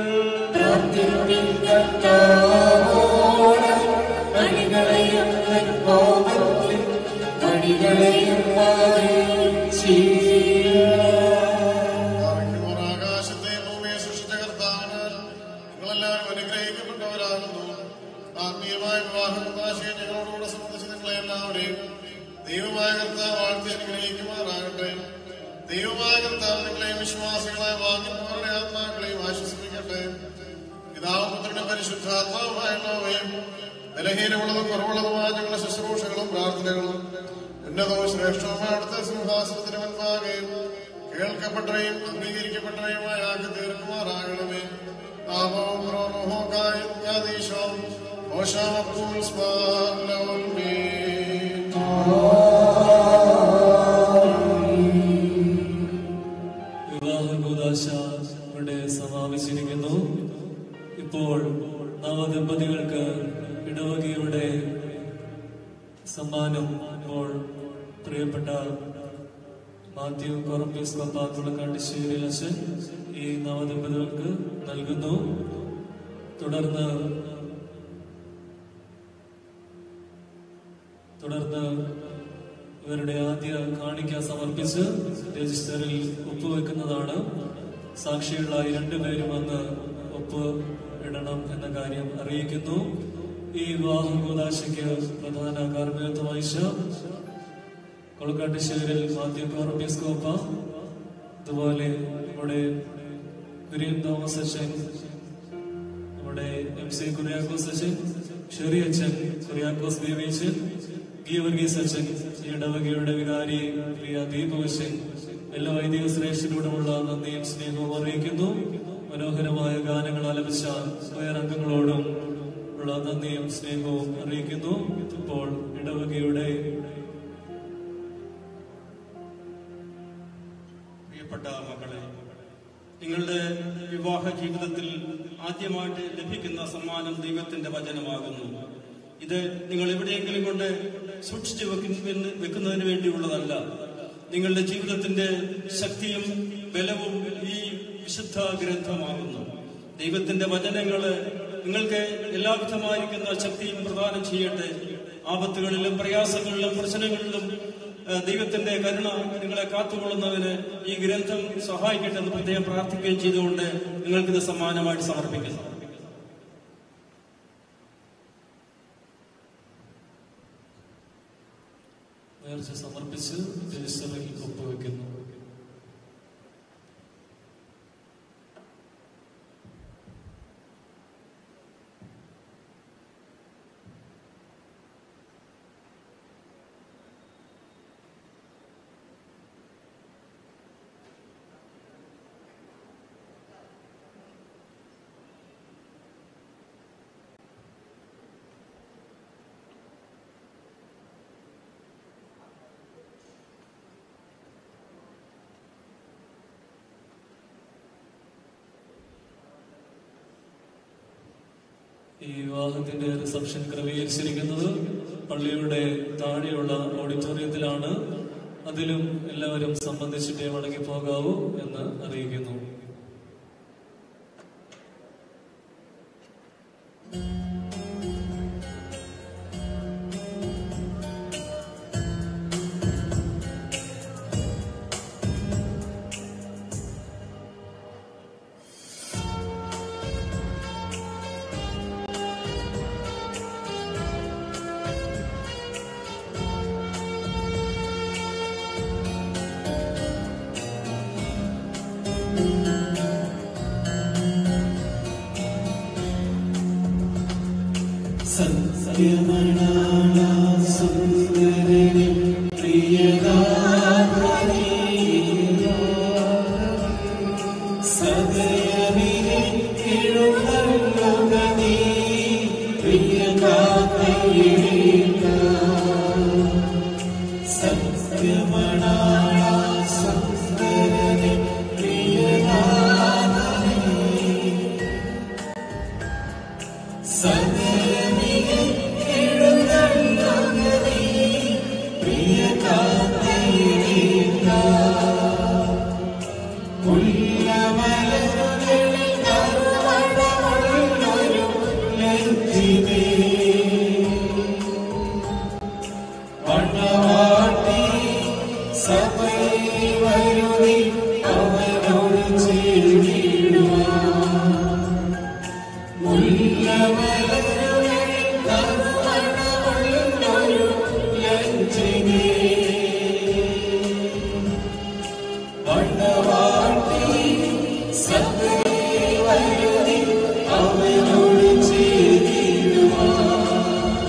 ആർക്കുമോർ ആകാശത്തെയും ഭൂമിയെ സൃഷ്ടിച്ച കർത്താവിനാൽ നിങ്ങളെല്ലാവരും അനുഗ്രഹിക്കപ്പെട്ടവരാകുന്നു ആത്മീയമായ വിവാഹ കുതാശയെ ഞങ്ങളോടുകൂടെ സംബന്ധിച്ച് നിങ്ങളെ എല്ലാവരെയും ദൈവമായ കർത്താവ് വാഴ്ത്തി അനുഗ്രഹിക്കുമാറാകട്ടെ ദൈവമായ കർത്താവ് നിങ്ങളെയും വിശ്വാസികളായ വാങ്ങിയവരുടെ ആത്മാക്കളെയും ആശ്വസിപ്പിക്കട്ടെ പിതാവും പുത്രനും പരിശുദ്ധാത്മാവുമായുള്ളവയും ബലഹീനമുള്ളതും കുറവുള്ളതുമായ ഞങ്ങളുടെ ശുശ്രൂഷകളും പ്രാർത്ഥനകളും ഉന്നതവും ശ്രേഷ്ഠവുമായ അവിടുത്തെ സിംഹാസനത്തിന് മുൻപാകെയും കേൾക്കപ്പെട്ടവയും അംഗീകരിക്കപ്പെട്ടവയുമായ ആക്കി തീർക്കുമാറാകണമേ ആപവും പ്രോഹോക്കായും യാദീശം ഓശാമപ്പൂൽ സ്മാലോൽമേ വിവാഹ കൂതാശ ഇവിടെ സമാപിച്ചിരിക്കുന്നു ഇപ്പോൾ നവദമ്പതികൾക്ക് ഇടവകയുടെ സമ്മാനം ഇപ്പോൾ പ്രിയപ്പെട്ട മാത്യു കൊറമ്പീസ് പപ്പ തുളക്കാട്ടിശ്ശേരി അച്ഛൻ ഈ നവദമ്പതികൾക്ക് നൽകുന്നു തുടർന്ന് തുടർന്ന് ഇവരുടെ ആദ്യ കാണിക്ക സമർപ്പിച്ച് രജിസ്റ്ററിൽ ഒപ്പുവെക്കുന്നതാണ് സാക്ഷികളായി രണ്ടുപേരും അന്ന് ഒപ്പ് ഇടണം എന്ന കാര്യം അറിയിക്കുന്നു ഈ വിവാഹ കൂതാശയ്ക്ക് പ്രധാന കാർമ്മികത്വം വഹിച്ച കൊളക്കാട്ടുശ്ശേരിൽ മാത്യു കോർബിയസ്കോപ്പ അതുപോലെ നമ്മുടെ കുര്യൻ തോമസ് അച്ഛൻ നമ്മുടെ എം സി കുര്യാക്കോസ് അച്ഛൻ ഷെറി അച്ഛൻ കുര്യാക്കോസ് ബേബി അച്ഛൻ ഗീവർഗീസ് അച്ഛൻ ഈ ഇടവകയുടെ വികാരി പ്രിയ ദീപകശൻ എല്ലാ വൈദിക ശ്രേഷ്ഠരോടുമുള്ള നന്ദിയും സ്നേഹവും അറിയിക്കുന്നു മനോഹരമായ ഗാനങ്ങൾ ആലപിച്ച അംഗങ്ങളോടും ഉള്ള നന്ദിയും സ്നേഹവും അറിയിക്കുന്നു ഇപ്പോൾ ഇടവകയുടെ പ്രിയപ്പെട്ട മക്കളെ നിങ്ങളുടെ വിവാഹ ജീവിതത്തിൽ ആദ്യമായിട്ട് ലഭിക്കുന്ന സമ്മാനം ദൈവത്തിന്റെ വചനമാകുന്നു ഇത് നിങ്ങൾ എവിടെയെങ്കിലും കൊണ്ട് സൂക്ഷിച്ചു വെക്കുന്ന വെക്കുന്നതിന് വേണ്ടിയുള്ളതല്ല നിങ്ങളുടെ ജീവിതത്തിന്റെ ശക്തിയും ബലവും ഈ വിശുദ്ധ ഗ്രന്ഥമാകുന്നു ദൈവത്തിന്റെ വചനങ്ങള് നിങ്ങൾക്ക് എല്ലാവിധമായിരിക്കുന്ന ശക്തിയും പ്രദാനം ചെയ്യട്ടെ ആപത്തുകളിലും പ്രയാസങ്ങളിലും പ്രശ്നങ്ങളിലും ഏഹ് ദൈവത്തിന്റെ കരുണ നിങ്ങളെ കാത്തുകൊള്ളുന്നതിന് ഈ ഗ്രന്ഥം സഹായിക്കട്ടെ എന്ന് പ്രത്യേകം പ്രാർത്ഥിക്കുകയും ചെയ്തുകൊണ്ട് നിങ്ങൾക്കിത് സമ്മാനമായിട്ട് സമർപ്പിക്കുന്നു നേർച്ച സമർപ്പിച്ച് രജിസ്റ്ററിൽ ഒപ്പുവെക്കുന്നു ഈ വിവാഹത്തിന്റെ റിസപ്ഷൻ ക്രമീകരിച്ചിരിക്കുന്നത് പള്ളിയുടെ താഴെയുള്ള ഓഡിറ്റോറിയത്തിലാണ് അതിലും എല്ലാവരും സംബന്ധിച്ചിട്ടേ മടങ്ങി പോകാവൂ എന്ന് അറിയിക്കുന്നു സത്യമണാള സുന്ദരനെ പ്രിയദാതനേ സദയമിനെ എഴുന്നള്ളുക നീ പ്രിയകാത്തയിടേണ്ട സത്യമണാള സുന്ദരനെ പ്രിയദാതനേ സദയമിനെ എഴുന്നള്ളുക നീ പ്രിയകാത്തയിടേണ്ട ഉള്ളമലരുകളിൽ നറുമണമുള്ളൊരു ലജ്ജിതേ. വണ്ണവാട്ടി സഭയിൽ വരുവി അവനോട് ചേർന്നിടുവാൻ. ഉള്ളമലരുകളിൽ നറുമണമുള്ളൊരു ലജ്ജിതേ. വണ്ണവാട്ടി സഭയിൽ വരുവി അവനോട് ചേർന്നിടുവാൻ.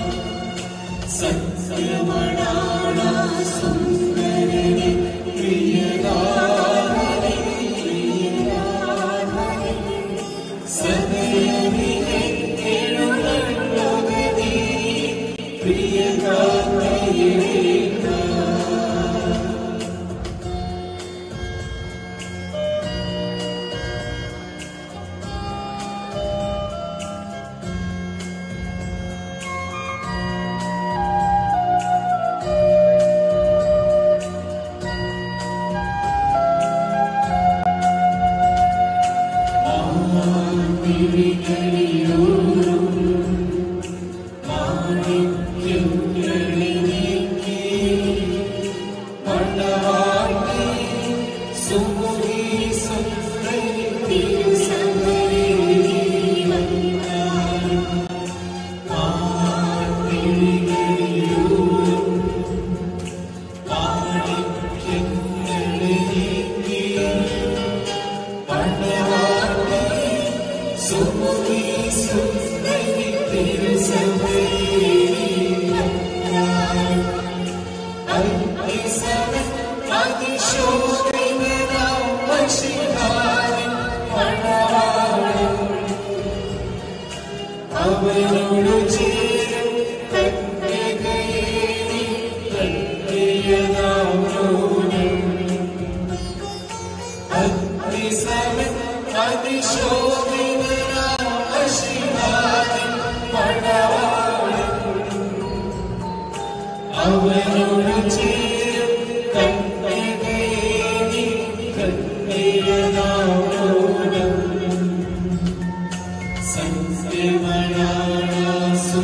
സത്യമണാള സുന്ദരനെ പ്രിയദാനനെ പ്രിയദാനനെ സദയമിനെ എഴുന്നള്ളുക നീ പ്രിയദാനയിടേണ്ട സുമുഖി സുന്ദരി തിരുസഭയിൽ അവനോട് ചേരും കന്യകയേറി കന്യകനാമോനം അഗ്നിസമൻ അതിശോഭിതനാം അശിഹാദിൻ മണവാളൻ അവനോട് ചേരും കന്യകയേറി കന്യകനാമോനം സത്യമണാള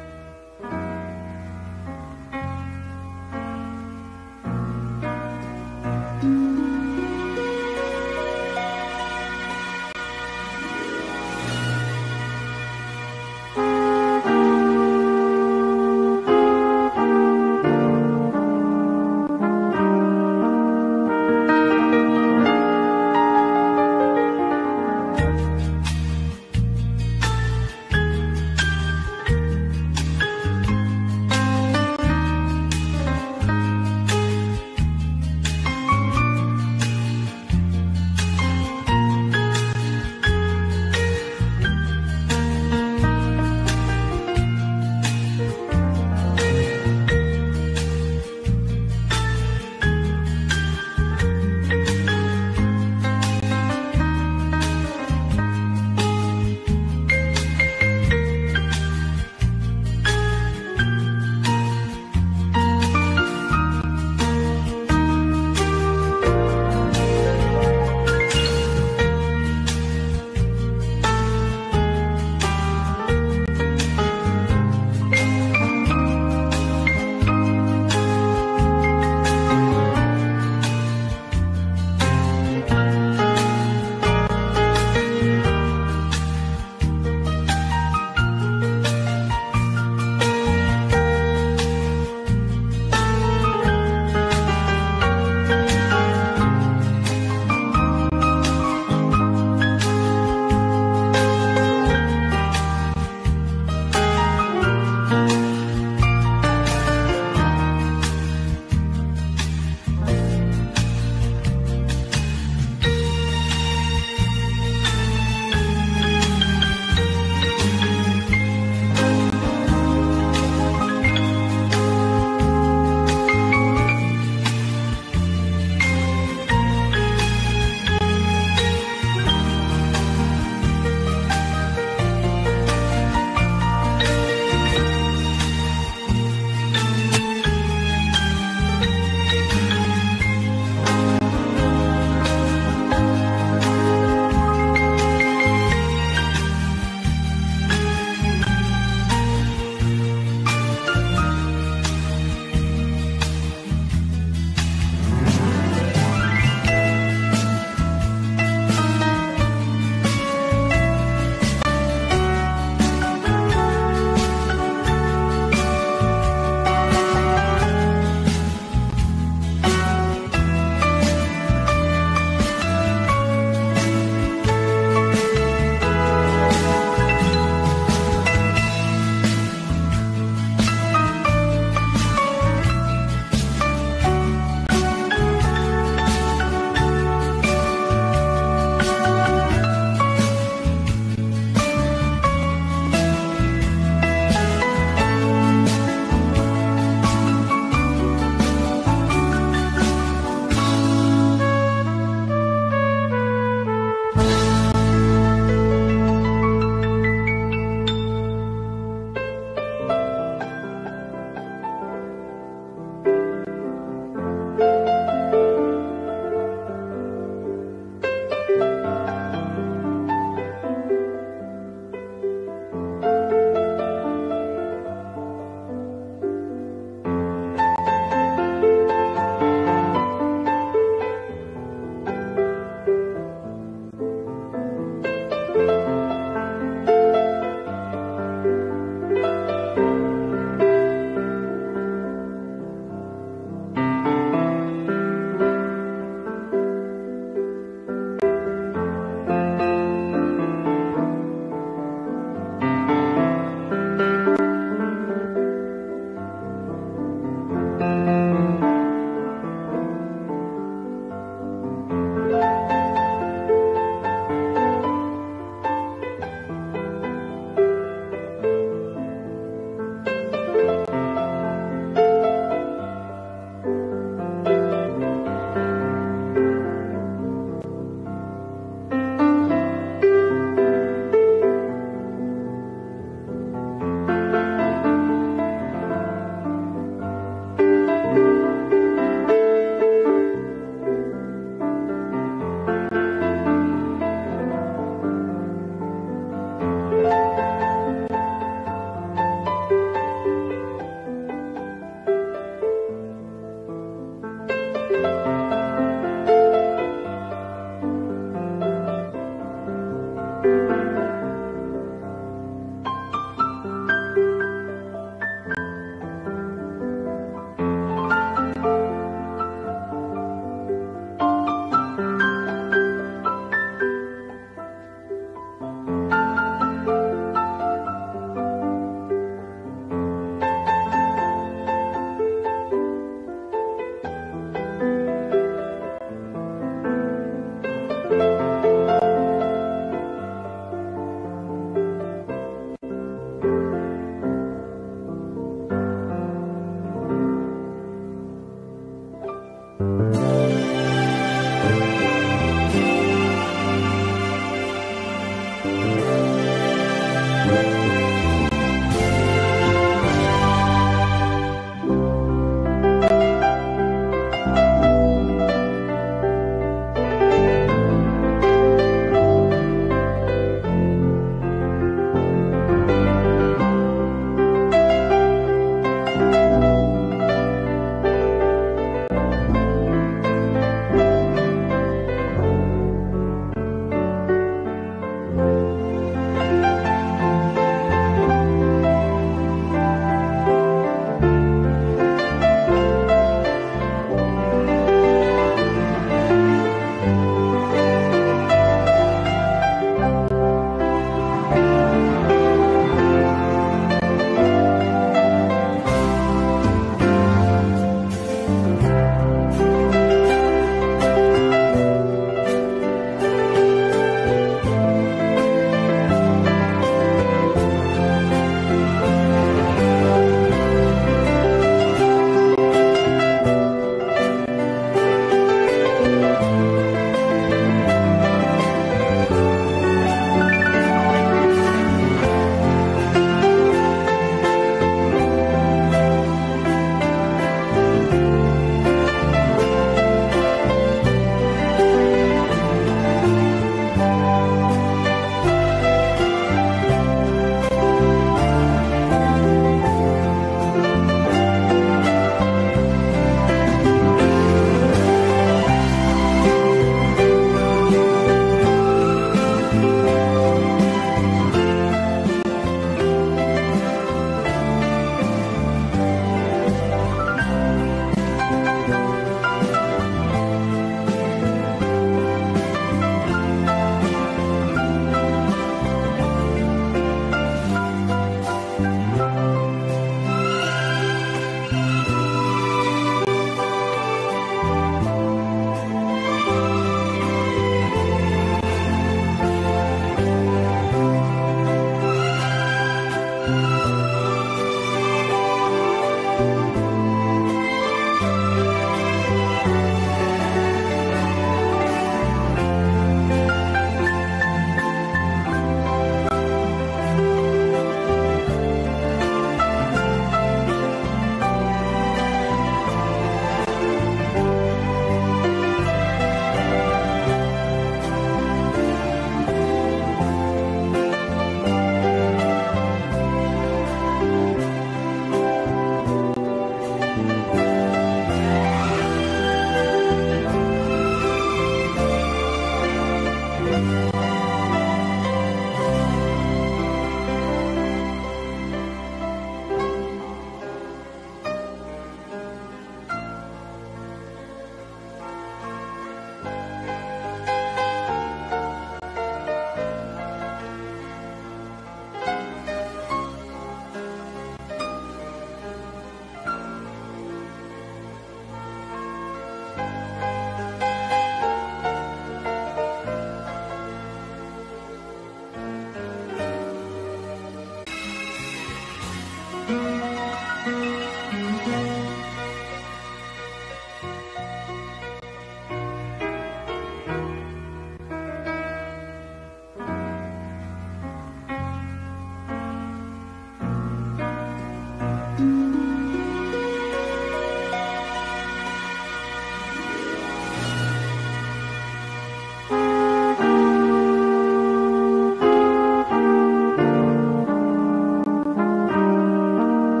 ും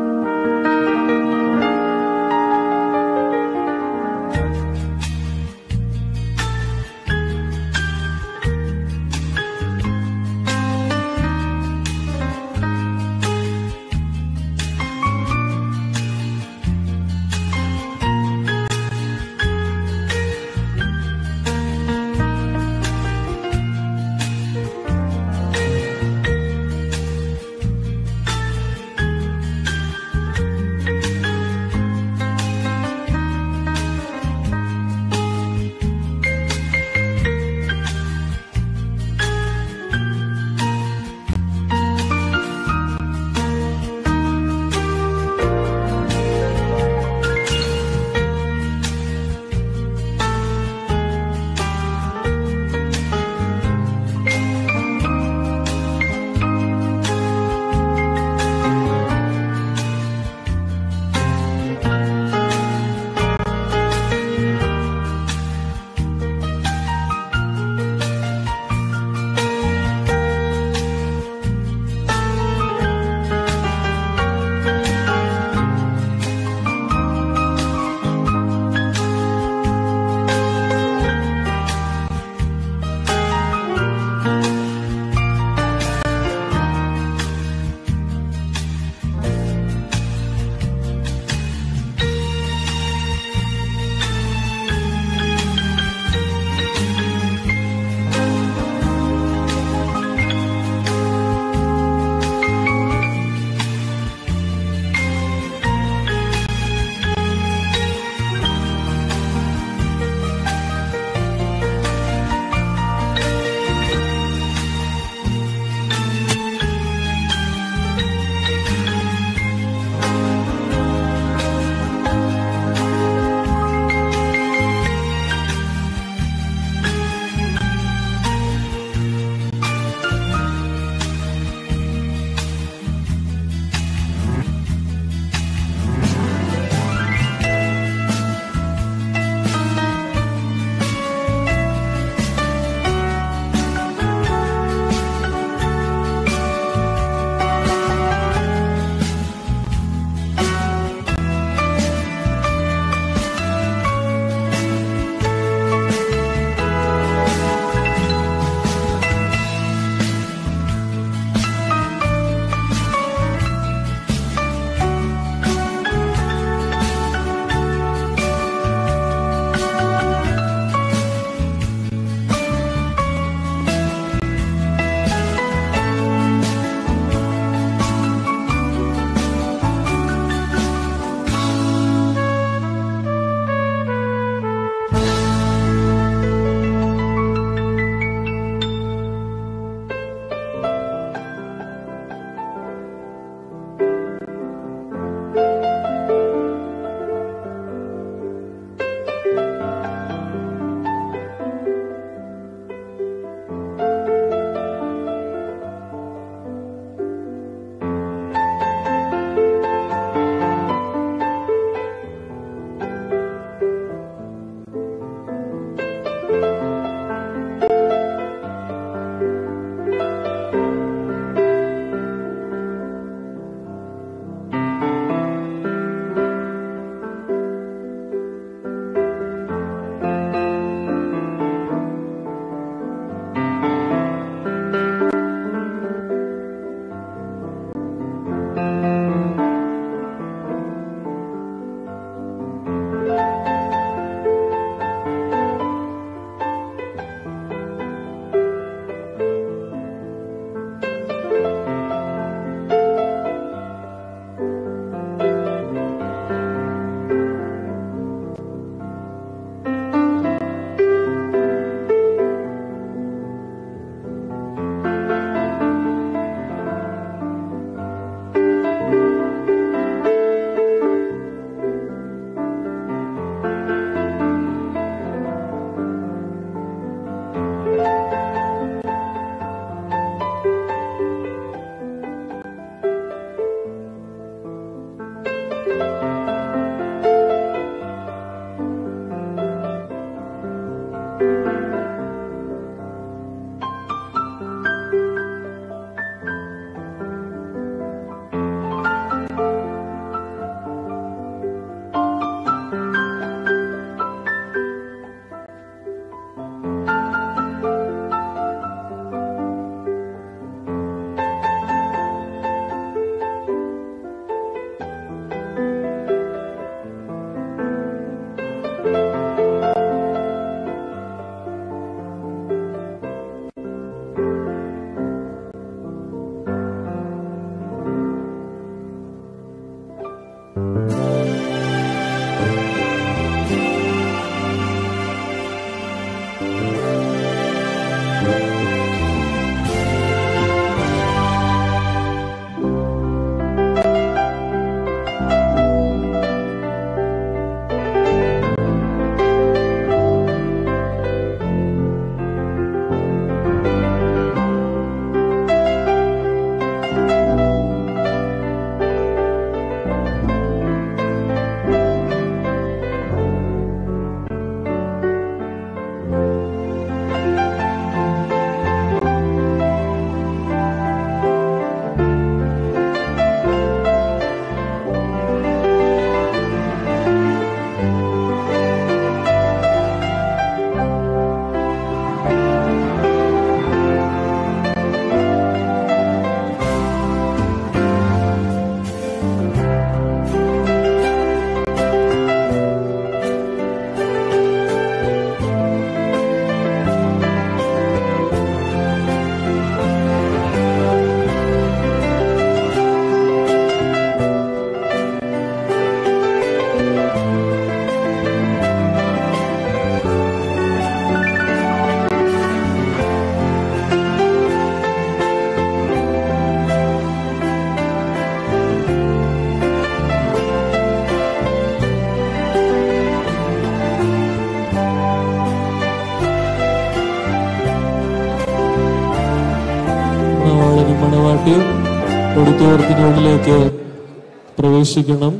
എല്ലാവരും ഓഡിറ്റോറിയത്തിനുള്ളിലേക്ക് പ്രവേശിക്കണം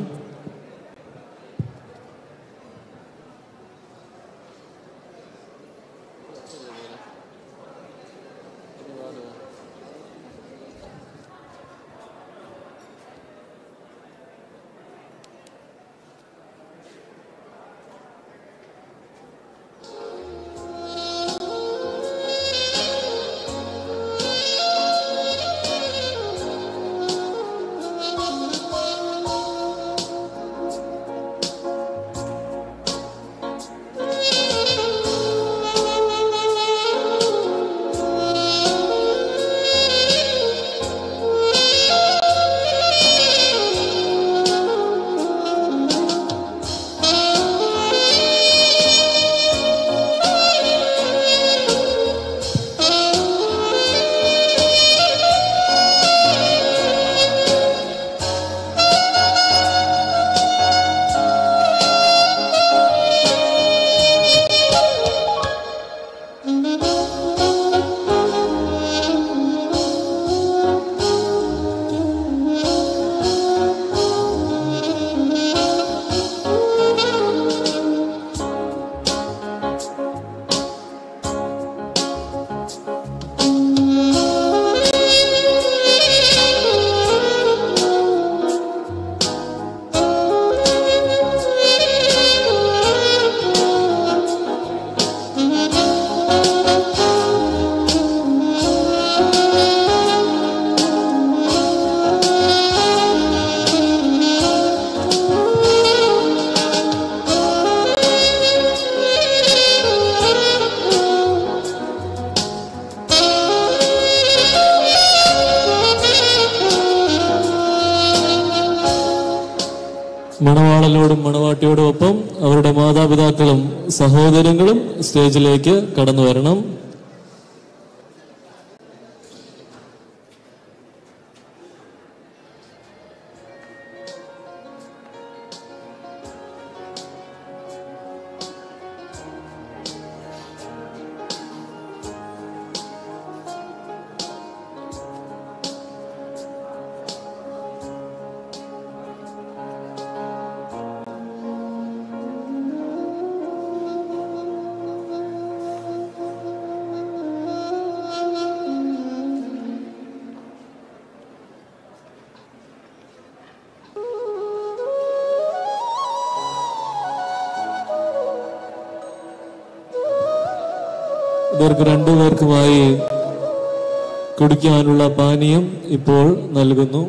മണവാളനോടും മണവാട്ടിയോടും ഒപ്പം അവരുടെ മാതാപിതാക്കളും സഹോദരങ്ങളും സ്റ്റേജിലേക്ക് കടന്നു വരണം ഇവർക്ക് രണ്ടുപേർക്കുമായി കുടിക്കാനുള്ള പാനീയം ഇപ്പോൾ നൽകുന്നു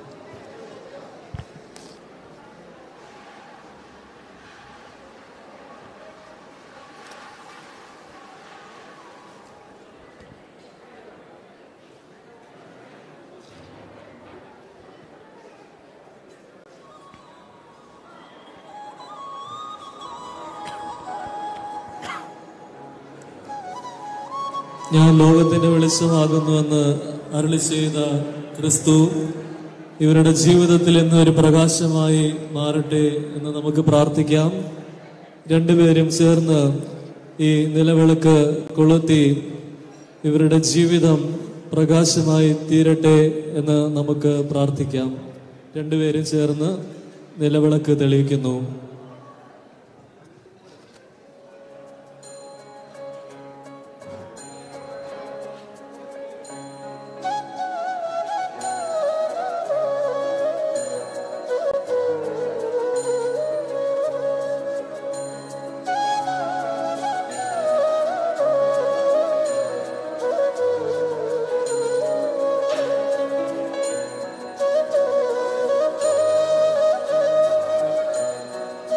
ഞാൻ ലോകത്തിന്റെ വെളിച്ചമാകുന്നുവെന്ന് അരുളി ചെയ്ത ക്രിസ്തു ഇവരുടെ ജീവിതത്തിൽ ഇന്ന് ഒരു പ്രകാശമായി മാറട്ടെ എന്ന് നമുക്ക് പ്രാർത്ഥിക്കാം രണ്ടുപേരും ചേർന്ന് ഈ നിലവിളക്ക് കൊളുത്തി ഇവരുടെ ജീവിതം പ്രകാശമായി തീരട്ടെ എന്ന് നമുക്ക് പ്രാർത്ഥിക്കാം രണ്ടുപേരും ചേർന്ന് നിലവിളക്ക് തെളിയിക്കുന്നു ും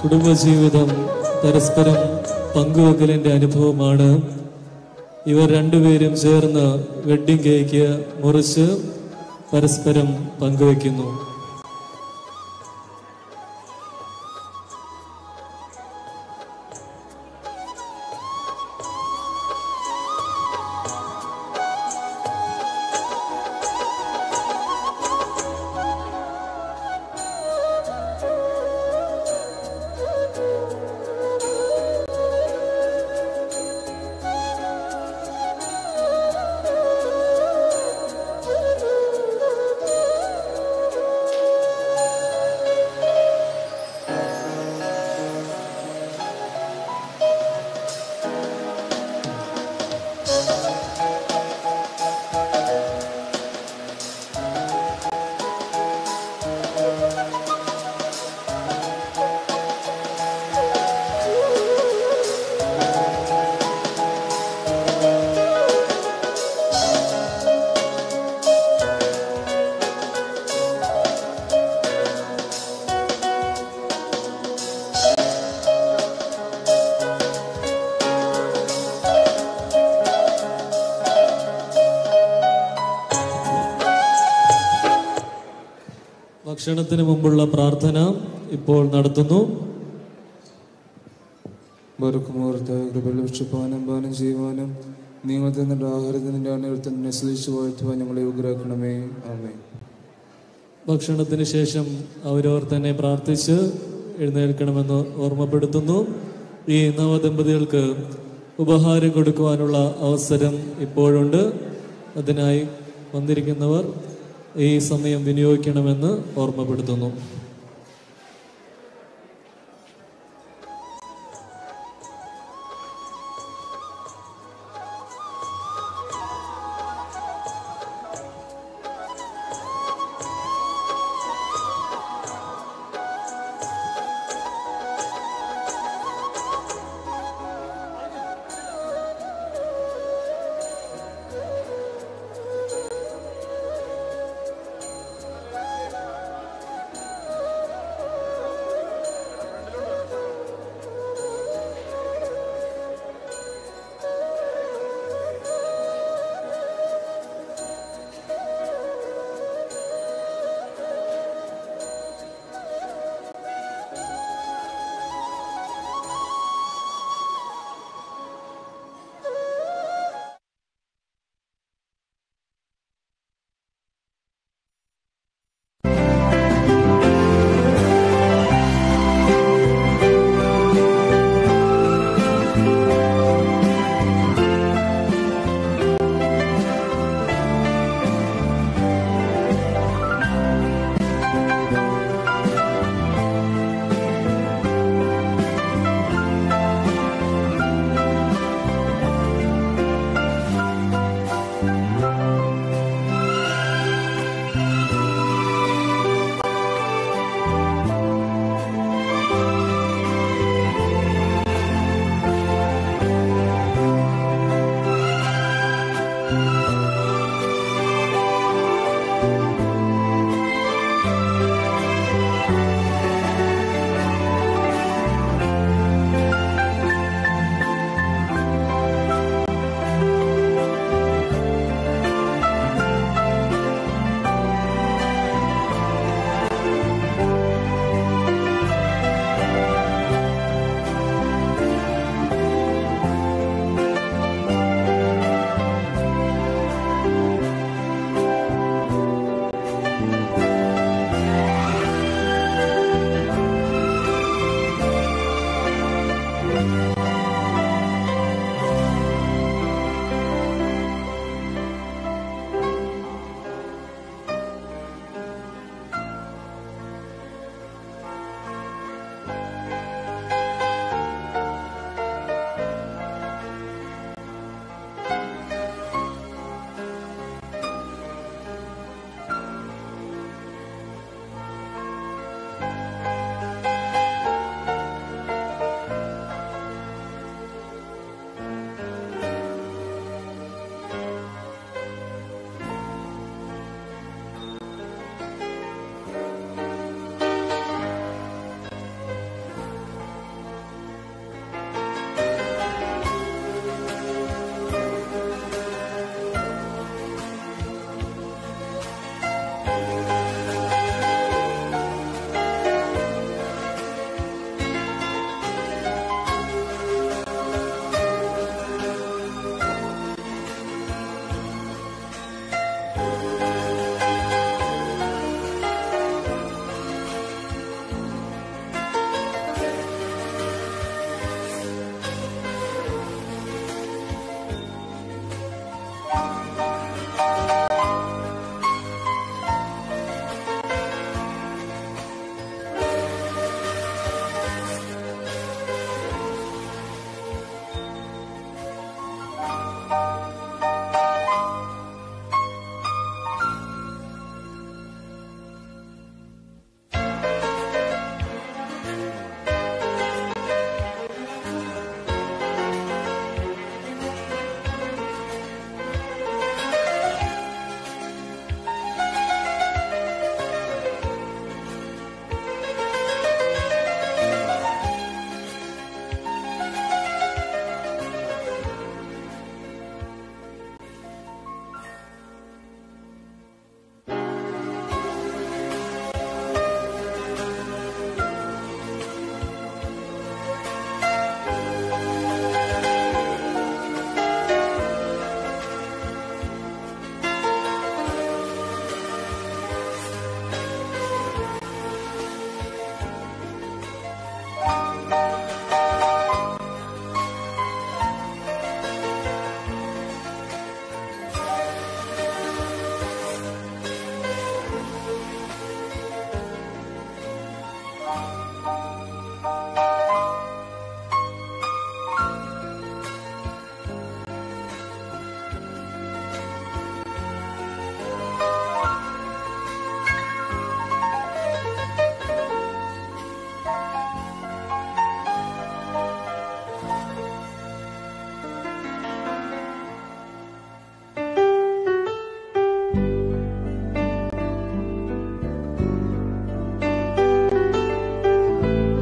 കുടുംബജീവിതം പരസ്പരം പങ്കുവെക്കലിന്റെ അനുഭവമാണ് ഇവർ രണ്ടുപേരും ചേർന്ന് വെഡ്ഡിംഗ് കേക്ക് മുറിച്ച് പരസ്പരം പങ്കുവെക്കുന്നു ഭക്ഷണത്തിന് മുമ്പുള്ള പ്രാർത്ഥന ഇപ്പോൾ നടത്തുന്നു ബറുക്കുമോർത്ത് കൃപയിൽ വിക്ഷുപ്പാനും പാനം ചെയ്യുവാനും നിങ്ങൾ തന്നിട്ട് ആഹാരത്തിൻ്റെ അണികൾ തന്നെ സ്തുതിച്ചു വാഴ്ത്തുവാൻ ഞങ്ങളെ ഉഗ്രാക്കണമേ ആമേ ഭക്ഷണത്തിന് ശേഷം അവരവർ തന്നെ പ്രാർത്ഥിച്ച് എഴുന്നേൽക്കണമെന്ന് ഓർമ്മപ്പെടുത്തുന്നു ഈ നവദമ്പതികൾക്ക് ഉപഹാരം കൊടുക്കുവാനുള്ള അവസരം ഇപ്പോഴുണ്ട് അതിനായി വന്നിരിക്കുന്നവർ ഈ സമയം വിനിയോഗിക്കണമെന്ന് ഓർമ്മപ്പെടുത്തുന്നു ും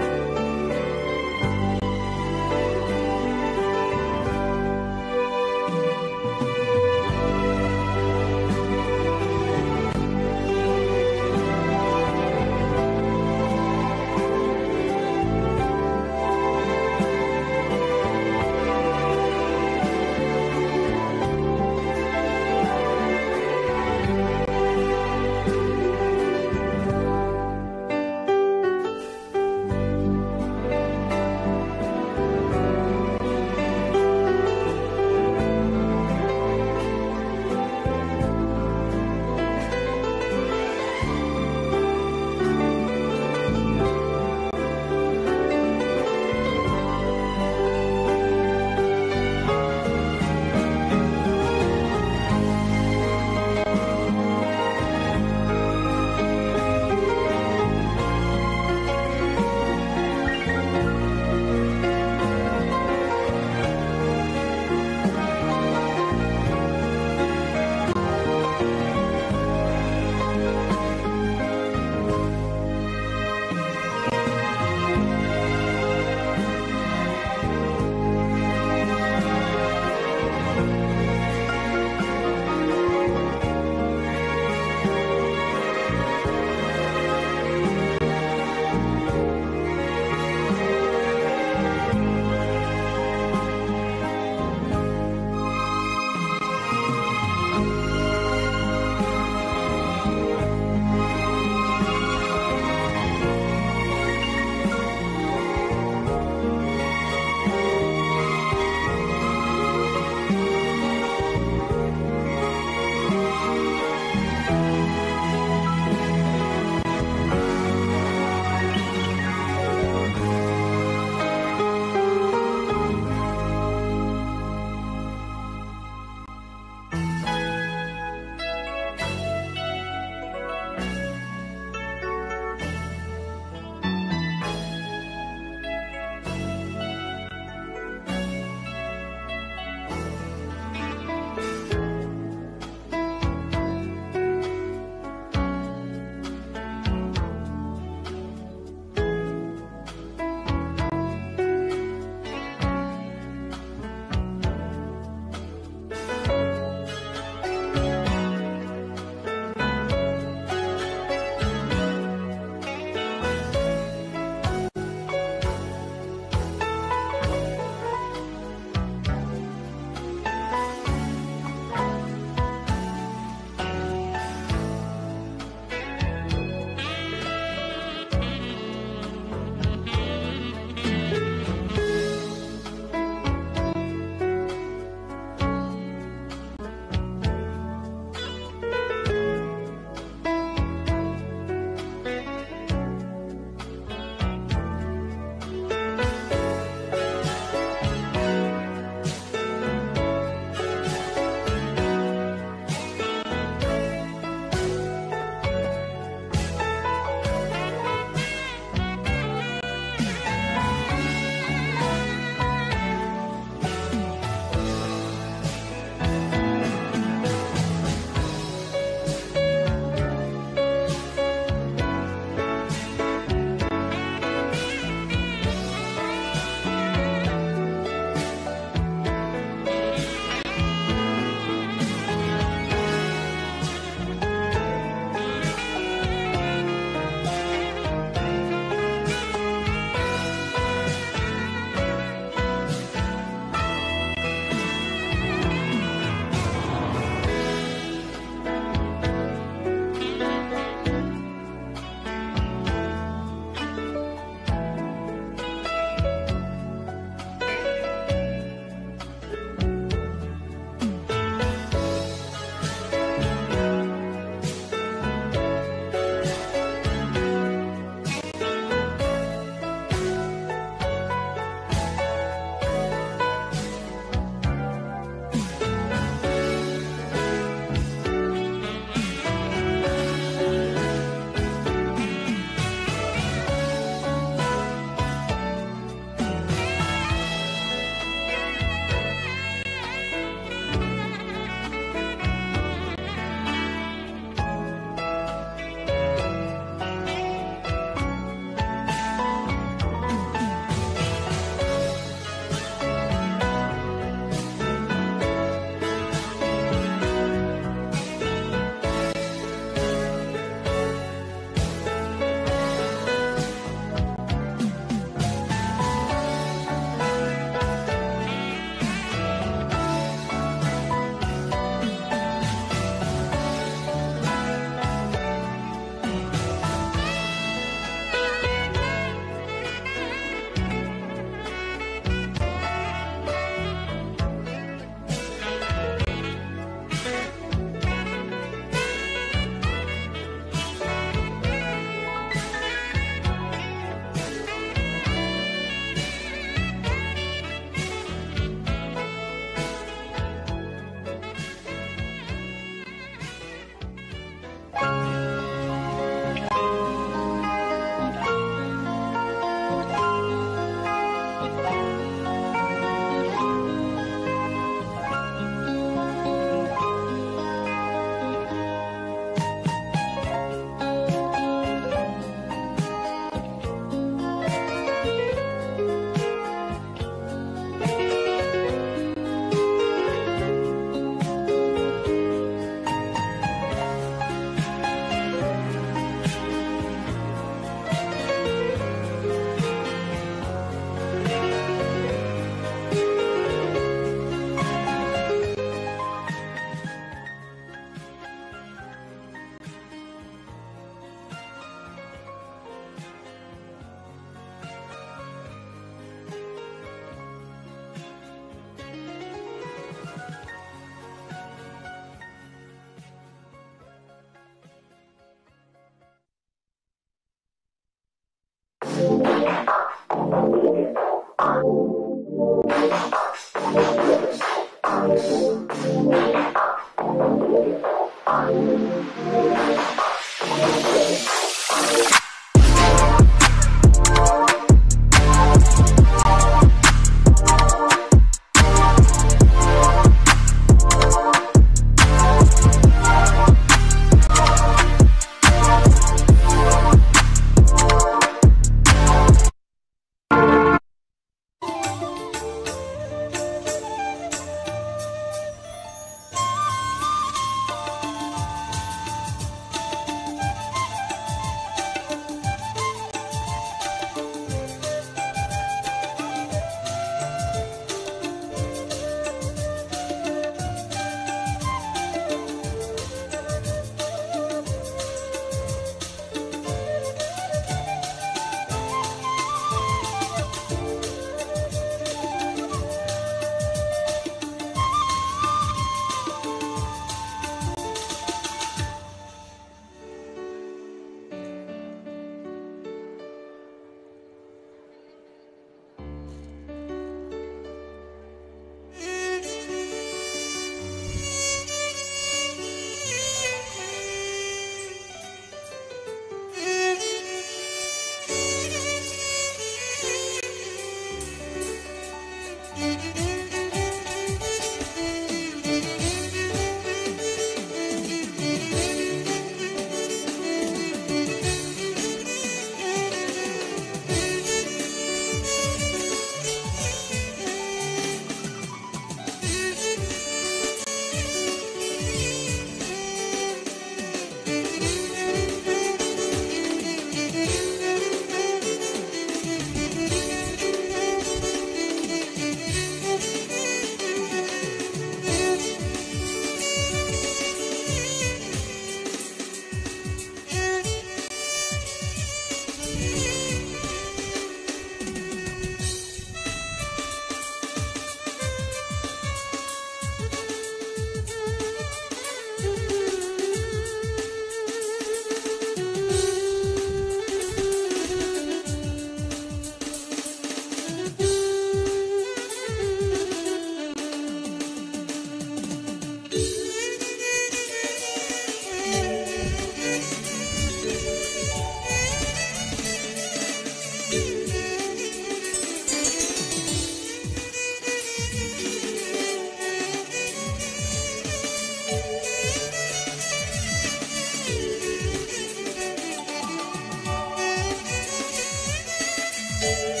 Thank you.